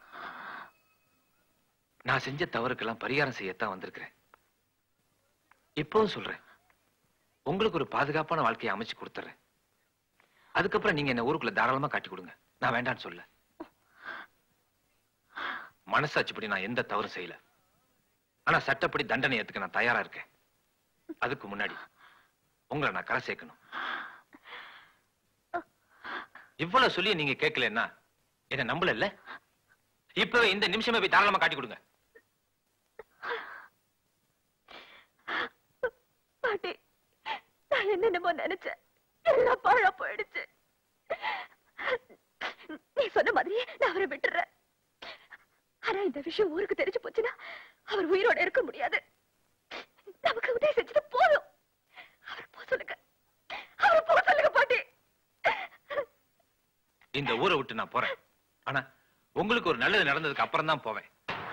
நான் செஞ்ச தவறுக்கெல்லாம் பரிகாரம் செய்யத்தான் வந்திருக்கிறேன் இப்பவும் சொல்றேன் உங்களுக்கு ஒரு பாதுகாப்பான வாழ்க்கையை அமைச்சு கொடுத்துறேன் அதுக்கப்புறம் நீங்க என்ன ஊருக்குள்ள தாராளமா காட்டி கொடுங்க நான் வேண்டான்னு சொல்ல மனசாட்சிப்படி நான் எந்த தவறும் செய்யல ஆனா சட்டப்படி தண்டனை ஏத்துக்க நான் தயாரா இருக்கேன் அதுக்கு முன்னாடி உங்களை நான் கரை சேர்க்கணும் இவ்வளவு சொல்லி நீங்க கேட்கலன்னா என்ன நம்பல இல்ல இப்பவே இந்த நிமிஷமே போய் தாராளமா காட்டி கொடுங்க பாட்டி நான் என்னென்னமோ நினைச்சேன் எல்லாம் பாழா போயிடுச்சு நீ சொன்ன மாதிரி நான் அவரை விட்டுறேன் ஆனா இந்த விஷயம் ஊருக்கு தெரிஞ்சு போச்சுன்னா அவர் உயிரோட இருக்க முடியாது நமக்கு உதவி செஞ்சது போதும் அவர் போக சொல்லுங்க அவர் போக சொல்லுங்க பாட்டி இந்த ஊரை விட்டு நான் போறேன் ஆனா உங்களுக்கு ஒரு நல்லது நடந்ததுக்கு அப்புறம் தான் போவேன்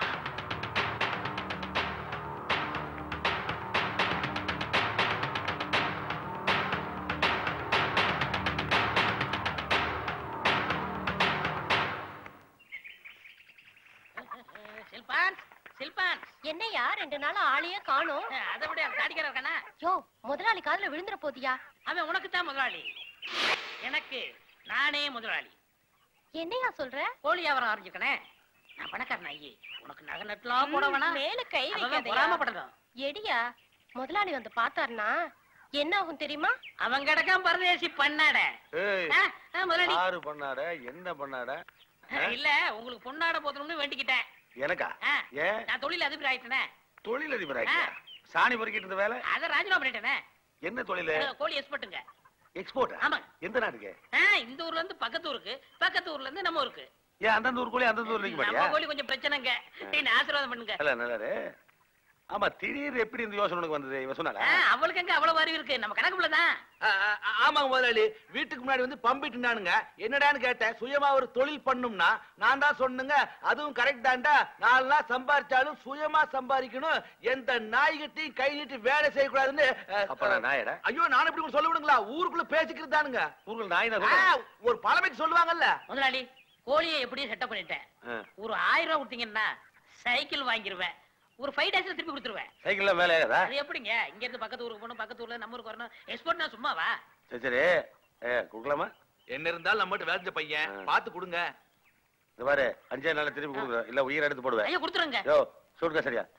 சில்பான் சில்பான் என்னையா ரெண்டு நாளா ஆளையே காணோம் அதை விட தாடிக்கார இருக்கானா யோ முதலாளி காதுல விழுந்துற போதியா அவன் உனக்கு தான் முதலாளி எனக்கு நானே முதலாளி என்னையா சொல்ற கோழி வியாபாரம் ஆரம்பிச்சிருக்கனே நான் பணக்காரன் ஐயே உனக்கு நகை நட்டுலாம் போட வேணாம் மேல கை அவன் வைக்காதயா பொறாமப்படணும் எடியா முதலாளி வந்து பார்த்தாருனா என்ன ஆகும் தெரியுமா அவன் கிடக்கான் பரதேசி பண்ணாட ஏய், ஆ, ஆ, முதலாளி யாரு பண்ணாட என்ன பண்ணாட இல்ல உங்களுக்கு பொண்ணாட போத்தணும்னு வேண்டிக்கிட்டேன் எனக்கா ஆ, ஏன் நான் தொழில் அதிபர் ஆயிட்டேனே தொழிலதிபர் ஆகிட்டியா? சாணி பொறுக்கிட்டு இருந்த வேலை அத ராஜினாமா பண்ணிட்டேனே என்ன தொழில் கோழி எக்ஸ்பர்ட்டுங்க எக்ஸ்போர்ட் ஆமா எந்த நாட்டுக்கு ஆ, இந்த ஊர்ல இருந்து பக்கத்து ஊருக்கு பக்கத்து ஊர்ல இருந்து நம்ம ஊருக்கு ஏன் அந்தந்த ஊர் கோழி அந்தந்த ஊர் நிக்க நம்ம மாட்டியா கோழி கொஞ்சம் பிரச்சனைங்க நீ ஆசீர்வாதம் பண்ணுங்க இல்ல நல்லாரு ஆமா திடீர் எப்படி இந்த யோசனை உனக்கு வந்தது இவன் சொன்னால ஆ, அவளுக்கு எங்க அவ்வளவு அறிவு இருக்கு நம்ம கணக்குல தான் ஆமாங்க முதலாளி வீட்டுக்கு முன்னாடி வந்து பம்பிட்டுனானுங்க என்னடான்னு கேட்டேன் சுயமா ஒரு தொழில் பண்ணும்னா நான் தான் சொன்னுங்க அதுவும் கரெக்ட் தான்டா நாலு நாள் சம்பாரிச்சாலும் சுயமா சம்பாதிக்கணும் எந்த நாய்கிட்டையும் கை நீட்டி வேலை செய்யக்கூடாதுன்னு அஹ், அப்ப நான் நாயடா ஐயோ நான் எப்படி உங்களுக்கு சொல்ல விடுங்களா ஊருக்குள்ள பேசிக்கிறது தானுங்க ஊருக்குள்ள நாய் தான் ஆ, சொல்றேன். ஒரு பழமைக்கு சொல்லுவாங்கல்ல முதலாளி கோழியை எப்படியும் செட்டப் பண்ணிட்டேன் ஆ. ஒரு ஆயிரம் ரூபாய் கொடுத்தீங்கன்னா சைக்கிள் வாங்கிருவேன் ஒரு ஃபைவ் டேஸ்ல திருப்பி கொடுத்துருவேன் சைக்கிள்ல மேலே ஏதா அது எப்படிங்க இங்க இருந்து பக்கத்து ஊருக்கு போகணும் பக்கத்து ஊர்ல நம்ம ஊருக்கு வரணும் எக்ஸ்போர்ட்னா சும்மாவா சரி சரி ஏ குடுக்கலாமா என்ன இருந்தாலும் நம்மகிட்ட வேலை பையன் பார்த்து கொடுங்க இந்த பாரு அஞ்சே நாள்ல திருப்பி கொடுக்குறேன் இல்ல உயிர் எடுத்து போடுவேன் ஐயா கொடுத்துருங்க யோ சூட் கேஸ் சரியா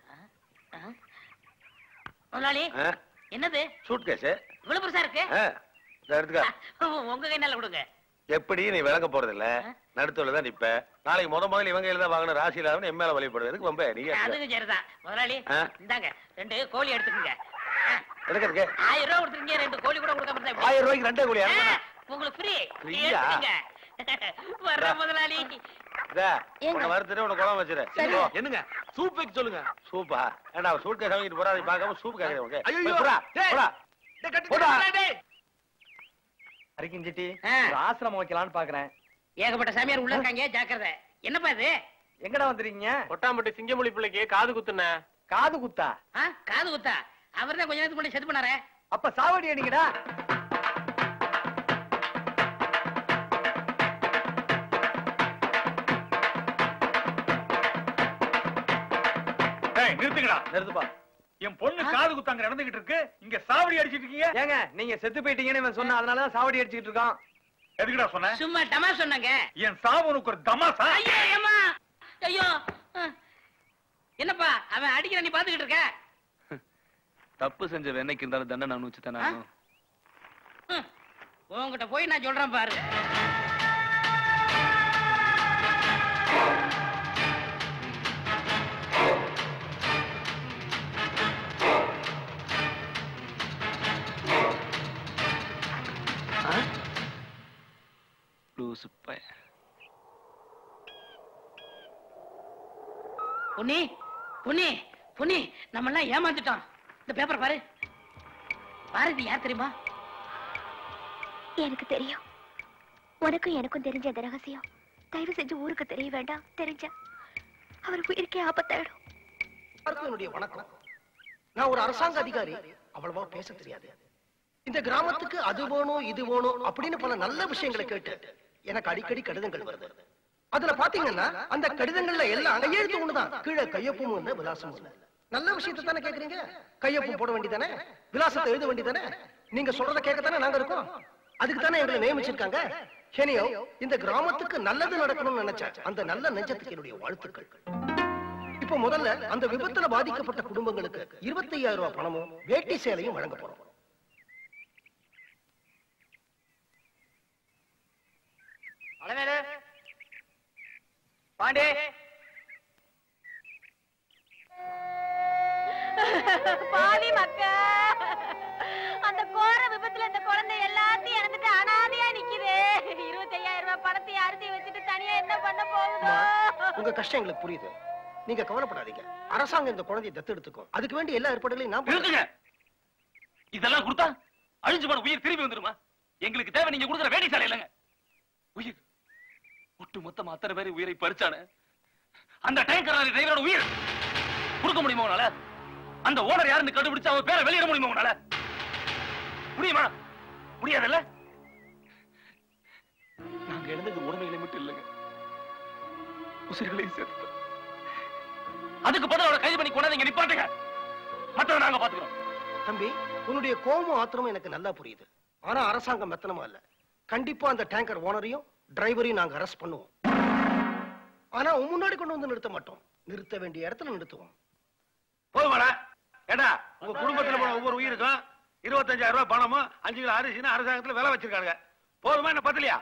முதலாளி என்னது சூட் கேஸ் இவ்வளவு பெருசா இருக்கு இந்த எடுத்துக்க உங்க கை நல்லா கொடுங்க எப்படி நீ விளங்க போறது இல்ல நடுத்தோல தான் நிப்ப நாளைக்கு முத முதல்ல இவங்க கையில தான் வாங்கணும் ராசி இல்லாம என் மேல வழிபடுறது எதுக்கு வம்ப நீ அதுக்கு சரிதான் முதலாளி ஆ. இந்தாங்க ரெண்டு கோழி எடுத்துக்கங்க எடுக்கிறதுக்கு ஆயிரம் ரூபாய் கொடுத்துருங்க ரெண்டு கோழி கூட கொடுக்காம இருந்தா எப்படி? ஆயிரம் ரூபாய்க்கு ரெண்டே கோழி ஆ, உங்களுக்கு ஃப்ரீ ஃப்ரீயா? வர்ற முதலாளி உன்னை வறுத்துட்டு உனக்கு குழம்பு வச்சிரு சரி. என்னங்க சூப் வைக்க சொல்லுங்க சூப்பா ஏண்டா சூட் கேஸ் வாங்கிட்டு போறா அதை பார்க்காம சூப் கேட்கறேன் உனக்கு ஐயோ, போடா டேய். போடா டேய், கட்டி போடா. தரேன், டேய். அரிக்கும் சிட்டி ஒரு ஆசிரமம் வைக்கலாம்னு பாக்குறேன் ஏகப்பட்ட சாமியார் உள்ள இருக்காங்க ஜாக்கிரதை என்னப்பா இது எங்கடா வந்துருக்கீங்க கொட்டாம்பட்டி சிங்கமொழி பிள்ளைக்கு காது குத்துன காது குத்தா ஆ, காது குத்தா அவர் தான் கொஞ்ச நேரத்துக்கு முன்னாடி செத்து பண்ணாரே அப்ப சாவடி அடிங்கடா டேய் நிறுத்துங்கடா நிறுத்துப்பா என் பொண்ணு காது குத்தாங்க நடந்துகிட்டு இருக்கு இங்க சாவடி அடிச்சிட்டு இருக்கீங்க ஏங்க நீங்க செத்து போயிட்டீங்கன்னு இவன் சொன்னா அதனாலதான் சாவடி அடிச்சுக்கிட்டு இருக்கான் எதுக்குடா சொன்ன சும்மா டமா சொன்னாங்க என் சாவு உனக்கு ஒரு தமாசா ஐயோ ஏம்மா ஐயோ ஆ. என்னப்பா அவன் அடிக்கிற நீ பாத்துக்கிட்டு இருக்க தப்பு செஞ்ச என்னைக்கு இருந்தாலும் தண்டனை அனுபவிச்சு தானே ஆகணும். ம். உன்கிட்ட போய் நான் சொல்றேன் பாரு லூசு பையன். பொன்னி பொன்னி பொன்னி நம்ம எல்லாம் ஏமாந்துட்டோம் இந்த பேப்பர் பாரு பாரதி யார் தெரியுமா எனக்கு தெரியும் உனக்கும் எனக்கும் தெரிஞ்ச அந்த ரகசியம் தயவு செஞ்சு ஊருக்கு தெரிய வேண்டாம் தெரிஞ்சா அவர் உயிருக்கே ஆபத்தாயிடும் எல்லாருக்கும் என்னுடைய வணக்கம் நான் ஒரு அரசாங்க அதிகாரி அவ்வளவா பேச தெரியாது இந்த கிராமத்துக்கு அது வேணும் இது வேணும் அப்படின்னு பல நல்ல விஷயங்களை கேட்டு எனக்கு அடிக்கடி கடிதங்கள் வருது அதுல பாத்தீங்கன்னா அந்த கடிதங்கள்ல எல்லாம் கையெழுத்து ஒண்ணுதான் கீழே கையொப்பும் இல்ல விலாசமும் இல்ல நல்ல விஷயத்தை தானே கேக்குறீங்க கையொப்பம் போட வேண்டியதானே விலாசத்தை எழுத வேண்டியதானே நீங்க சொல்றத கேட்கத்தானே நாங்க இருக்கோம் அதுக்கு தானே எங்களை நியமிச்சிருக்காங்க ஹெனியோ இந்த கிராமத்துக்கு நல்லது நடக்கணும்னு நினைச்சேன் அந்த நல்ல நெஞ்சத்துக்கு என்னுடைய வாழ்த்துக்கள் இப்போ முதல்ல அந்த விபத்துல பாதிக்கப்பட்ட குடும்பங்களுக்கு 25000 ரூபாய் பணமும் வேட்டி சேலையும் வழங்க போறோம் அலமேலு பாண்டி பாவி மக்க அந்த கோர விபத்துல இந்த குழந்தை எல்லாத்தையும் இறந்துட்டு அனாதையா நிக்குது இருபத்தி ஐயாயிரம் ரூபாய் பணத்தை அரிசி வச்சுட்டு தனியா என்ன பண்ண போகுதோ உங்க கஷ்டம் எங்களுக்கு புரியுது நீங்க கவலைப்படாதீங்க அரசாங்கம் இந்த குழந்தையை தத்தெடுத்துக்கும் அதுக்கு வேண்டிய எல்லா ஏற்பாடுகளையும் நான் நிறுத்துங்க இதெல்லாம் கொடுத்தா அழிஞ்சு போன உயிர் திரும்பி வந்துருமா எங்களுக்கு தேவை நீங்க கொடுக்குற வேடி சாலை இல்லைங்க உயிர் ஒட்டு மொத்தமா அத்தனை பேரை உயிரை பறிச்சானே அந்த டேங்கர் டிரைவரோட உயிர் கொடுக்க முடியுமா உன்னால அந்த ஓனர் யாருன்னு கண்டுபிடிச்சு அவன் பேரை வெளியிட முடியுமா உன்னால முடியுமா முடியாதுல்ல நாங்க இழந்தது உடமைகளை மட்டும் இல்லைங்க உசிர்களையும் சேர்த்து அதுக்கு பதில் அவரை கைது பண்ணி கொண்டாந்து இங்க நிப்பாட்டுங்க மத்தவங்க நாங்க பாத்துக்கிறோம் தம்பி உன்னுடைய கோபம் ஆத்திரமும் எனக்கு நல்லா புரியுது ஆனா அரசாங்கம் மெத்தனமா இல்ல கண்டிப்பா அந்த டேங்கர் ஓனரையும் டிரைவரையும் நாங்க அரெஸ்ட் பண்ணுவோம் ஆனா உன் முன்னாடி கொண்டு வந்து நிறுத்த மாட்டோம் நிறுத்த வேண்டிய இடத்துல நிறுத்துவோம் போதுமாடா ஏடா உங்க குடும்பத்துல போன ஒவ்வொரு உயிருக்கும் இருபத்தஞ்சாயிரம் ரூபாய் பணமும் அஞ்சு கிலோ அரிசின்னு அரசாங்கத்துல விலை வச்சிருக்காங்க போதுமா என்ன பத்தலையா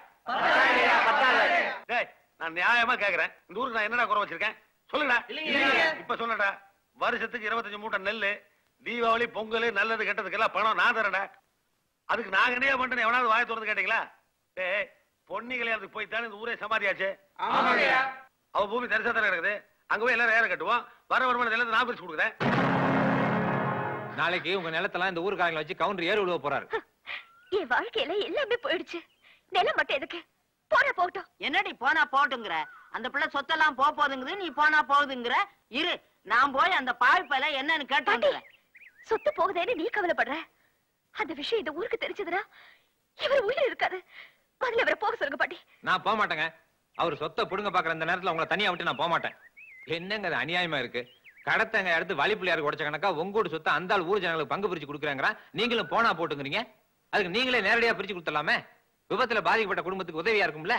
டேய் நான் நியாயமா கேக்குறேன் இந்த ஊருக்கு நான் என்னடா குறை வச்சிருக்கேன் சொல்லுடா இப்ப சொல்லடா வருஷத்துக்கு இருபத்தஞ்சு மூட்டை நெல்லு தீபாவளி பொங்கல் நல்லது கெட்டதுக்கு எல்லாம் பணம் நான் தரேன்டா அதுக்கு நாங்க என்ன பண்றேன் எவனாவது வாய திறந்து கேட்டீங்களா டேய் பொன்னி கல்யாணத்துக்கு போய் தானே இந்த ஊரே சமாதியாச்சு அவ பூமி தரிசா தானே கிடக்குது அங்க போய் எல்லாரும் ஏற கட்டுவோம் வர வருமானத்தை எல்லாத்தையும் நான் பிரிச்சு கொடுக்குறேன் நாளைக்கு உங்க நிலத்தெல்லாம் இந்த ஊருக்காரங்களை வச்சு கவுண்டர் ஏறு விழுவ போறாரு என் வாழ்க்கையில எல்லாமே போயிடுச்சு நிலம் மட்டும் எதுக்கு போற போகட்டும் என்னடி போனா போட்டுங்கிற அந்த பிள்ளை சொத்தெல்லாம் போக போகுதுங்குது நீ போனா போகுதுங்கிற இரு நான் போய் அந்த பாவி பையல என்னன்னு கேட்டு வந்துடுறேன். சொத்து போகுதேன்னு நீ கவலைப்படுற அந்த விஷயம் இந்த ஊருக்கு தெரிஞ்சதுன்னா இவர் உயிர் இருக்காது முதல்ல இவரை போக சொல்லுங்க பாட்டி நான் போக மாட்டேங்க அவர் சொத்தை புடுங்க பாக்குற இந்த நேரத்துல உங்களை தனியா விட்டு நான் போக மாட்டேன் என்னங்க அது அநியாயமா இருக்கு கடத்தங்க எடுத்து வழிப்பிள்ளையாருக்கு உடைச்ச கணக்கா உங்களோட சொத்தை அந்த ஆள் ஊர் ஜனங்களுக்கு பங்கு பிரிச்சு கொடுக்குறாங்கிறா நீங்களும் போனா போட்டுங்கிறீங்க அதுக்கு நீங்களே நேரடியா பிரிச்சு கொடுத்துடலாமே விபத்துல பாதிக்கப்பட்ட குடும்பத்துக்கு உதவியா இருக்கும்ல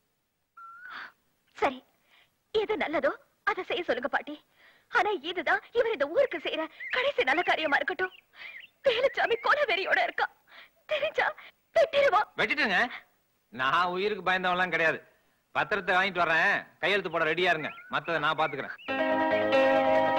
சரி எது நல்லதோ அதை செய்ய சொல்லுங்க பாட்டி ஆனா இதுதான் இவர் இந்த ஊருக்கு செய்யற கடைசி நல்ல காரியமா இருக்கட்டும் வேலுச்சாமி கொலவெறியோட இருக்கா தெரிஞ்சா வெட்டிடுவா வெட்டிட்டுங்க நான் உயிருக்கு பயந்தவன்லாம் கிடையாது பத்திரத்தை வாங்கிட்டு வர்றேன் கையெழுத்து போட ரெடியா இருங்க மத்ததை நான் பாத்துக்கிறேன்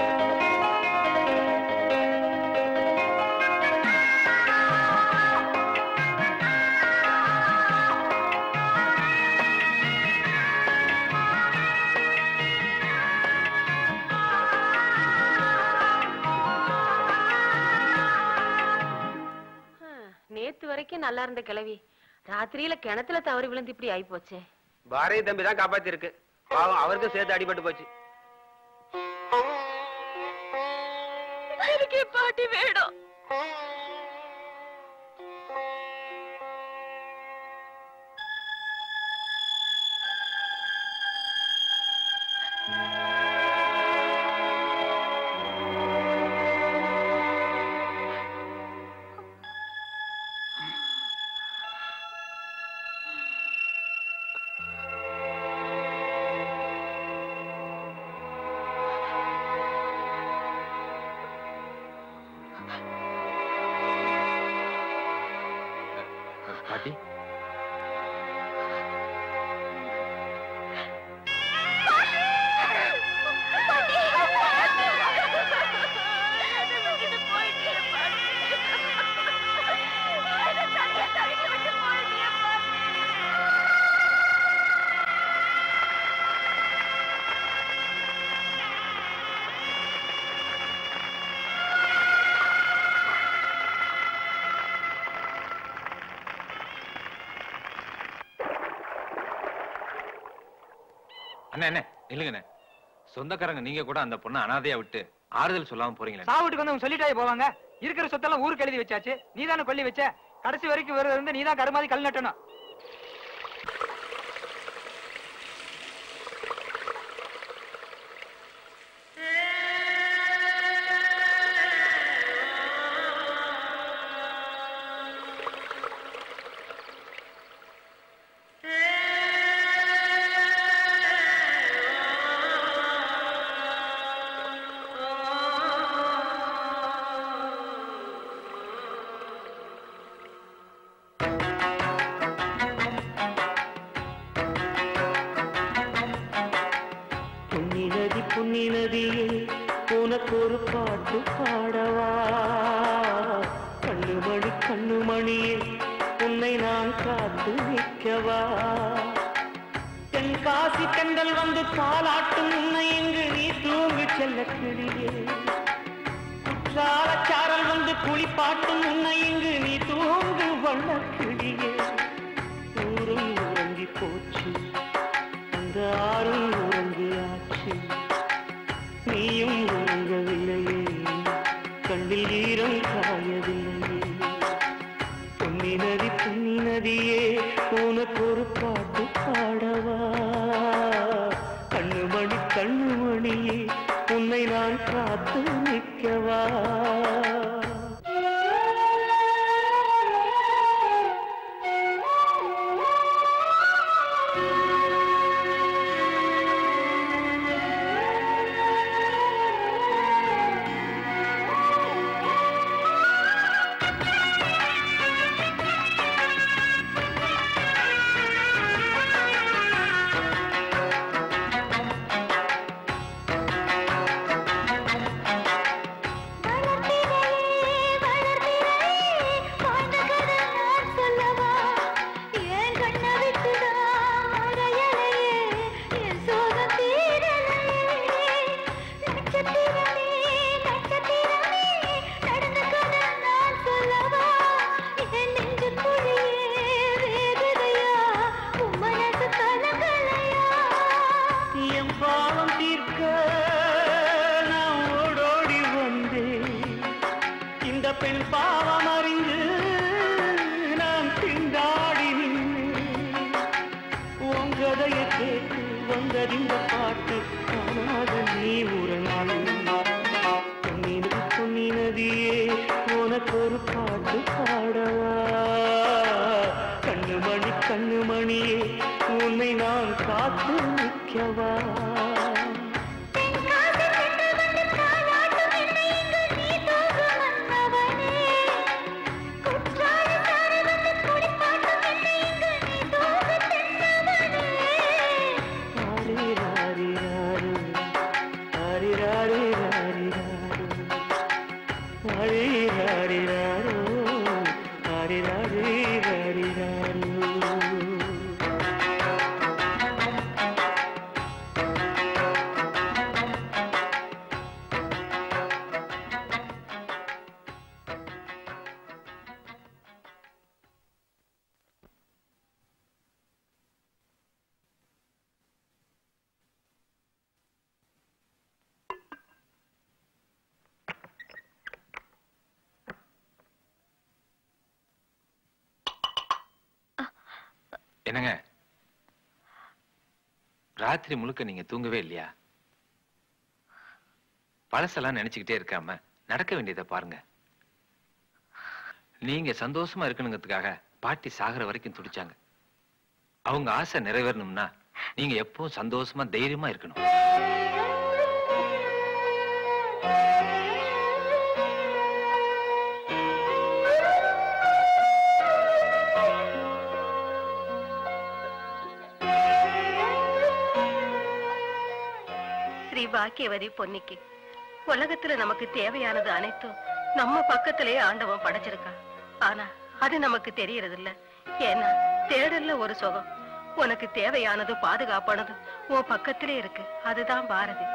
நேத்து வரைக்கும் நல்லா இருந்த கிழவி ராத்திரியில கிணத்துல தவறி விழுந்து இப்படி ஆயி போச்சே பாரதி தம்பி தான் காப்பாத்தி இருக்கு பாவம் அவருக்கும் சேர்த்து அடிபட்டு போச்சு எனக்கு பாட்டி வேணும் பாட்டி அண்ணா என்ன இல்லைங்கண்ணே சொந்தக்காரங்க நீங்க கூட அந்த பொண்ணை அனாதையா விட்டு ஆறுதல் சொல்லாம போறீங்களே சாவுட்டுக்கு வந்து அவங்க சொல்லிட்டாயே போவாங்க இருக்கிற சொத்தெல்லாம் ஊருக்கு எழுதி வச்சாச்சு நீ தானே கொல்லி வச்ச கடைசி வரைக்கும் வருது இருந்து நீ தான் கருமாதி கல் நட்டணும் ஆ உனக்கு ஒரு பாட்டு பாடவா கண்ணுமணி கண்ணுமணியே உன்னை நான் காத்து நிற்கவா தென்காசி கண்டல் வந்து தாளாட்டும் உன்னை இங்கு நீ தூங்கு செல்ல கிளியே குற்றாலச்சாரல் வந்து குளிப்பாட்டும் உன்னை இங்கு நீ தூங்கு வண்ண கிளியே ஊரும் உறங்கி போச்சு அந்த ஆறும் உறங்கியாச்சு நீயும் உறங்கவில்லையே கண்ணில் ஈரம் காயவில்லையே பொன்னி நதி பொன்னி நதியே உனக்கு ஒரு பாட்டு பாடவா கண்ணுமணி கண்ணுமணியே உன்னை நான் காத்து நிற்கவா என் பாவம் தீர்க்க நான் ஓடோடி வந்தேன் இந்த பெண் பாவம் அறிந்து நான் திண்டாடி நின்றேன் உன் கதையை கேட்டு வந்ததிந்த பாட்டு காணாத நீ உறங்கு பொன்னினது பொன்னி நதியே உனக்கு ஒரு பாட்டு பாடவா கண்ணுமணி கண்ணுமணியே உன்னை நான் காத்து நிற்கவா ராரி ராரி ராரு, ராரி ராரி ராரி ராரு. ராரி ராரி ராரு, ராரி ராரி ராரி ராரு. என்னங்க ராத்திரி முழுக்க நீங்க தூங்கவே இல்லையா பழசெல்லாம் நினைச்சுக்கிட்டே இருக்காம நடக்க வேண்டியதை பாருங்க நீங்க சந்தோஷமா இருக்கணுங்கிறதுக்காக பாட்டி சாகிற வரைக்கும் துடிச்சாங்க அவங்க ஆசை நிறைவேறணும்னா நீங்க எப்பவும் சந்தோஷமா தைரியமா இருக்கணும் ஸ்ரீ பாக்கியவதி பொன்னிக்கு உலகத்துல நமக்கு தேவையானது அனைத்தும் நம்ம பக்கத்திலேயே ஆண்டவன் படைச்சிருக்கான் ஆனா அது நமக்கு தெரியறது இல்ல ஏன்னா தேடல்ல ஒரு சுகம் உனக்கு தேவையானது பாதுகாப்பானது உன் பக்கத்திலே இருக்கு அதுதான் பாரதி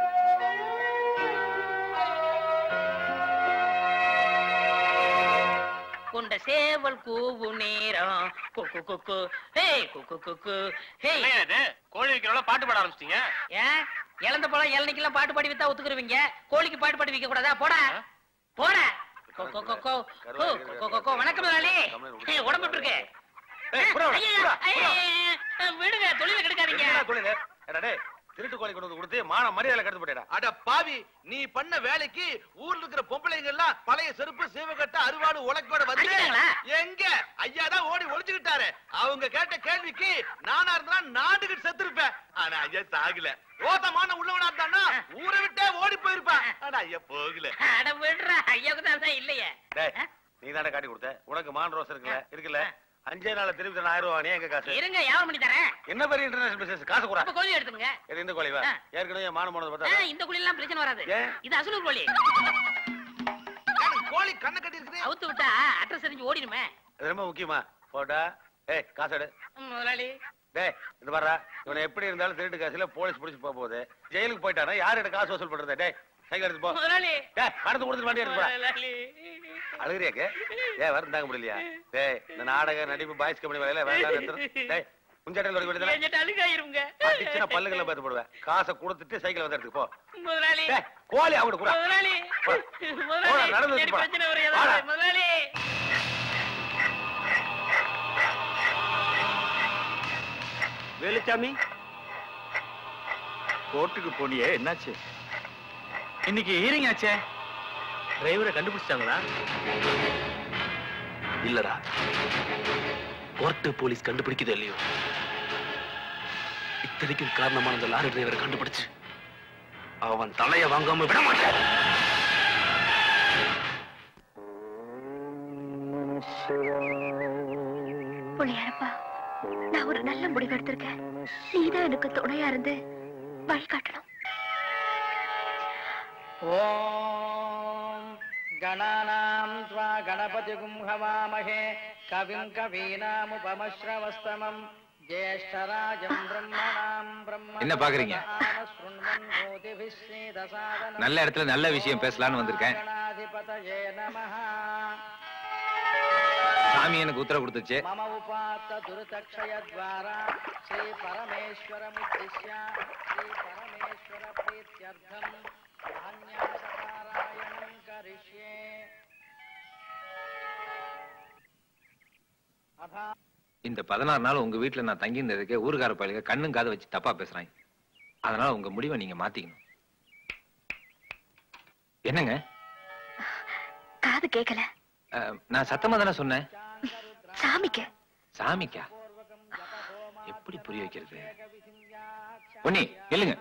கொண்ட சேவல் கூவு நேரம் குக்கு குக்கு ஹேய் குக்கு குக்கு ஹேய் கோழி வைக்கிறவள பாட்டு பாட ஆரம்பிச்சிட்டீங்க ஏன் இழந்த பழம் இளநிக்கெல்லாம் பாட்டு பாடி வித்தா ஒத்துக்குருவீங்க கோழிக்கு பாட்டு பாடி வைக்க கூடாதா போடா போடா கோ, கோ, கோ, கோ. கோ, கோ, கோ, கோ. வணக்கம் முதலாளி ஏய், உடம்பு எப்படி இருக்கு ஐயையோ, ஐயையோ, விடுங்க தொழில கெடுக்காதீங்க என்னடா தொழிலு? என்னடா டேய், திருட்டு கோழி கொண்டு வந்து கொடுத்து மான மரியாதை கெடுத்து போட்டேடா அட பாவி நீ பண்ண வேலைக்கு ஊர்ல இருக்கிற பொம்பளைங்க எல்லாம் பழைய செருப்பு சீவகட்ட அருவாடு உலக்கோட வந்து அடிக்கிறாங்களா? எங்க ஐயா தான் ஓடி ஒளிச்சுக்கிட்டாரு அவங்க கேட்ட கேள்விக்கு நானா இருந்தா நாண்டுகிட்டு செத்துருப்பேன் ஆனா ஐயா சாகல ரோதமான உள்ளவனா இருந்தான்னா ஊரை விட்டே ஓடி போயிருப்பான் ஆனா ஐயா போகல அட விடுறா ஐயாவுக்கு தான் தான் இல்லையே டேய் நீ தானே காட்டி கொடுத்த உனக்கு மான் ரோஸ் இருக்குல்ல இருக்குல்ல அஞ்சே நாள்ல திருப்பி தரேன் ஆயிரம் ரூபா நீ எங்க காசு இருங்க வியாபாரம் பண்ணி தரேன் என்ன பெரிய இன்டர்நேஷனல் பிசினஸ் காசு கூட இப்ப கோழி எடுத்துங்க இது இந்த கோழி வா ஆ. ஏற்கனவே என் மானம் போனது ஆ, பார்த்தா இந்த குழி எல்லாம் பிரச்சனை வராது ஏன்? இது அசலூர் கோழி கோழி கண்ணை கட்டி இருக்குது அவுத்து விட்டா அட்ரஸ் தெரிஞ்சு ஓடிடுமே இது ரொம்ப முக்கியமா போட்டா ஏய் காசு எடு ம், முதலாளி டேய் இது பாரு இவனை எப்படி இருந்தாலும் திருட்டு காசுல போலீஸ் பிடிச்சு போக போகுது ஜெயிலுக்கு போயிட்டானா யார்கிட்ட காசு வசூல் பண்றது டேய் சைக்கிள் எடுத்து போ முதலாளி டேய் பணத்தை கொடுத்துட்டு வண்டி எடுத்து போடா முதலாளி அழுகுறியாக்கு ஏன் வரும் தாங்க முடியலையா டேய் இந்த நாடக நடிப்பு பாய்ஸ் கம்பெனி வேலையில வேண்டாம் நிறுத்து. டேய் குஞ்சாட்டையில் வரைக்கும் விடுதலை என்கிட்ட அழுகாயிருங்க அடிச்சுனா பல்லுகளை பார்த்து போடுவேன் காசை கொடுத்துட்டு சைக்கிள் வந்து எடுத்துக்கு போ முதலாளி டேய், கோழி அவங்க கூட முதலாளி போடா, முதலாளி நடந்து சரி, போடா. பிரச்சனை வரும் வாடா. ஏதாவது முதலாளி வேலுச்சாமி கோர்ட்டுக்கு போனியே என்னாச்சு இன்னைக்கு ஹீரிங் ஆச்சே டிரைவரை கண்டுபிடிச்சிட்டாங்களா இல்லடா கோர்ட்டு போலீஸ் கண்டுபிடிக்குது இல்லையோ இத்தனைக்கும் காரணமான அந்த லாரி டிரைவரை கண்டுபிடிச்சு அவன் தலைய வாங்காம விட மாட்டேன் புள்ளியாரப்பா நான் ஒரு நல்ல முடிவு எடுத்திருக்கேன் நீதான் எனக்கு துணையா இருந்து வழிகாட்டணும் ஓம் கணானாம் त्वा गणपतिगुं हवामहे कविं कवीनामुपमश्रवस्तमम् ज्येष्ठराजं ब्रह्मणां ब्रह्म என்ன பாக்குறீங்க நல்ல இடத்துல நல்ல விஷயம் பேசலாம்னு வந்திருக்கேன் गणाधिपतये नमः சாமி எனக்கு உத்தரவு கொடுத்துச்சு मम उपात्त दुरितक्षयद्वारा श्रीपरमेश्वरमुद्दिश्य श्रीपरमेश्वरप्रीत्यर्थम् अन्यासपारायणं करिष्ये अथा இந்த பதினாறு நாள் உங்க வீட்டுல நான் தங்கி இருந்ததுக்கே ஊருக்கார பயிலுங்க கண்ணும் காது வச்சு தப்பா பேசுறாங்க அதனால உங்க முடிவை நீங்க மாத்திக்கணும் என்னங்க காது கேட்கல அஹ், நான் சத்தமா தானே சொன்னேன் சாமிக்கு சாமிக்கா எப்படி புரிய வைக்கிறது பொன்னி இல்லைங்க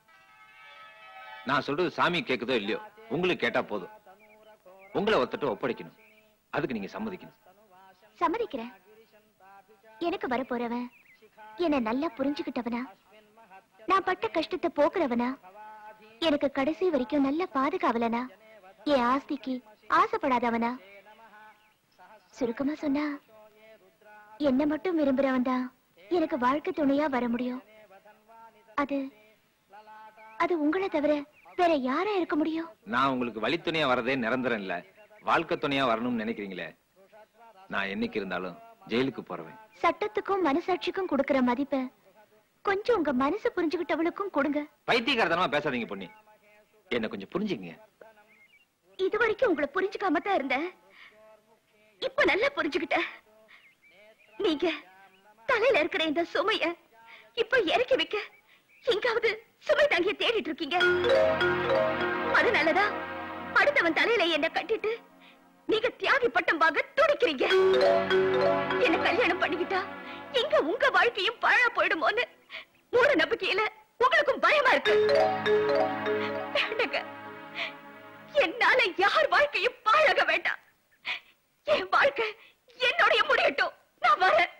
நான் சொல்றது சாமி கேக்குதோ இல்லையோ உங்களுக்கு கேட்டா போதும் உங்களை ஒருத்தட்ட ஒப்படைக்கணும் அதுக்கு நீங்க சம்மதிக்கணும் சம்மதிக்கிறேன் எனக்கு வரப்போறவன் என்னை நல்லா புரிஞ்சுக்கிட்டவனா நான் பட்ட கஷ்டத்தை போக்குறவனா எனக்கு கடைசி வரைக்கும் நல்ல பாதுகாவலனா என் ஆஸ்திக்கு ஆசைப்படாதவனா சுருக்கமா சொன்னா என்ன மட்டும் விரும்புறவன் தான் எனக்கு வாழ்க்கை துணையா வர முடியும் அது அது உங்களை தவிர வேற யாரா இருக்க முடியும் நான் உங்களுக்கு வழித்துணையா வரதே நிரந்தரம் இல்ல வாழ்க்கை துணையா வரணும்னு நினைக்கிறீங்களே நான் என்னைக்கு இருந்தாலும் ஜெயிலுக்கு போறவன் சட்டத்துக்கும் மனசாட்சிக்கும் கொடுக்கிற மதிப்பை கொஞ்சம் உங்க மனசு புரிஞ்சுக்கிட்டவளுக்கும் கொடுங்க பைத்தியக்காரத்தனமா பேசாதீங்க பொண்ணி என்ன கொஞ்சம் புரிஞ்சுக்கங்க இது வரைக்கும் உங்களை புரிஞ்சுக்காம தான் இருந்தேன் இப்ப நல்லா புரிஞ்சுக்கிட்டேன் நீங்க தலையில இருக்கிற இந்த சுமைய இப்ப இறக்கி வைக்க எங்காவது சுமை தாங்கிய தேடிட்டு இருக்கீங்க அதனாலதான் அடுத்தவன் தலையில என்ன கட்டிட்டு நீங்க தியாகி பட்டம் வாங்க துடிக்கிறீங்க என்ன கல்யாணம் பண்ணிக்கிட்டா எங்க உங்க வாழ்க்கையும் பழா போயிடுமோன்னு மூட நம்பிக்கையில உங்களுக்கும் பயமா இருக்கு வேண்டாங்க என்னால யார் வாழ்க்கையும் பாழக வேண்டாம் என் வாழ்க்கை என்னுடைய முடியட்டும் நான் வரேன்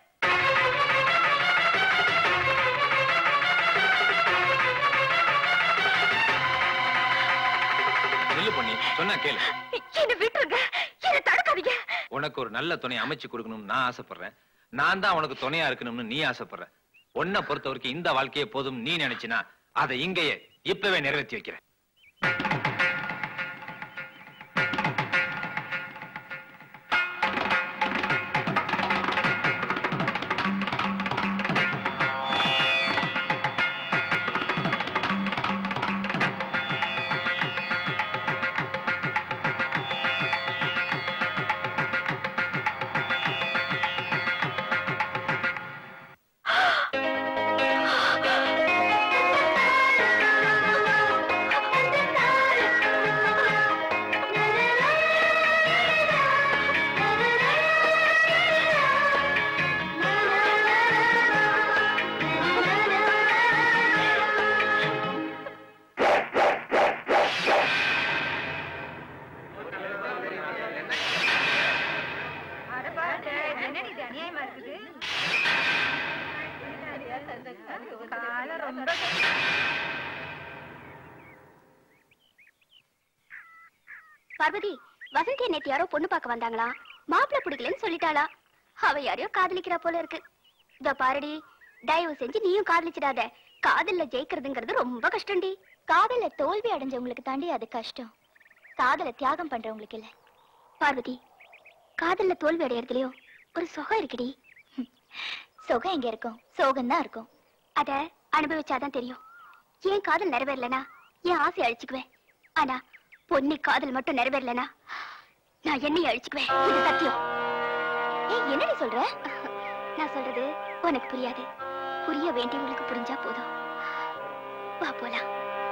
நில்லு பொண்ணி சொன்னா கேளு என்ன விட்டுருங்க என்ன தடுக்காதீங்க உனக்கு ஒரு நல்ல துணை அமைச்சு கொடுக்கணும்னு நான் ஆசைப்படுறேன் நான் தான் உனக்கு துணையா இருக்கணும்னு நீ ஆசைப்படுற உன்னை பொறுத்த வரைக்கும் இந்த வாழ்க்கையே போதும் நீ நினைச்சினா அதை இங்கேயே இப்பவே நிறைவேற்றி வைக்கிறேன் ஆ பார்வதி வசந்தி நேத்து யாரோ பொண்ணு பார்க்க வந்தாங்களா மாப்பிள்ளை பிடிக்கலன்னு சொல்லிட்டாளா அவ யாரையோ காதலிக்கிறா போல இருக்கு இதோ பாருடி தயவு செஞ்சு நீயும் காதலிச்சிடாத காதல்ல ஜெயிக்கிறதுங்கிறது ரொம்ப கஷ்டம்டி காதல்ல தோல்வி அடைஞ்சவங்களுக்கு தாண்டி அது கஷ்டம் காதல தியாகம் பண்றவங்களுக்கு இல்ல பார்வதி காதல்ல தோல்வி அடையறதுலயும் ஒரு சுகம் இருக்குடி ஹம். சுகம் எங்க இருக்கும் சோகம் தான் இருக்கும் அத அனுபவிச்சாதான் தெரியும் ஏன் காதல் நிறைவேறலனா என் ஆசை அழிச்சுக்குவேன் ஆனா பொன்னி காதல் மட்டும் நிறைவேறலனா நான் என்னைய அழிச்சுக்குவேன் இது சத்தியம் ஏய் என்னடி சொல்ற நான் சொல்றது உனக்கு புரியாது புரிய வேண்டியவங்களுக்கு புரிஞ்சா போதும் வா போலாம்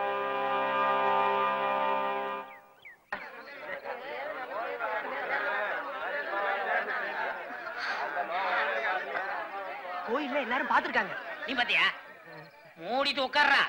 கோயில்ல எல்லாரும் பாத்துருக்காங்க நீ பாத்தியா மூடிட்டு உட்கார்றா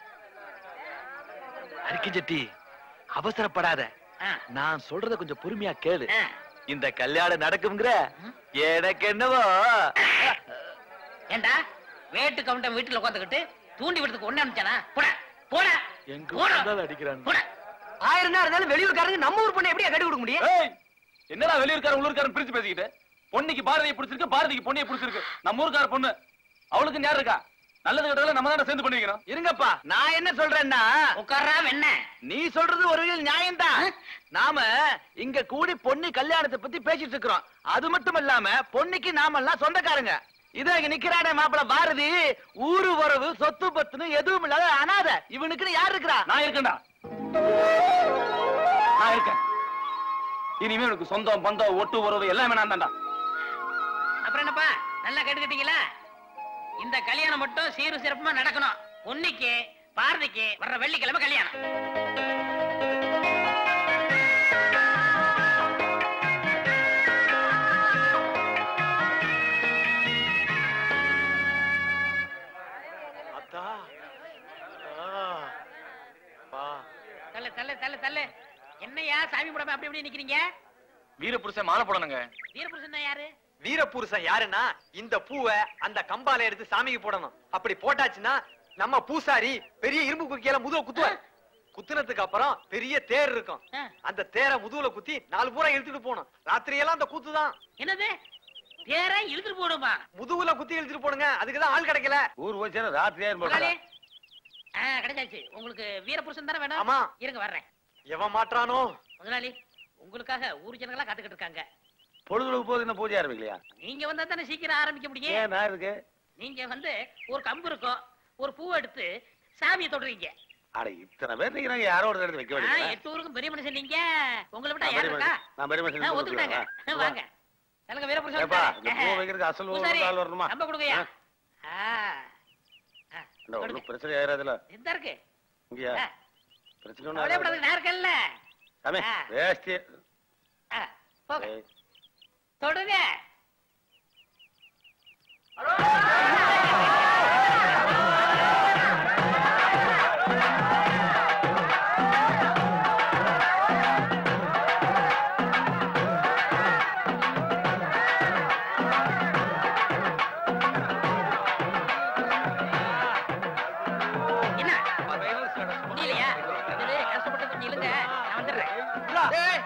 அரிக்கி ஜெட்டி அவசரப்படாத நான் சொல்றத கொஞ்சம் பொறுமையா கேளு இந்த கல்யாணம் நடக்கும்ங்கிற எனக்கு என்னவோ ஏண்டா வேட்டு கவுண்டன் வீட்டுல உட்காந்துக்கிட்டு தூண்டி விடுறதுக்கு ஒண்ணு அனுப்பிச்சானா போட போட எங்க போடா. இருந்தாலும் அடிக்கிறான் ஆயிரம் தான் இருந்தாலும் வெளியூர்காரங்க நம்ம ஊர் பொண்ணை எப்படியா கட்டி கொடுக்க முடியும் என்னடா வெளியூர்காரன் உள்ளூர்காரன் பிரிச்சு பேசிக்கிட்டு பொண்ணுக்கு பாரதியை பிடிச்சிருக்கு பாரதிக்கு பொண்ணையை பிடிச்சிருக்கு நம்ம ஊர்க்கார பொண்ணு அவளுக்கு யார் இருக்கா நல்லது கெட்டதுல நம்ம தானே சேர்ந்து பண்ணி வைக்கணும் இருங்கப்பா நான் என்ன சொல்றேன்னா உட்கார்றா என்ன நீ சொல்றது ஒரு வகையில் நியாயம்தான் நாம இங்க கூடி பொண்ணு கல்யாணத்தை பத்தி பேசிட்டு இருக்கிறோம் அது மட்டும் இல்லாம பொண்ணுக்கு நாமெல்லாம் சொந்தக்காரங்க இதோ இங்க நிக்கிறானே மாப்பிள பாரதி ஊரு உறவு சொத்து பத்துன்னு எதுவும் இல்லாத அனாதை இவனுக்குன்னு யார் இருக்கிறா நான் இருக்கேன்டா நான் இருக்கேன் இனிமே உனக்கு சொந்தம் பந்தம் ஒட்டு உறவு எல்லாமே நான் தான்டா அப்புறம் என்னப்பா நல்லா கேட்டுக்கிட்டீங்களா இந்த கல்யாணம் மட்டும் சீரு சிறப்புமா நடக்கணும் பொன்னிக்கு பாரதிக்கு வர்ற வெள்ளிக்கிழமை கல்யாணம் அத்தா தள்ளு தள்ளு தள்ளு தள்ளு என்னையா சாமி படம் அப்படி இப்படி நிக்கிறீங்க வீரபுருஷன் மாலை போடணுங்க வீரபுருஷன் யாரு வீரபுருஷன் யாருன்னா இந்த பூவை அந்த கம்பால எடுத்து சாமிக்கு போடணும் அப்படி போட்டாச்சுன்னா நம்ம பூசாரி பெரிய இரும்பு குக்கியால முதுக குத்துவார் குத்துனதுக்கு அப்புறம் பெரிய தேர் இருக்கும் அந்த தேரை முதுகுல குத்தி நாலு பூரா இழுத்துட்டு போகணும் ராத்திரி எல்லாம் அந்த கூத்து தான் என்னது தேர இழுத்துட்டு போடுமா முதுகுல குத்தி இழுத்துட்டு போடுங்க அதுக்குதான் ஆள் கிடைக்கல ஊர் போச்சு ராத்திரியா முதலாளி ஆ கிடைச்சாச்சு உங்களுக்கு வீரபுருஷன் தானே வேணும் ஆமா. இருங்க வர்றேன் எவன் மாட்டானோ முதலாளி உங்களுக்காக ஊர் ஜனங்களா காத்துக்கிட்டு இருக்காங்க பொழுதுக்கு போது என்ன பூஜை ஆரம்பிக்கலையா நீங்க வந்தா தானே சீக்கிரம் ஆரம்பிக்க ஏன் முடியும் நான் இருக்கு நீங்க வந்து ஒரு கம்பு இருக்கும் ஒரு பூவை எடுத்து சாமியை தொடுறீங்க அட இத்தனை பேர் நிக்கிறாங்க யாரோ ஒரு இடத்துல வைக்க ஆ, வேண்டியது எட்டு ஊருக்கும் பெரிய மனுஷன் நீங்க உங்களை விட்டா நான் யார் பெரிய இருக்கா மனுஷன். நான் பெரிய மனுஷன் ஆ, சொல்ல ஒத்துக்கிட்டாங்க சொல்லுவா. ஆ, வாங்க சொல்லுங்க வீரபுருஷன் ஏப்பா, வந்துட்டாரு. இந்த பூ வைக்கிறதுக்கு அசல் ஒரு பூசாரி, நாள் வரணுமா? கம்ப கொடுங்கய்யா ஆ. ஆ, இந்த ஒண்ணும் பிரச்சனை ஆயிராதுல எந்த இருக்கு இங்கயா ஆ. பிரச்சனை ஒண்ணும் கவலைப்படாத ஆயிராது. நான் இருக்கேன்ல சாமி ஆ. வேஷ்டி ஆ, போங்க ஏய், தொடுங்க என்ன முடியலையா சரி, கஷ்டப்பட்டு கொஞ்சம் இழுங்க நான் வந்துடுறேன்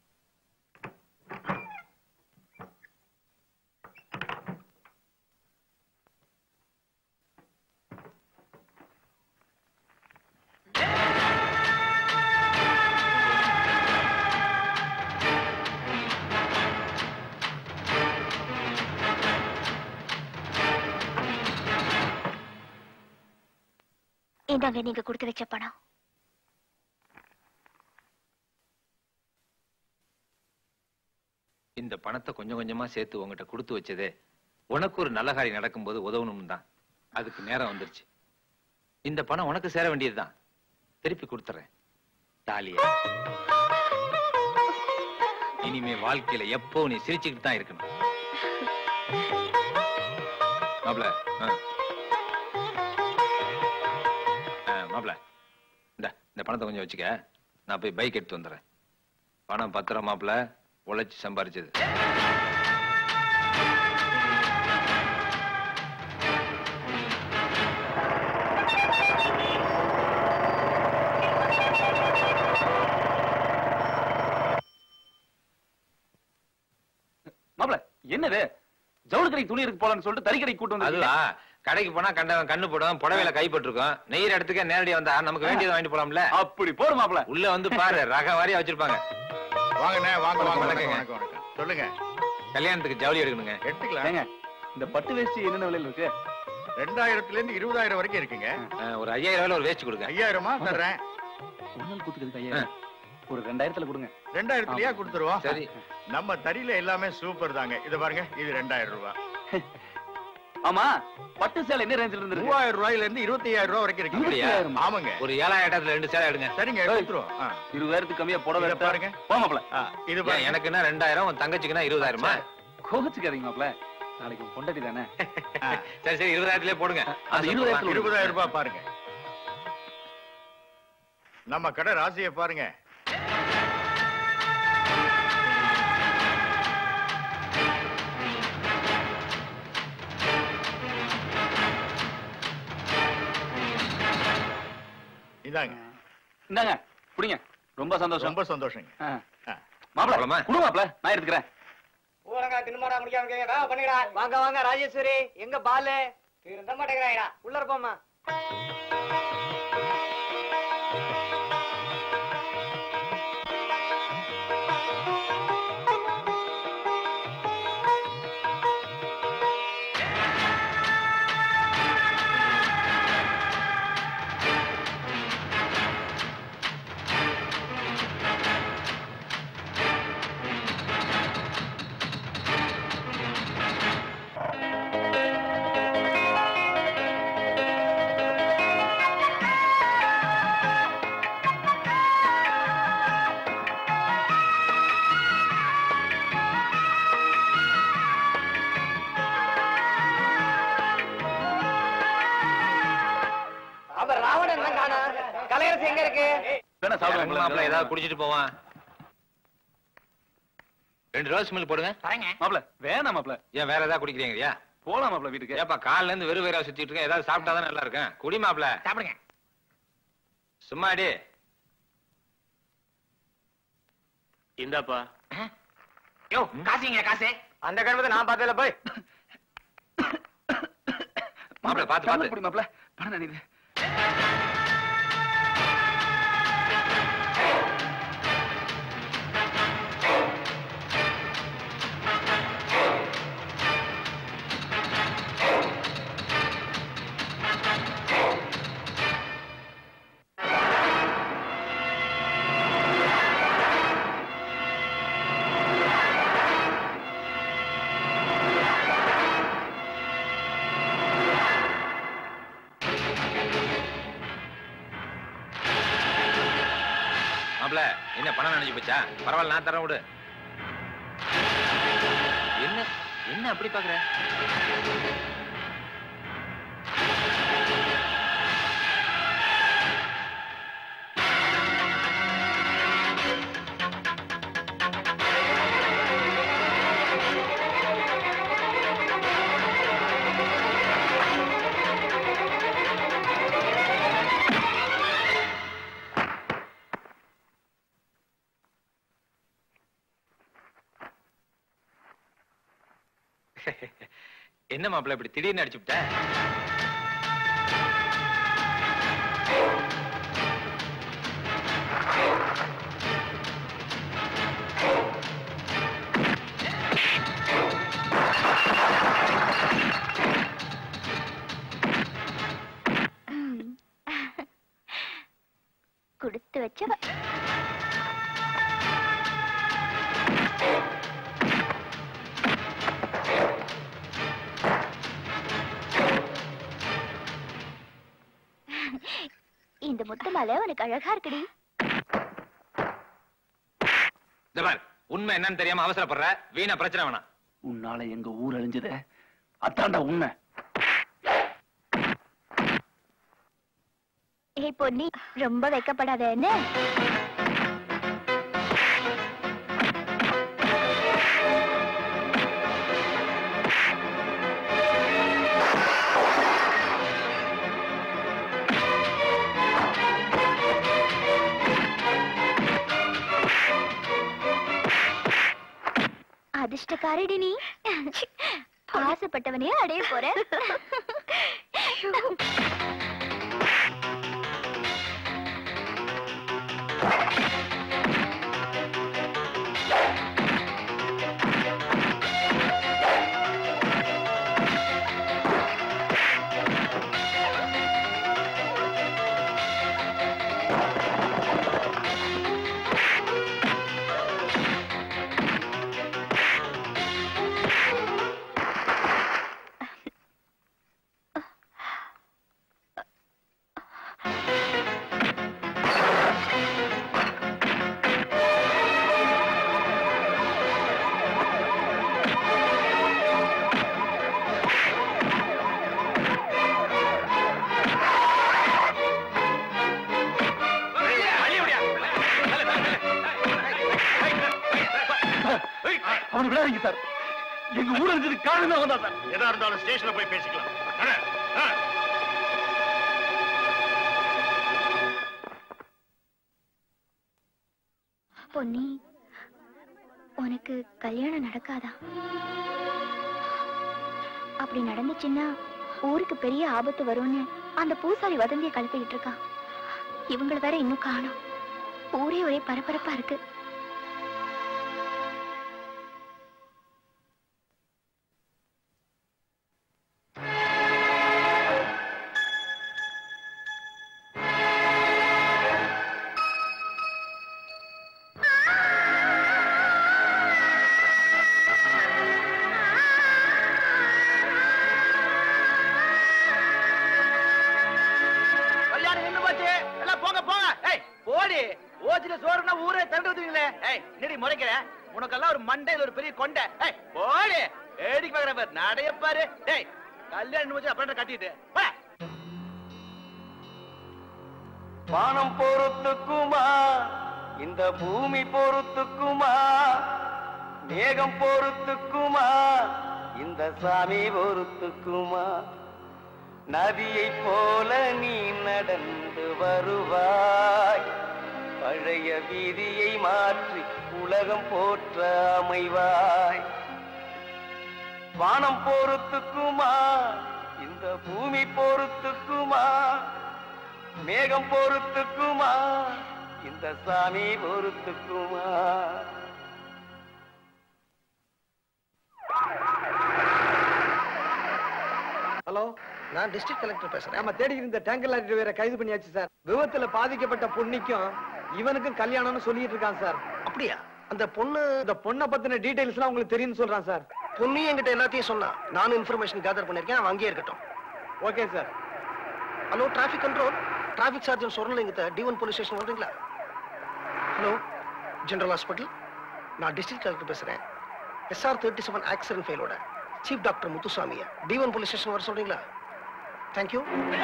இந்தாங்க நீங்க கொடுத்து வச்ச பணம் இந்த பணத்தை கொஞ்சம் கொஞ்சமா சேர்த்து உங்ககிட்ட கொடுத்து வச்சதே உனக்கு ஒரு நல்ல காரியம் நடக்கும்போது உதவணும் தான் அதுக்கு நேரம் வந்துருச்சு இந்த பணம் உனக்கு சேர வேண்டியதுதான் திருப்பி கொடுத்துறேன் தாலிய இனிமே வாழ்க்கையில எப்போ நீ சிரிச்சுக்கிட்டு தான் இருக்கணும் மாப்ள மாப்ள இந்த இந்த பணத்தை கொஞ்சம் வச்சுக்க நான் போய் பைக் எடுத்து வந்துடுறேன் பணம் பத்திரம் மாப்ள உழைச்சு சம்பாரிச்சது என்னது ஜவுளி கடைக்கு துணி இருக்கு போலான்னு சொல்லிட்டு தறி கடைக்கு கூட்டு வந்து அதுவா கடைக்கு போனா கண்டவன் கண்ணு போடும் புடவையில கைப்பட்டிருக்கும் நெய்யற இடத்துக்கு நேரடியா வந்தா நமக்கு வேண்டியதை வாங்கிட்டு போலாம்ல அப்படி போடு மாப்ள உள்ள வந்து பாரு ரக வாரியா வச்சிருப்பாங்க வாங்கண்ணே வாங்க வாங்க வணக்கங்க. வணக்கம் வணக்கம் சொல்லுங்க கல்யாணத்துக்கு ஜவுளி எடுக்கணுங்க எடுத்துக்கலாம் ஏங்க இந்த பட்டு வேஷ்டி என்னென்ன விலையில இருக்கு ரெண்டாயிரத்துல இருந்து இருபதாயிரம் வரைக்கும் இருக்குங்க ஒரு ஐயாயிரம் ரூபாயில ஒரு வேஸ்ட் கொடுங்க ஐயாயிரமா தர்றேன் ஒரு நாள் கூத்துக்கிறதுக்கு ஐயா ஒரு ரெண்டாயிரத்துல கொடுங்க ரெண்டாயிரத்துலயா கொடுத்துருவோம் சரி. நம்ம தறியில எல்லாமே சூப்பர் தாங்க இத பாருங்க இது ரெண்டாயிரம் ரூபாய் ஆமா பட்டு சேலை என்ன ரேஞ்சில இருந்து மூவாயிரம் ரூபாயில இருந்து இருபத்தி ஐயாயிரம் ரூபாய் வரைக்கும் இருக்கு அப்படியா? ஆமாங்க ஒரு ஏழாயிரம் இடத்துல ரெண்டு சேலை எடுங்க சரிங்க எடுத்துருவோம் ஆ. இருபதாயிரத்துக்கு கம்மியா புடவை இத எடுத்தா பாருங்க. போமாப்ல ஆ, இது ஏன், பாருங்க எனக்குன்னா ரெண்டாயிரம் உன் தங்கச்சிக்குன்னா இருபதாயிரமா கோவிச்சுக்காதீங்க மாப்ள நாளைக்கு உன் பொண்டாட்டி தானே சரி சரி இருபதாயிரத்துலயே போடுங்க அது இருபதாயிரத்துல இருபதாயிரம் ரூபாய் பாருங்க நம்ம கடை ராசியை பாருங்க இதாங்க இந்தாங்க புடிங்க ரொம்ப சந்தோஷம் ரொம்ப சந்தோஷங்க ஆ. ஆ. மாப்ள போலாமா? குடு மாப்ள நான் எடுத்துக்கிறேன் ஊரங்க தின்னுமாடா முடிக்காம கேங்க பண்ணிடா வாங்க வாங்க ராஜேஸ்வரி எங்க பாலு இருந்த மாட்டேங்கிறாயா உள்ள இருப்போம்மா அப்ப ராவணன் எல்லாம் காணா கலையரசு எங்க இருக்கு வேணா இறங்கு மாப்பிள்ள சாப்பிடுவாங்களா ஏதாவது குடிச்சிட்டு போவான் ரெண்டு ரோஸ் மில் போடுங்க மாப்ள வேணாம் மாப்ள ஏன் வேற ஏதாவது குடிக்கிறீங்கயா போலாம் மாப்ள வீட்டுக்கு ஏப்பா காலைல இருந்து வெறும் வயிறா சுத்திட்டு இருக்கேன் ஏதாவது சாப்பிட்டா தான் நல்லா இருக்கேன் குடி மாப்பிள சாப்பிடுங்க சும்மாடி இந்தாப்பா யோ காசுங்க காசு அந்த கருமத்தை நான் பார்த்ததுல போய் மாப்பிள பாத்து கண்ணை பாத்து புடி மாப்ள பணம் நினைவு மாப்பிள என்ன பணம் நினைச்சு போச்சா பரவாயில்ல நான் தரேன் விடு என்ன என்ன அப்படி பாக்குற என்ன மாப்பிள இப்படி திடீர்னு அடிச்சுட்ட கொடுத்து வச்சவ இந்த முத்து மாலை உனக்கு அழகா இருக்குடி இந்த பார் உண்மை என்னன்னு தெரியாம அவசரப்படுற வீணா பிரச்சனை வேணாம் உன்னால எங்க ஊர் அழிஞ்சது அதான்டா உண்மை ஏய் பொன்னி ரொம்ப வெக்கப்படாத என்ன அதிர்ஷ்டக்காரடி நீ ஆசைப்பட்டவனையே அடைய போற அவனை விடாதீங்க சார் எங்க ஊர்ல இருந்து காரணமே வந்தா சார் எதா இருந்தாலும் ஸ்டேஷன்ல போய் பேசிக்கலாம் அண்ணே, ஆ. பொன்னி உனக்கு கல்யாணம் நடக்காதா அப்படி நடந்துச்சுன்னா ஊருக்கு பெரிய ஆபத்து வரும்னு அந்த பூசாரி வதந்திய கலப்பிக்கிட்டு இருக்கான் இவங்கள வேற இன்னும் காணோம் ஊரே ஒரே பரபரப்பா இருக்கு கல்யாணம் நின்னு போச்சு எல்லாம் போங்க போங்க ஏய் போடி ஓச்சில சோறுனா ஊரே தண்டு வந்துவீங்களே ஏய் என்னடி முறைக்கிற உனக்கெல்லாம் ஒரு மண்டையில ஒரு பெரிய கொண்டை ஏய் போடி ஏடிக்கு பாக்குற பாரு நடைய பாரு டேய் கல்யாணம் நின்னு போச்சு அப்புறம் கட்டிட்டு போடா. வானம் பொறுத்துக்குமா இந்த பூமி பொறுத்துக்குமா மேகம் பொறுத்துக்குமா இந்த சாமி பொறுத்துக்குமா நதியை போல நீ நடந்து வருவாய் பழைய வீதியை மாற்றி உலகம் போற்ற அமைவாய் வானம் பொறுத்துக்குமா இந்த பூமி பொறுத்துக்குமா மேகம் பொறுத்துக்குமா இந்த சாமி பொறுத்துக்குமா ஹலோ நான் டிஸ்ட்ரிக்ட் கலெக்டர் பேசுறேன் நம்ம தேடி இருந்த டேங்கர் லாரி டிரைவரை கைது பண்ணியாச்சு சார் விபத்துல பாதிக்கப்பட்ட பொண்ணுக்கும் இவனுக்கும் கல்யாணம்னு சொல்லிட்டு இருக்கான் சார் அப்படியா அந்த பொண்ணு இந்த பொண்ணை பத்தின டீடைல்ஸ்லாம் உங்களுக்கு தெரியும்னு சொல்றான் சார் பொண்ணு என்கிட்ட எல்லாத்தையும் சொன்னா நானும் இன்ஃபர்மேஷன் கேதர் பண்ணிருக்கேன் அவன் அங்கேயே இருக்கட்டும் okay sir hello traffic control traffic sergeant சொரலிங்கத்தை டி ஒன் போலீஸ் ஸ்டேஷன் வர்றீங்களா ஹலோ ஜெனரல் ஹாஸ்பிட்டல் நான் டிஸ்ட்ரிக்ட் கலெக்டர் பேசுறேன் எஸ்ஆர் தேர்ட்டி செவன் ஆக்சிடென்ட் ஃபெயிலோட சீஃப் டாக்டர் முத்துசாமியை டி ஒன் போலீஸ் ஸ்டேஷன் வர சொல்றீங்களா தேங்க்யூ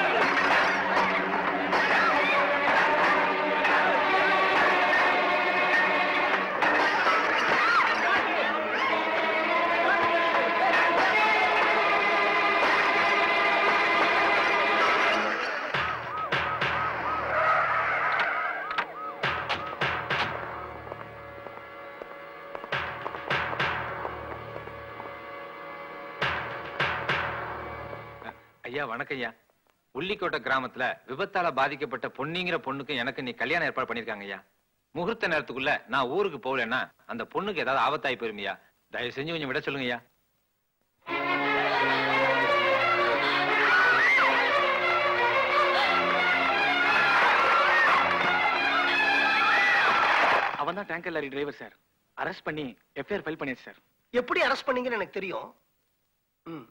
ஐயா வணக்கம் ஐயா உள்ளிக்கோட்டை கிராமத்துல விபத்தால பாதிக்கப்பட்ட பொன்னிங்கிற பொண்ணுக்கு எனக்கு நீ கல்யாணம் ஏற்பாடு பண்ணிருக்காங்க ஐயா முகூர்த்த நேரத்துக்குள்ள நான் ஊருக்கு போகலன்னா அந்த பொண்ணுக்கு ஏதாவது ஆபத்தாயி போயிருமையா தயவு செஞ்சு கொஞ்சம் விட சொல்லுங்க ஐயா அவன் தான் tanker lorry driver sir arrest பண்ணி எஃப்ஐஆர் ஃபைல் பண்ணியாச்சு சார் எப்படி அரெஸ்ட் பண்ணீங்கன்னு எனக்கு தெரியும் ம்.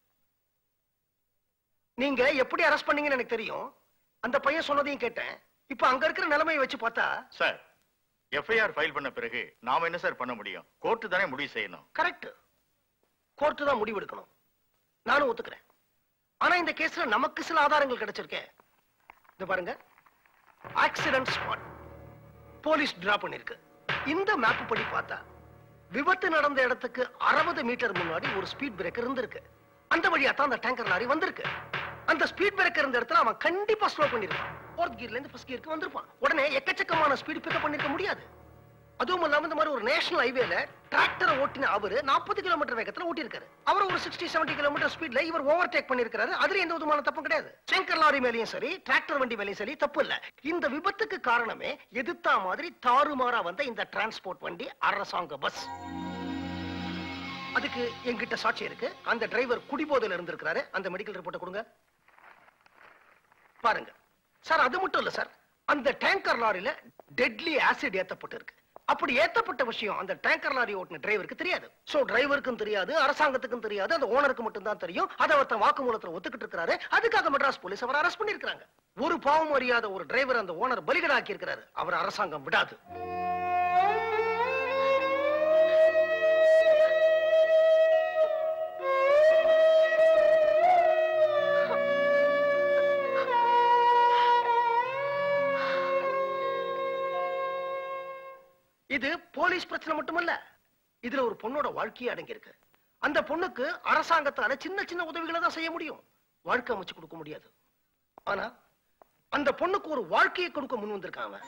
நீங்க எப்படி அரெஸ்ட் பண்ணீங்கன்னு எனக்கு தெரியும் அந்த பையன் சொன்னதையும் கேட்டேன் இப்ப அங்க இருக்கிற நிலைமையை வச்சு பார்த்தா சார் எஃப்ஐஆர் ஃபைல் பண்ண பிறகு நாம என்ன சார் பண்ண முடியும் கோர்ட்டு தானே முடிவு செய்யணும் கரெக்ட் கோர்ட்டு தான் முடிவெடுக்கணும் நானும் ஒத்துக்கிறேன் ஆனா இந்த கேஸ்ல நமக்கு சில ஆதாரங்கள் கிடைச்சிருக்கே இது பாருங்க ஆக்சிடென்ட் ஸ்பாட் போலீஸ் டிரா பண்ணிருக்கு இந்த மேப் படி பார்த்தா விபத்து நடந்த இடத்துக்கு அறுபது மீட்டர் முன்னாடி ஒரு ஸ்பீட் பிரேக்கர் இருந்திருக்கு அந்த வழியா தான் அந்த டேங்கர் லாரி வந்திருக்கு அந்த ஸ்பீட் பிரேக்கர் இருந்த இடத்துல அவன் கண்டிப்பா ஸ்லோ பண்ணிருப்பான் ஃபோர்த் கியர்ல இருந்து ஃபர்ஸ்ட் கியருக்கு வந்திருப்பான் உடனே எக்கச்சக்கமான ஸ்பீட் பிக்கப் பண்ணிருக்க முடியாது அதுவும் இல்லாம இந்த மாதிரி ஒரு நேஷனல் ஹைவேல டிராக்டரை ஓட்டின அவரு 40 கிலோமீட்டர் வேகத்துல ஓட்டி இருக்காரு அவர் ஒரு சிக்ஸ்டி செவன்டி கிலோமீட்டர் ஸ்பீட்ல இவர் ஓவர் டேக் பண்ணிருக்காரு அதுல எந்த விதமான தப்பும் கிடையாது டேங்கர் லாரி மேலயும் சரி டிராக்டர் வண்டி மேலயும் சரி தப்பு இல்ல இந்த விபத்துக்கு காரணமே எதிர்த்தா மாதிரி தாறுமாறா வந்த இந்த டிரான்ஸ்போர்ட் வண்டி அரசாங்க பஸ் அதுக்கு என்கிட்ட சாட்சி இருக்கு அந்த டிரைவர் குடிபோதையில இருந்திருக்காரு அந்த மெடிக்கல் ரிப்போர்ட்டை கொடுங்க பாருங்க சார் அது மட்டும் இல்ல சார் அந்த டேங்கர் லாரியில டெட்லி ஆசிட் ஏத்தப்பட்டு இருக்கு அப்படி ஏத்தப்பட்ட விஷயம் அந்த டேங்கர் லாரி ஓட்டின டிரைவருக்கு தெரியாது சோ டிரைவருக்கும் தெரியாது அரசாங்கத்துக்கும் தெரியாது அந்த ஓனருக்கு மட்டும் தான் தெரியும் அதை ஒருத்தன் வாக்குமூலத்துல ஒத்துக்கிட்டு இருக்காரு அதுக்காக மெட்ராஸ் போலீஸ் அவர் அரெஸ்ட் பண்ணிருக்காங்க ஒரு பாவம் அறியாத ஒரு டிரைவர் அந்த ஓனர் பலிகடாக்கி இருக்கிறாரு அவர் அரசாங்கம் விடாது இது போலீஸ் பிரச்சனை மட்டுமல்ல இதுல ஒரு பொண்ணோட வாழ்க்கையே அடங்கி இருக்கு அந்த பொண்ணுக்கு அரசாங்கத்தால சின்ன சின்ன உதவிகளை தான் செய்ய முடியும் வாழ்க்கை அமைச்சு கொடுக்க முடியாது ஆனா அந்த பொண்ணுக்கு ஒரு வாழ்க்கையை கொடுக்க முன் வந்திருக்கான் அவன்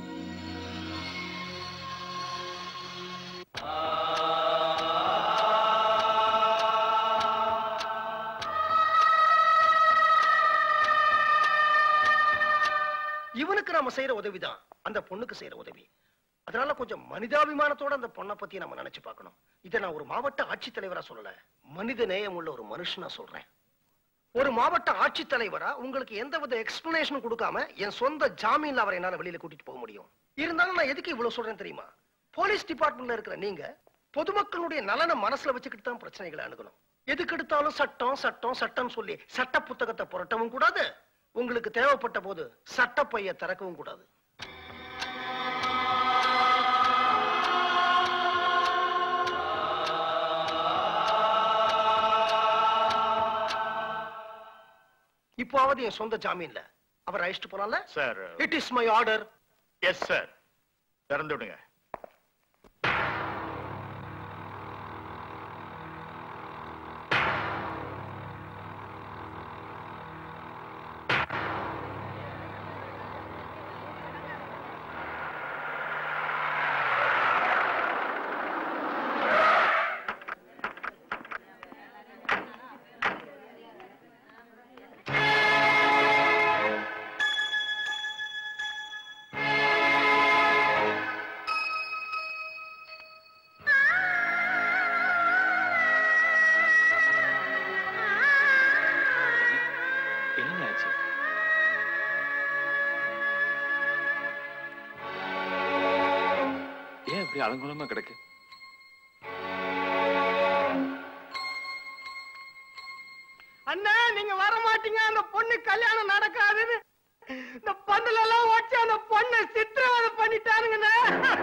இவனுக்கு நாம செய்யற உதவிதான் அந்த பொண்ணுக்கு செய்யற உதவி அதனால கொஞ்சம் மனிதாபிமானத்தோட அந்த பொண்ணை பத்தி நம்ம நினைச்சு பார்க்கணும் இதை நான் ஒரு மாவட்ட ஆட்சித்தலைவரா சொல்லல மனித நேயம் உள்ள ஒரு மனுஷனா சொல்றேன் ஒரு மாவட்ட ஆட்சித்தலைவரா உங்களுக்கு எந்தவித எக்ஸ்பிளனேஷனும் கொடுக்காம என் சொந்த ஜாமீன்ல அவரை என்னால வெளியில கூட்டிட்டு போக முடியும் இருந்தாலும் நான் எதுக்கு இவ்வளவு சொல்றேன் தெரியுமா போலீஸ் டிபார்ட்மெண்ட்ல இருக்கிற நீங்க பொதுமக்களுடைய நலனை மனசுல வச்சுக்கிட்டு தான் பிரச்சனைகளை அணுகணும் எதுக்கு எடுத்தாலும் சட்டம் சட்டம் சட்டம் சொல்லி சட்ட புத்தகத்தை புரட்டவும் கூடாது உங்களுக்கு தேவைப்பட்ட போது சட்டப்பைய திறக்கவும் கூடாது இப்போவாவது என் சொந்த ஜாமீன்ல அவர் அழைச்சிட்டு போனால sir it is my order yes sir திறந்து விடுங்க என்ன ஆச்சு ஏன் இப்படி அலங்கோலமா கிடக்கு அண்ணா நீங்க வர மாட்டீங்க அந்த பொண்ணு கல்யாணம் நடக்காதுன்னு இந்த பந்தல எல்லாம் வச்சு அந்த பொண்ணை சித்திரவதை பண்ணிட்டானுங்கண்ணா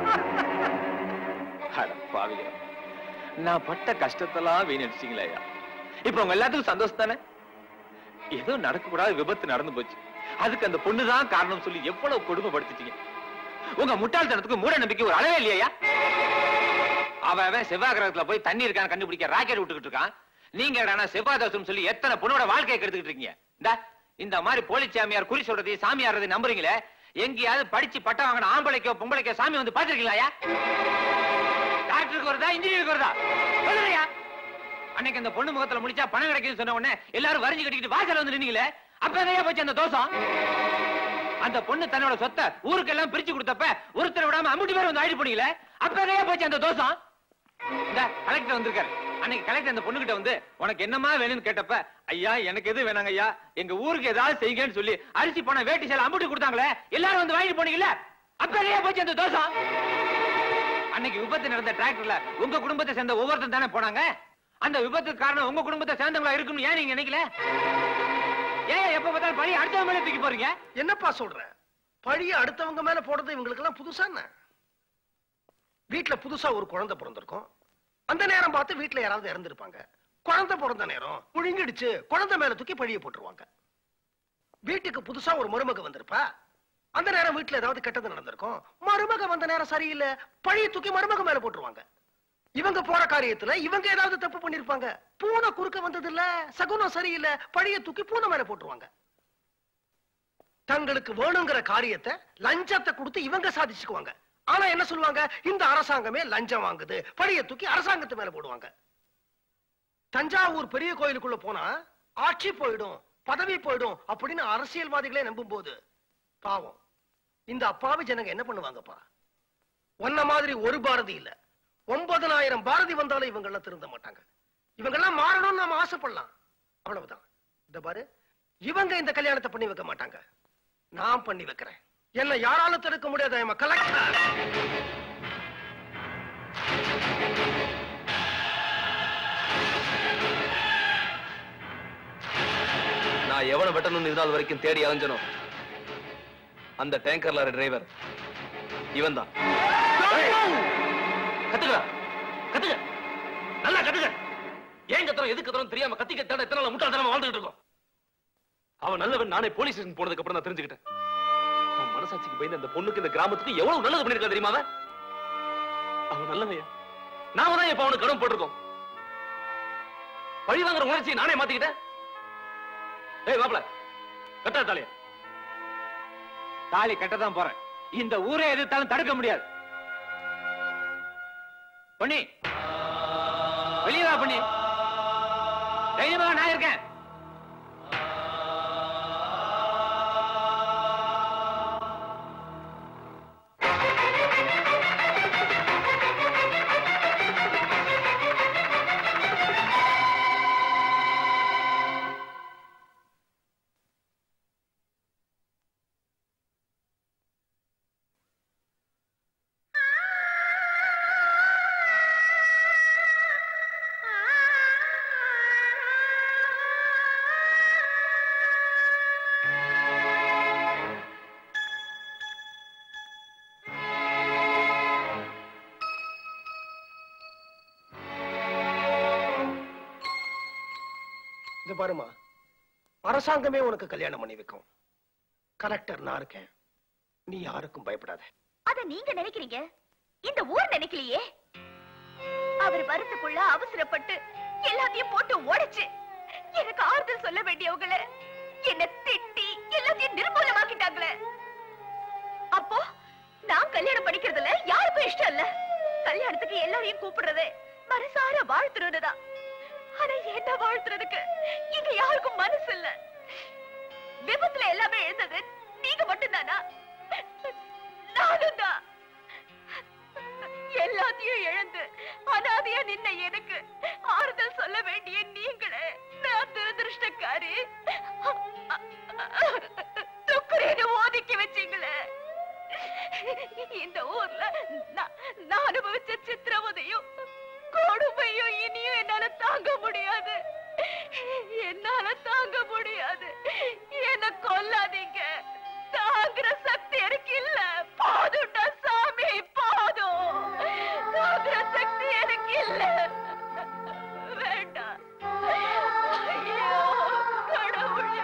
அட பாவிங்க நான் பட்ட கஷ்டத்தெல்லாம் வீணடிச்சிங்களே ஐயா இப்ப உங்க எல்லாத்துக்கும் சந்தோஷம் தானே ஏதோ நடக்கக்கூடாத விபத்து நடந்து போச்சு அதுக்கு அந்த பொண்ணு தான் காரணம் சொல்லி எவ்வளவு கொடுமைப்படுத்திட்டீங்க உங்க முட்டாள்தனத்துக்கு மூட நம்பிக்கை ஒரு அளவே இல்லையா அவன் அவன் செவ்வாய் கிரகத்துல போய் தண்ணி இருக்கான்னு கண்டுபிடிக்க ராக்கெட் விட்டுக்கிட்டு இருக்கான் நீங்க என்னடா செவ்வாய் தோசம் சொல்லி எத்தனை பொண்ணோட வாழ்க்கையை கெடுத்துக்கிட்டு இருக்கீங்க இந்தா, இந்த மாதிரி போலி சாமியார் குறி சொல்றதையும் சாமியாரதை நம்புறீங்களே எங்கேயாவது படிச்சு பட்டம் வாங்கின ஆம்பளைக்கோ பொம்பளைக்கோ சாமி வந்து பாத்திருக்கீங்களா டாக்டருக்கு வருதா இன்ஜினியருக்கு வருதா சொல்லுறியா அன்னைக்கு அந்த பொண்ணு முகத்துல முடிச்சா பணம் கிடைக்குதுன்னு சொன்ன உடனே எல்லாரும் வரிஞ்சு கட்டிக்கிட்டு வாசல்ல வந்து நின்னீங்களே அப்ப எதையா போச்சு அந்த தோஷம் அந்த பொண்ணு தன்னோட சொத்தை ஊருக்கு எல்லாம் பிரிச்சு கொடுத்தப்ப ஒருத்தர் விடாம அம்புட்டி பேர் வந்து ஆயிட்டு போனீங்களே அப்ப எதையா போச்சு அந்த தோஷம் இந்த கலெக்டர் வந்திருக்காரு அன்னைக்கு கலெக்டர் அந்த பொண்ணுகிட்ட வந்து உனக்கு என்னமா வேணும்னு கேட்டப்ப ஐயா எனக்கு எது வேணாங்க ஐயா எங்க ஊருக்கு ஏதாவது செய்யுங்கன்னு சொல்லி அரிசி பணம் வேட்டி சேலை அம்புட்டி கொடுத்தாங்களே எல்லாரும் வந்து வாங்கிட்டு போனீங்கல்ல அப்ப எதையா போச்சு அந்த தோஷம் அன்னைக்கு விபத்து நடந்த டிராக்டர்ல உங்க குடும்பத்தை சேர்ந்த ஒவ்வொருத்தரும் தானே போனாங்க அந்த விபத்துக்கு காரணம் உங்க குடும்பத்தை சேர்ந்தவங்களா இருக்கும்னு ஏன் நீங்க நினைக்கல ஏன் எப்ப பார்த்தாலும் பழி அடுத்தவங்க மேல தூக்கி போறீங்க என்னப்பா சொல்ற பழிய அடுத்தவங்க மேல போடுறது இவங்களுக்கு எல்லாம் புதுசா என்ன வீட்டுல புதுசா ஒரு குழந்தை பிறந்திருக்கும் அந்த நேரம் பார்த்து வீட்டுல யாராவது இறந்திருப்பாங்க குழந்தை பிறந்த நேரம் முழுங்கிடுச்சு குழந்தை மேல தூக்கி பழிய போட்டுருவாங்க வீட்டுக்கு புதுசா ஒரு மருமக வந்திருப்பா அந்த நேரம் வீட்டுல ஏதாவது கெட்டது நடந்திருக்கும் மருமக வந்த நேரம் சரியில்லை பழிய தூக்கி மருமக மேல போட்டுருவாங்க இவங்க போற காரியத்துல இவங்க ஏதாவது தப்பு பண்ணிருப்பாங்க பூனை குறுக்க வந்தது இல்ல சகுனம் சரியில்லை பழிய தூக்கி பூனை மேல போட்டுருவாங்க தங்களுக்கு வேணுங்கிற காரியத்தை லஞ்சத்தை கொடுத்து இவங்க சாதிச்சுக்குவாங்க ஆனா என்ன சொல்லுவாங்க இந்த அரசாங்கமே லஞ்சம் வாங்குது பழிய தூக்கி அரசாங்கத்து மேல போடுவாங்க தஞ்சாவூர் பெரிய கோயிலுக்குள்ள போனா ஆட்சி போயிடும் பதவி போயிடும் அப்படின்னு அரசியல்வாதிகளே நம்பும் போது பாவம் இந்த அப்பாவி ஜனங்க என்ன பண்ணுவாங்கப்பா ஒன்ன மாதிரி ஒரு பாரதி இல்ல ஒன்பதனாயிரம் பாரதி வந்தாலும் இவங்க எல்லாம் திருந்த மாட்டாங்க இவங்க எல்லாம் மாறணும்னு நாம ஆசைப்படலாம் அவ்வளவுதான் இந்த பாரு இவங்க இந்த கல்யாணத்தை பண்ணி வைக்க மாட்டாங்க நான் பண்ணி வைக்கிறேன் என்ன யாராலும் தடுக்க முடியாது கலெக்டர் நான் எவனை வெட்டணும்னு இது நாள் வரைக்கும் தேடி அலைஞ்சனோ அந்த டேங்கர் லாரி டிரைவர் இவன் தான் கத்துக்கடா கத்துக்க நல்லா கத்துக்க ஏன் கத்துறோம் எதுக்கு கத்துறோம் தெரியாம கத்திக்க தேட எத்தனை நாள் முட்டாள்தனமா வாழ்ந்துட்டு இருக்கோம் அவன் நல்லவன் நானே போலீஸ் ஸ்டேஷன் போனதுக்கு அப்புறம் நான் தெரிஞ்சுக்கிட்டேன் அவன் மனசாட்சிக்கு பயந்து அந்த பொண்ணுக்கு இந்த கிராமத்துக்கு எவ்வளவு நல்லது பண்ணிருக்கா தெரியுமா அவன் அவன் நல்லவையா நாம தான் இப்ப அவனுக்கு கடன் போட்டிருக்கோம் பழி வாங்குற உணர்ச்சியை நானே மாத்திக்கிட்டேன் ஏய் மாப்பிள கட்டா தாலியா தாலி கட்டதான் போறேன் இந்த ஊரே எதிர்த்தாலும் தடுக்க முடியாது பொன்னி வெளியே வா பொன்னி தைரியமா வா, நான் இருக்கேன் இது பாருமா அரசாங்கமே உனக்கு கல்யாணம் பண்ணி வைக்கும் கலெக்டர் நான் இருக்கேன் நீ யாருக்கும் பயப்படாத அத நீங்க நினைக்கிறீங்க இந்த ஊர் நினைக்கலையே அவர் வரத்துக்குள்ள அவசரப்பட்டு எல்லாத்தையும் போட்டு உடைச்சு எனக்கு ஆறுதல் சொல்ல வேண்டியவங்கள என்ன திட்டி எல்லாத்தையும் நிர்மூலமாக்கிட்டாங்களே அப்போ நான் கல்யாணம் படிக்கிறதுல யாருக்கும் இஷ்டம் இல்ல கல்யாணத்துக்கு எல்லாரையும் கூப்பிடுறது மனசார வாழ்த்துறதுதான் ஆனா என்ன வாழ்த்துறதுக்கு இங்க யாருக்கும் மனசு இல்ல விபத்துல எல்லாமே எழுந்தது நீங்க மட்டும்தானா நானும் தான் எல்லாத்தையும் இழந்து அனாதையா நின்ன எனக்கு ஆறுதல் சொல்ல வேண்டிய நீங்களே நான் துரதிருஷ்டக்காரி துக்குறேன்னு ஒதுக்கி வச்சீங்களே இந்த ஊர்ல நான் நான் அனுபவிச்ச சித்திரவதையும் கொடுமையும் இனியும் என்னால தாங்க முடியாது என்னால தாங்க முடியாது என்ன கொல்லாதீங்க தாங்குற சக்தி எனக்கு இல்ல போதும்டா சாமி போதும் தாங்குற சக்தி எனக்கு இல்ல வேண்டாம் ஐயோ கடவுளே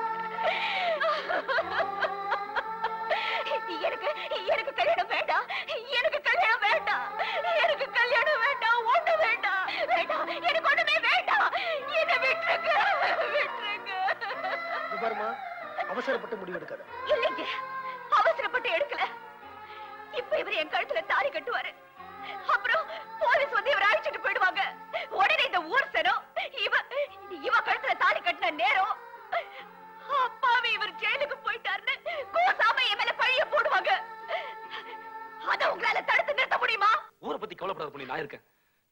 எனக்கு எனக்கு கல்யாணம் வேண்டாம் எனக்கு கல்யாணம் வேண்டாம் எனக்கு கல்யாணம் வேண்டாம் ஒண்ணு வேண்டாம் வேண்டாம் எனக்கு ஒண்ணுமே வேண்டாம் என்ன விட்டுருங்க விட்டுருங்க இது பாருமா அவசரப்பட்டு முடிவு எடுக்காத இல்லைங்க அவசரப்பட்டு எடுக்கல இப்ப இவர் என் கழுத்துல தாலி கட்டுவாரு அப்புறம் போலீஸ் வந்து இவரை அழைச்சிட்டு போயிடுவாங்க உடனே இந்த ஊர் சனம் இவ இவ கழுத்துல தாலி கட்டின நேரம் அப்பாவி இவர் ஜெயிலுக்கு போயிட்டாருன்னு கோசாம என் மேல பழிய போடுவாங்க அத உங்களால தடுத்து நிறுத்த முடியுமா ஊரை பத்தி கவலைப்படாத பண்ணி நான் இருக்கேன்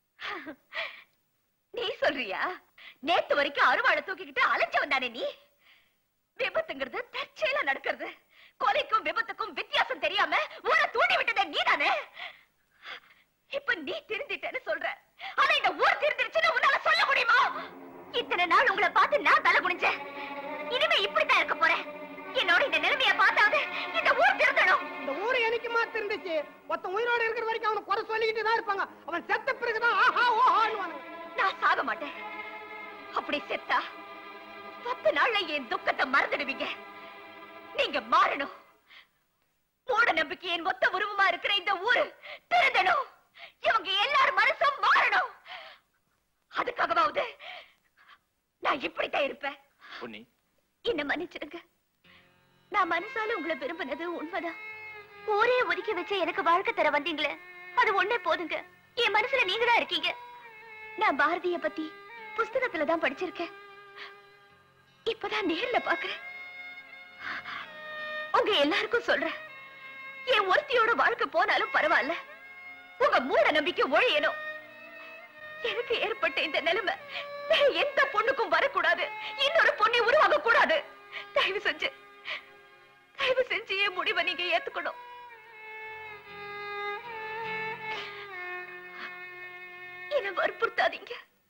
நீ சொல்றியா நேத்து வரைக்கும் அருவாளை தூக்கிக்கிட்டு அலைஞ்சு வந்தானே நீ விபத்துங்கிறது தற்செயலா நடக்கிறது கொலைக்கும் விபத்துக்கும் வித்தியாசம் தெரியாம ஊரை தூண்டி விட்டதே நீதானே இப்ப நீ திருந்திட்டேன்னு சொல்ற ஆனா இந்த ஊர் திருந்திருச்சுன்னு உன்னால சொல்ல முடியுமா இத்தனை நாள் உங்களை பார்த்து நான் தலை குனிஞ்சேன் இனிமே இப்படித்தான் இருக்க போறேன் என்னோட இந்த நிலைமைய பார்த்தாவது இந்த ஊர் திருந்தணும் இந்த ஊரு என்னைக்குமா திருந்துச்சு ஒருத்தன் உயிரோட இருக்கிற வரைக்கும் அவனை குறை சொல்லிக்கிட்டு தான் இருப்பாங்க அவன் செத்த பிறகுதான் ஆஹா ஓஹான்னு நான் சாக மாட்டேன் அப்படி செத்தா பத்து நாள்ல என் துக்கத்தை மறந்துடுவீங்க நீங்க மாறணும் மூட நம்பிக்கையின் மொத்த உருவமா இருக்கிற இந்த ஊரு திருந்தணும் இவங்க எல்லாரும் மனசும் மாறணும் அதுக்காகவாவது நான் இப்படித்தான் இருப்பேன் பொன்னி என்ன மன்னிச்சிடுங்க நான் மனசால உங்களை விரும்பினது உண்மைதான் ஊரே ஒதுக்கி வச்சு எனக்கு வாழ்க்கை தர வந்தீங்களே அது ஒண்ணே போதுங்க என் மனசுல நீங்க தான் இருக்கீங்க நான் பாரதிய பத்தி புஸ்தகத்துல தான் படிச்சிருக்கேன் இப்பதான் நேர்ல பாக்குறேன் உங்க எல்லாருக்கும் சொல்றேன் என் ஒருத்தியோட வாழ்க்கை போனாலும் பரவாயில்ல உங்க மூட நம்பிக்கை ஒழியணும் எனக்கு ஏற்பட்ட இந்த நிலைமை வேற எந்த பொண்ணுக்கும் வரக்கூடாது இன்னொரு பொண்ணை உருவாக கூடாது தயவு செஞ்சு தயவு செஞ்சு என் முடிவை நீங்க ஏத்துக்கணும் என்ன வற்புறுத்தாதீங்க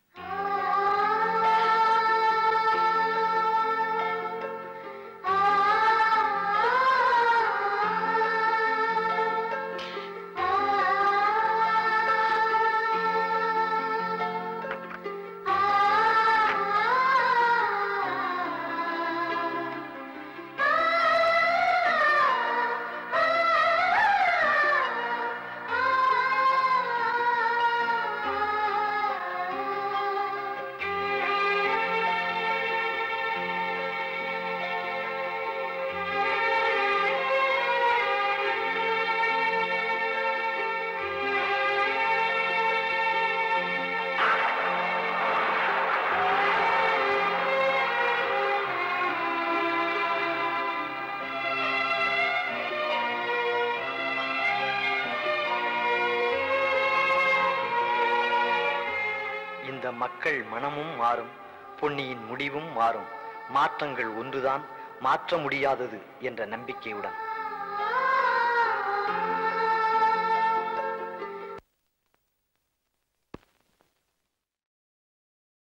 இந்த மக்கள் மனமும் மாறும் பொன்னியின் முடிவும் மாறும் மாற்றங்கள் ஒன்றுதான் மாற்ற முடியாதது என்ற நம்பிக்கையுடன்